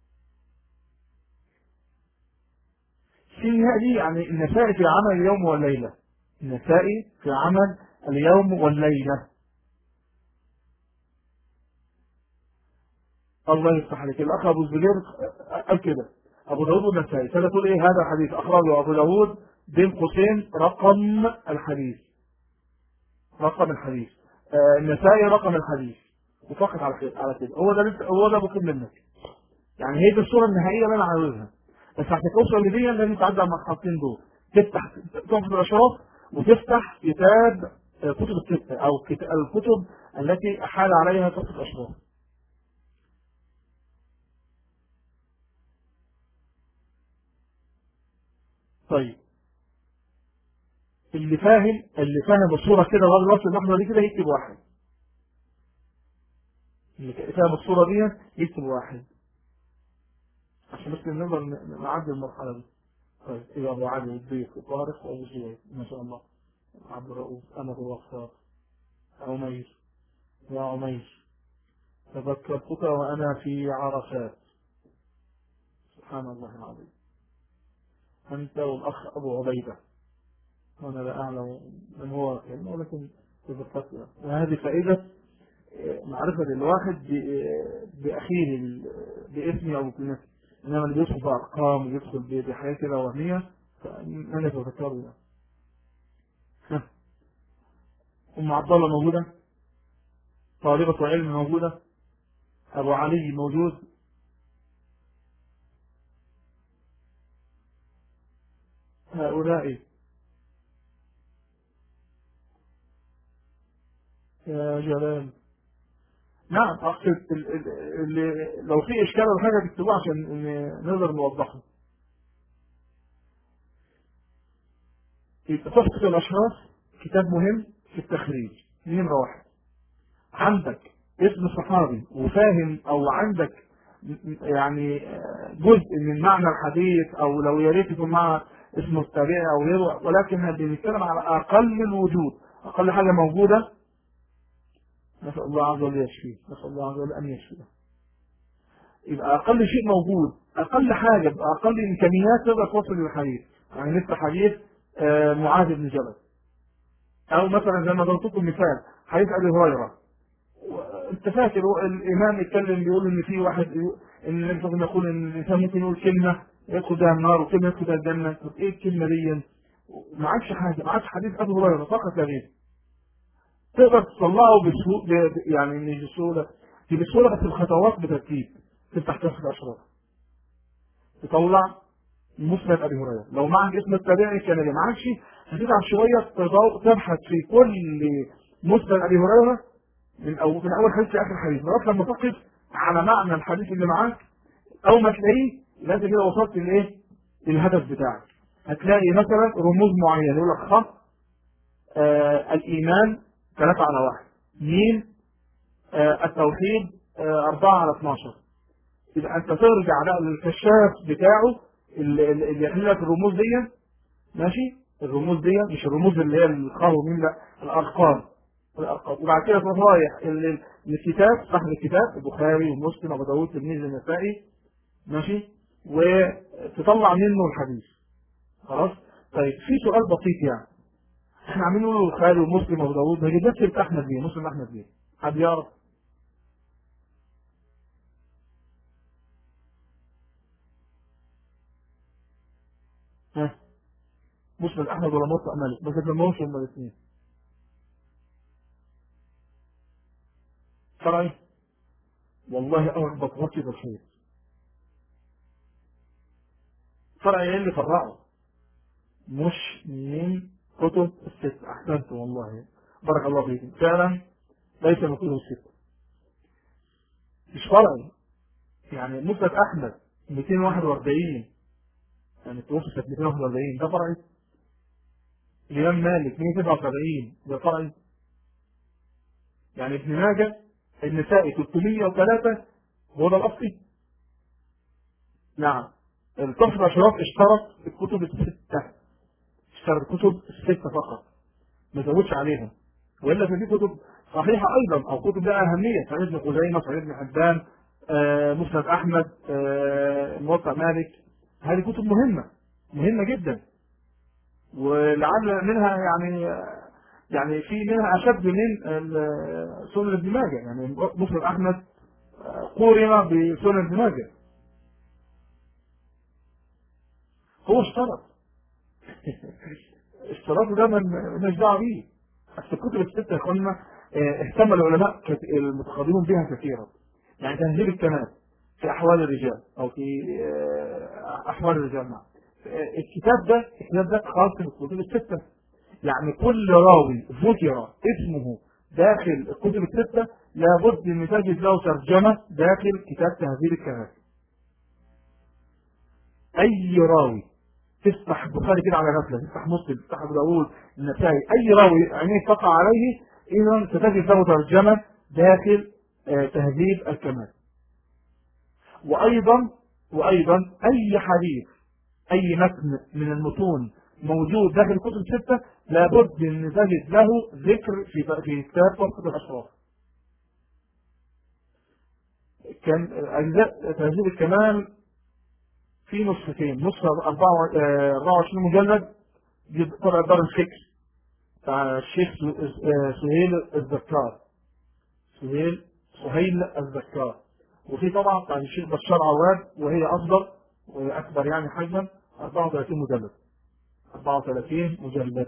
سين ياء دي يعني النسائي في عمل اليوم والليلة النسائي في عمل اليوم والليلة الله يفتح عليك الاخ ابو الزبير قال كده ابو داود والنسائي فانا تقول ايه هذا حديث اخرجه ابو داود بين قوسين رقم الحديث رقم الحديث آه النسائي رقم الحديث وفقط على كده على كده هو ده هو ده بطلب منك يعني هي دي الصوره النهائيه اللي انا عاوزها بس عشان توصل لدي لازم تعدي على المرحلتين دول تفتح تحفظ الاشراف وتفتح كتاب كتب الستة او الكتب التي احال عليها تحفظ الاشراف طيب اللي فاهم اللي فاهم الصورة كده غير الوصف الأحمر دي كده يكتب واحد اللي فاهم الصورة دي يكتب واحد عشان بس نقدر نعدي المرحلة دي طيب إذا أبو علي والضيف وطارق وأبو زياد ما شاء الله عبد الرؤوف أنا أبو غفار عمير يا عمير تذكرتك وأنا في عرفات سبحان الله العظيم أنت والأخ أبو عبيدة وأنا لا أعلم من هو يعني ولكن تذكرت وهذه فائدة معرفة الواحد بأخيه باسمه أو بكلمته إنما اللي بيدخل بأرقام ويدخل بحياة كده وهمية فأنا يتذكره أم عبد الله موجودة طالبة علم موجودة أبو علي موجود هؤلاء يا جلال نعم أقصد اللي لو في إشكال أو حاجة تكتبوه عشان نقدر نوضحه يبقى تحفة الأشراف كتاب مهم في التخريج نمرة واحد عندك اسم صحابي وفاهم أو عندك يعني جزء من معنى الحديث أو لو يا ريت يكون مع اسمه التابعي أو غيره ولكن بنتكلم على أقل الوجود أقل حاجة موجودة نسأل الله عز وجل يشفيه نسأل الله عز وجل أن يشفيه يبقى أقل شيء موجود أقل حاجة بأقل إمكانيات تقدر توصل للحديث يعني نفتح حديث آه، معاذ بن جبل أو مثلا زي ما ضربتكم مثال حديث أبي هريرة أنت فاكر الإمام يتكلم بيقول إن في واحد إن النبي صلى يقول إن الإنسان ممكن يقول كلمة يدخل بها النار وكلمة يدخل بها الجنة طب إيه الكلمة دي؟ ما عادش حاجة ما عادش حديث أبي هريرة فقط لا غير تقدر تطلعه بسهولة يعني مش بسهولة دي بسهولة بس الخطوات بترتيب تفتح كشف الأشراف تطلع مسند أبي هريرة لو معك اسم التابعي كان اللي معكش هتتعب شوية تبحث في كل مسند أبي هريرة من أول من أول حديث لآخر حديث لغاية لما تقف على معنى الحديث اللي معاك أو ما تلاقيه لازم كده وصلت لإيه؟ للهدف بتاعك هتلاقي مثلا رموز معينة يقول لك خط آه الإيمان ثلاثة على واحد مين آه التوحيد آه أربعة على 12 يبقى أنت ترجع بقى للكشاف بتاعه اللي, اللي يحل لك الرموز دي ماشي الرموز دي مش الرموز اللي هي الخاء ومين لا الأرقام الأرقام وبعد كده تروح رايح الكتاب صاحب الكتاب البخاري ومسلم أبو داوود الترمذي النسائي ماشي وتطلع منه الحديث خلاص طيب في سؤال بسيط يعني احنا عاملين نقول البخاري ومسلم وابو داوود ما جبناش سيره احمد ليه مسلم احمد ليه حد يعرف ها مسلم احمد ولا موطأ مالك ما كتبناهمش هما الاثنين فرعي والله اول بطلتي بخير فرعي ايه اللي فرعه مش من كتب الست احسنت والله بارك الله فيكم فعلا ليس من كتب الست مش فرعي يعني مسند احمد 241 يعني توفي سنه 241 ده فرعي الامام مالك 177 ده فرعي يعني ابن ماجه النسائي 303 هو ده الاصلي نعم الطفل اشراف اشترط الكتب السته اشترط الكتب الستة فقط ما زودش عليها والا ففي كتب صحيحة ايضا او كتب لها اهمية صحيح ابن خزيمة صحيح ابن حبان آه، مسند احمد آه، موطأ مالك هذه كتب مهمة مهمة جدا ولعل منها يعني يعني في منها اشد من آه، سنن ابن ماجه يعني مسند احمد قورن بسنن ابن ماجه هو اشترط اشتراطه ده مالناش دعوه بيه اصل الكتب الستة يا اخوانا اه، اهتم العلماء المتقدمون بها كثيرا يعني تهذيب الكمال في احوال الرجال او في اه، احوال الرجال نعم الكتاب ده الكتاب ده خاص بالكتب الستة يعني كل راوي ذكر اسمه داخل الكتب الستة لابد ان تجد له ترجمة داخل كتاب تهذيب الكمال اي راوي تفتح البخاري كده على غفله تفتح مسلم تفتح ابو داوود النسائي اي راوي عينيه تقع عليه اذا ستجد له ترجمه داخل آه، تهذيب الكمال وايضا وايضا اي حديث اي متن من المتون موجود داخل الكتب السته لابد ان تجد له ذكر في في كتاب طبقه الاشراف كان اجزاء تهذيب الكمال في نسختين نسخة 24 مجلد طبع دار الفكر بتاع الشيخ سهيل الذكار سهيل سهيل الذكار وفي طبعا بتاع الشيخ بشار عواد وهي أفضل وهي أكبر يعني حجما 34 مجلد 34 مجلد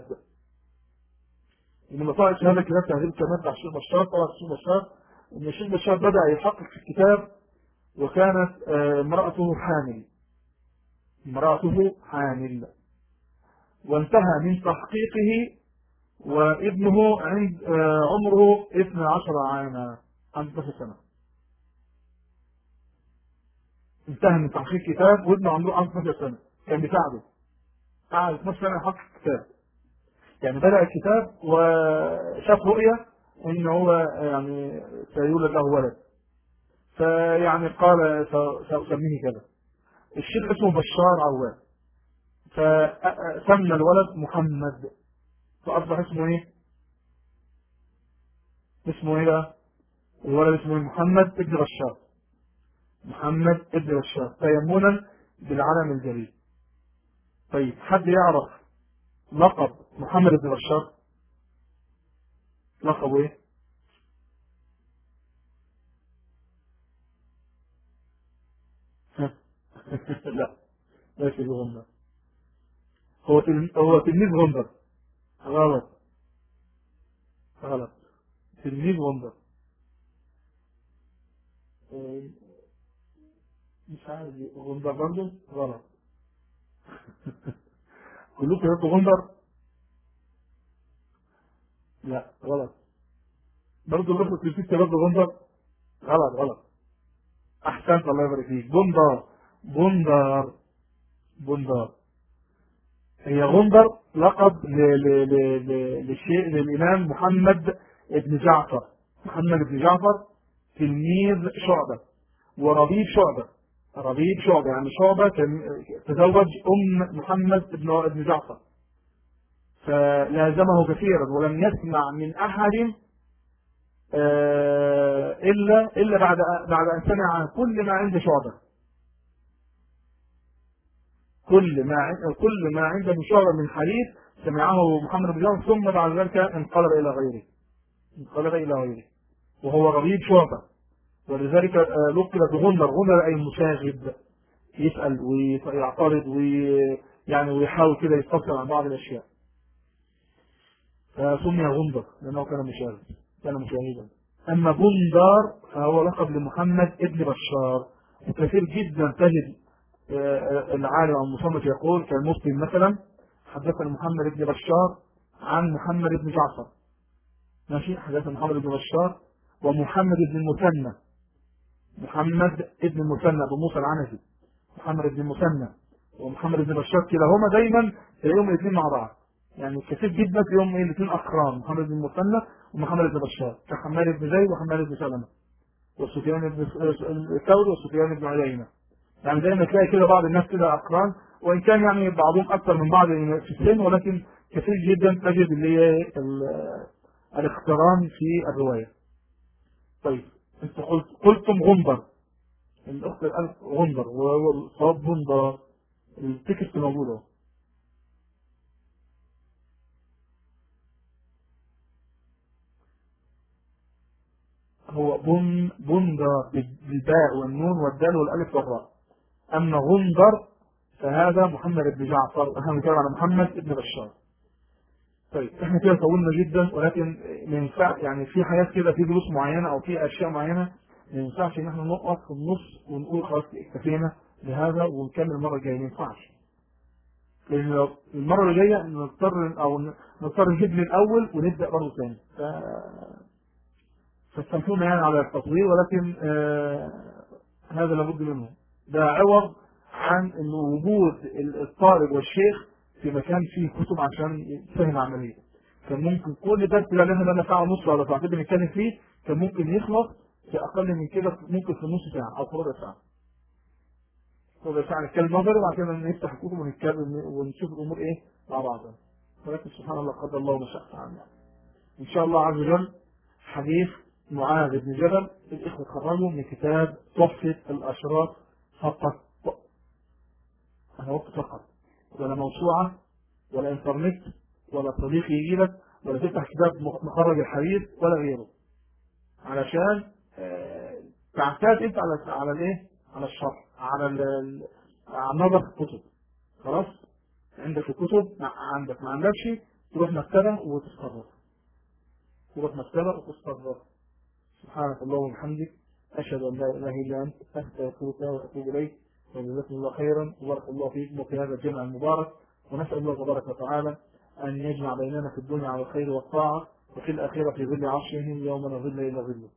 من مطاعم هذا الكتاب تهذيب كمان بتاع الشيخ بشار طبعا الشيخ بشار ان الشيخ بشار بدأ يحقق في الكتاب وكانت آه، امرأته حامل امرأته حامل وانتهى من تحقيقه وابنه عند آه، عمره 12 عاما 15 سنة انتهى من تحقيق كتاب وابنه عمره 15 سنة كان بيساعده قعد 12 سنة يحقق كتاب يعني بدأ الكتاب وشاف رؤية ان هو يعني سيولد له ولد فيعني قال سأسميه كذا الشيخ اسمه بشار عواد فسمى الولد محمد فأصبح اسمه ايه اسمه ايه بقى الولد اسمه محمد ابن بشار محمد ابن بشار تيمنا بالعلم الجليل طيب حد يعرف لقب محمد بن بشار لقبه ايه لا ليس بغندر هو هو تلميذ غندر غلط غلط تلميذ غندر مش عارف غندر برضه غلط كلكم يبقوا غندر لا غلط برضه لفظ تلفيت برضه غندر غلط غلط احسنت الله يبارك فيك بندر بندر بندر هي غندر لقب للشيء للامام محمد بن جعفر محمد بن جعفر تلميذ شعبة وربيب شعبة ربيب شعبة يعني شعبة تزوج أم محمد بن جعفر فلازمه كثيرا ولم يسمع من أحد آه، إلا إلا بعد بعد أن سمع كل ما عند شعبة كل ما كل ما عند شعبة من حديث سمعه محمد بن جعفر ثم بعد ذلك انقلب إلى غيره انقلب إلى غيره وهو ربيب شعبة ولذلك آه، لقب بغندر غندر أي مشاغب يسأل ويعترض ويعني ويحاول كده يستفسر عن بعض الأشياء فسمي غندر لأنه كان مشاغب كان مشاهدا أما بندار فهو لقب لمحمد ابن بشار وكثير جدا تجد آه، آه، العالم أو المصنف يقول كالمسلم مثلا حدثنا محمد بن بشار عن محمد بن جعفر ماشي حدثنا محمد بن بشار ومحمد بن المثنى محمد بن المثنى أبو موسى العنزي محمد بن المثنى ومحمد بن بشار كلاهما دايما تلاقيهم الاثنين مع بعض يعني كثير جدا تلاقيهم الاثنين اقران محمد بن المثنى ومحمد بن بشار كحماد بن زيد وحماد بن سلمة وسفيان بن الثوري وسفيان بن عيينة يعني دايما تلاقي كده بعض الناس كده اقران وان كان يعني بعضهم اكثر من بعض في السن ولكن كثير جدا تجد اللي هي الاقتران في الروايه طيب انت قلت قلتم غندر الاخت الالف غندر والصواب غندر التكست موجود اهو هو بن بندر بالباء والنون والدال والالف والراء اما غندر فهذا محمد بن جعفر احنا بنتكلم على محمد بن بشار طيب احنا كده طولنا جدا ولكن ما ينفع يعني في حاجات كده في دروس معينه او في اشياء معينه ما ينفعش ان احنا نقف في النص ونقول خلاص اكتفينا بهذا ونكمل المره الجايه ما ينفعش لان لو المره اللي جايه نضطر او نضطر نجيب من الاول ونبدا برضه ثاني ف... فاستمحونا يعني على التطوير ولكن آه هذا لابد منه ده عوض عن ان وجود الطالب والشيخ في مكان فيه كتب عشان يفهم عملية كان ممكن كل درس اللي احنا بقى ساعة ونص ولا ساعتين بنتكلم فيه كان ممكن يخلص في اقل من كده ممكن في نص ساعة او في ربع ساعة ربع ساعة نتكلم نظري وبعد كده نفتح الكتب ونتكلم ونشوف الامور ايه مع بعضها ولكن سبحان الله قدر الله ما شاء فعل ان شاء الله عز وجل حديث معاذ بن جبل الإخوة خرجوا من كتاب تحفة الأشراف فقط أنا وقت فقط ولا موسوعة ولا انترنت ولا صديق يجي لك ولا تفتح كتاب مخرج الحديث ولا غيره علشان آه، تعتاد انت على على الايه على الشرح على على النظر في الكتب خلاص عندك الكتب عندك ما عندكش تروح مكتبه وتستقرر تروح مكتبه وتستقرر سبحانك اللهم وبحمدك أشهد أن لا إله إلا أنت أستغفرك وأتوب إليك وجزاكم الله خيرا وبارك الله فيكم وفي هذا الجمع المبارك ونسأل الله تبارك وتعالى أن يجمع بيننا في الدنيا على الخير والطاعة وفي الآخرة في ظل عرشه يوم لا ظل إلا ظله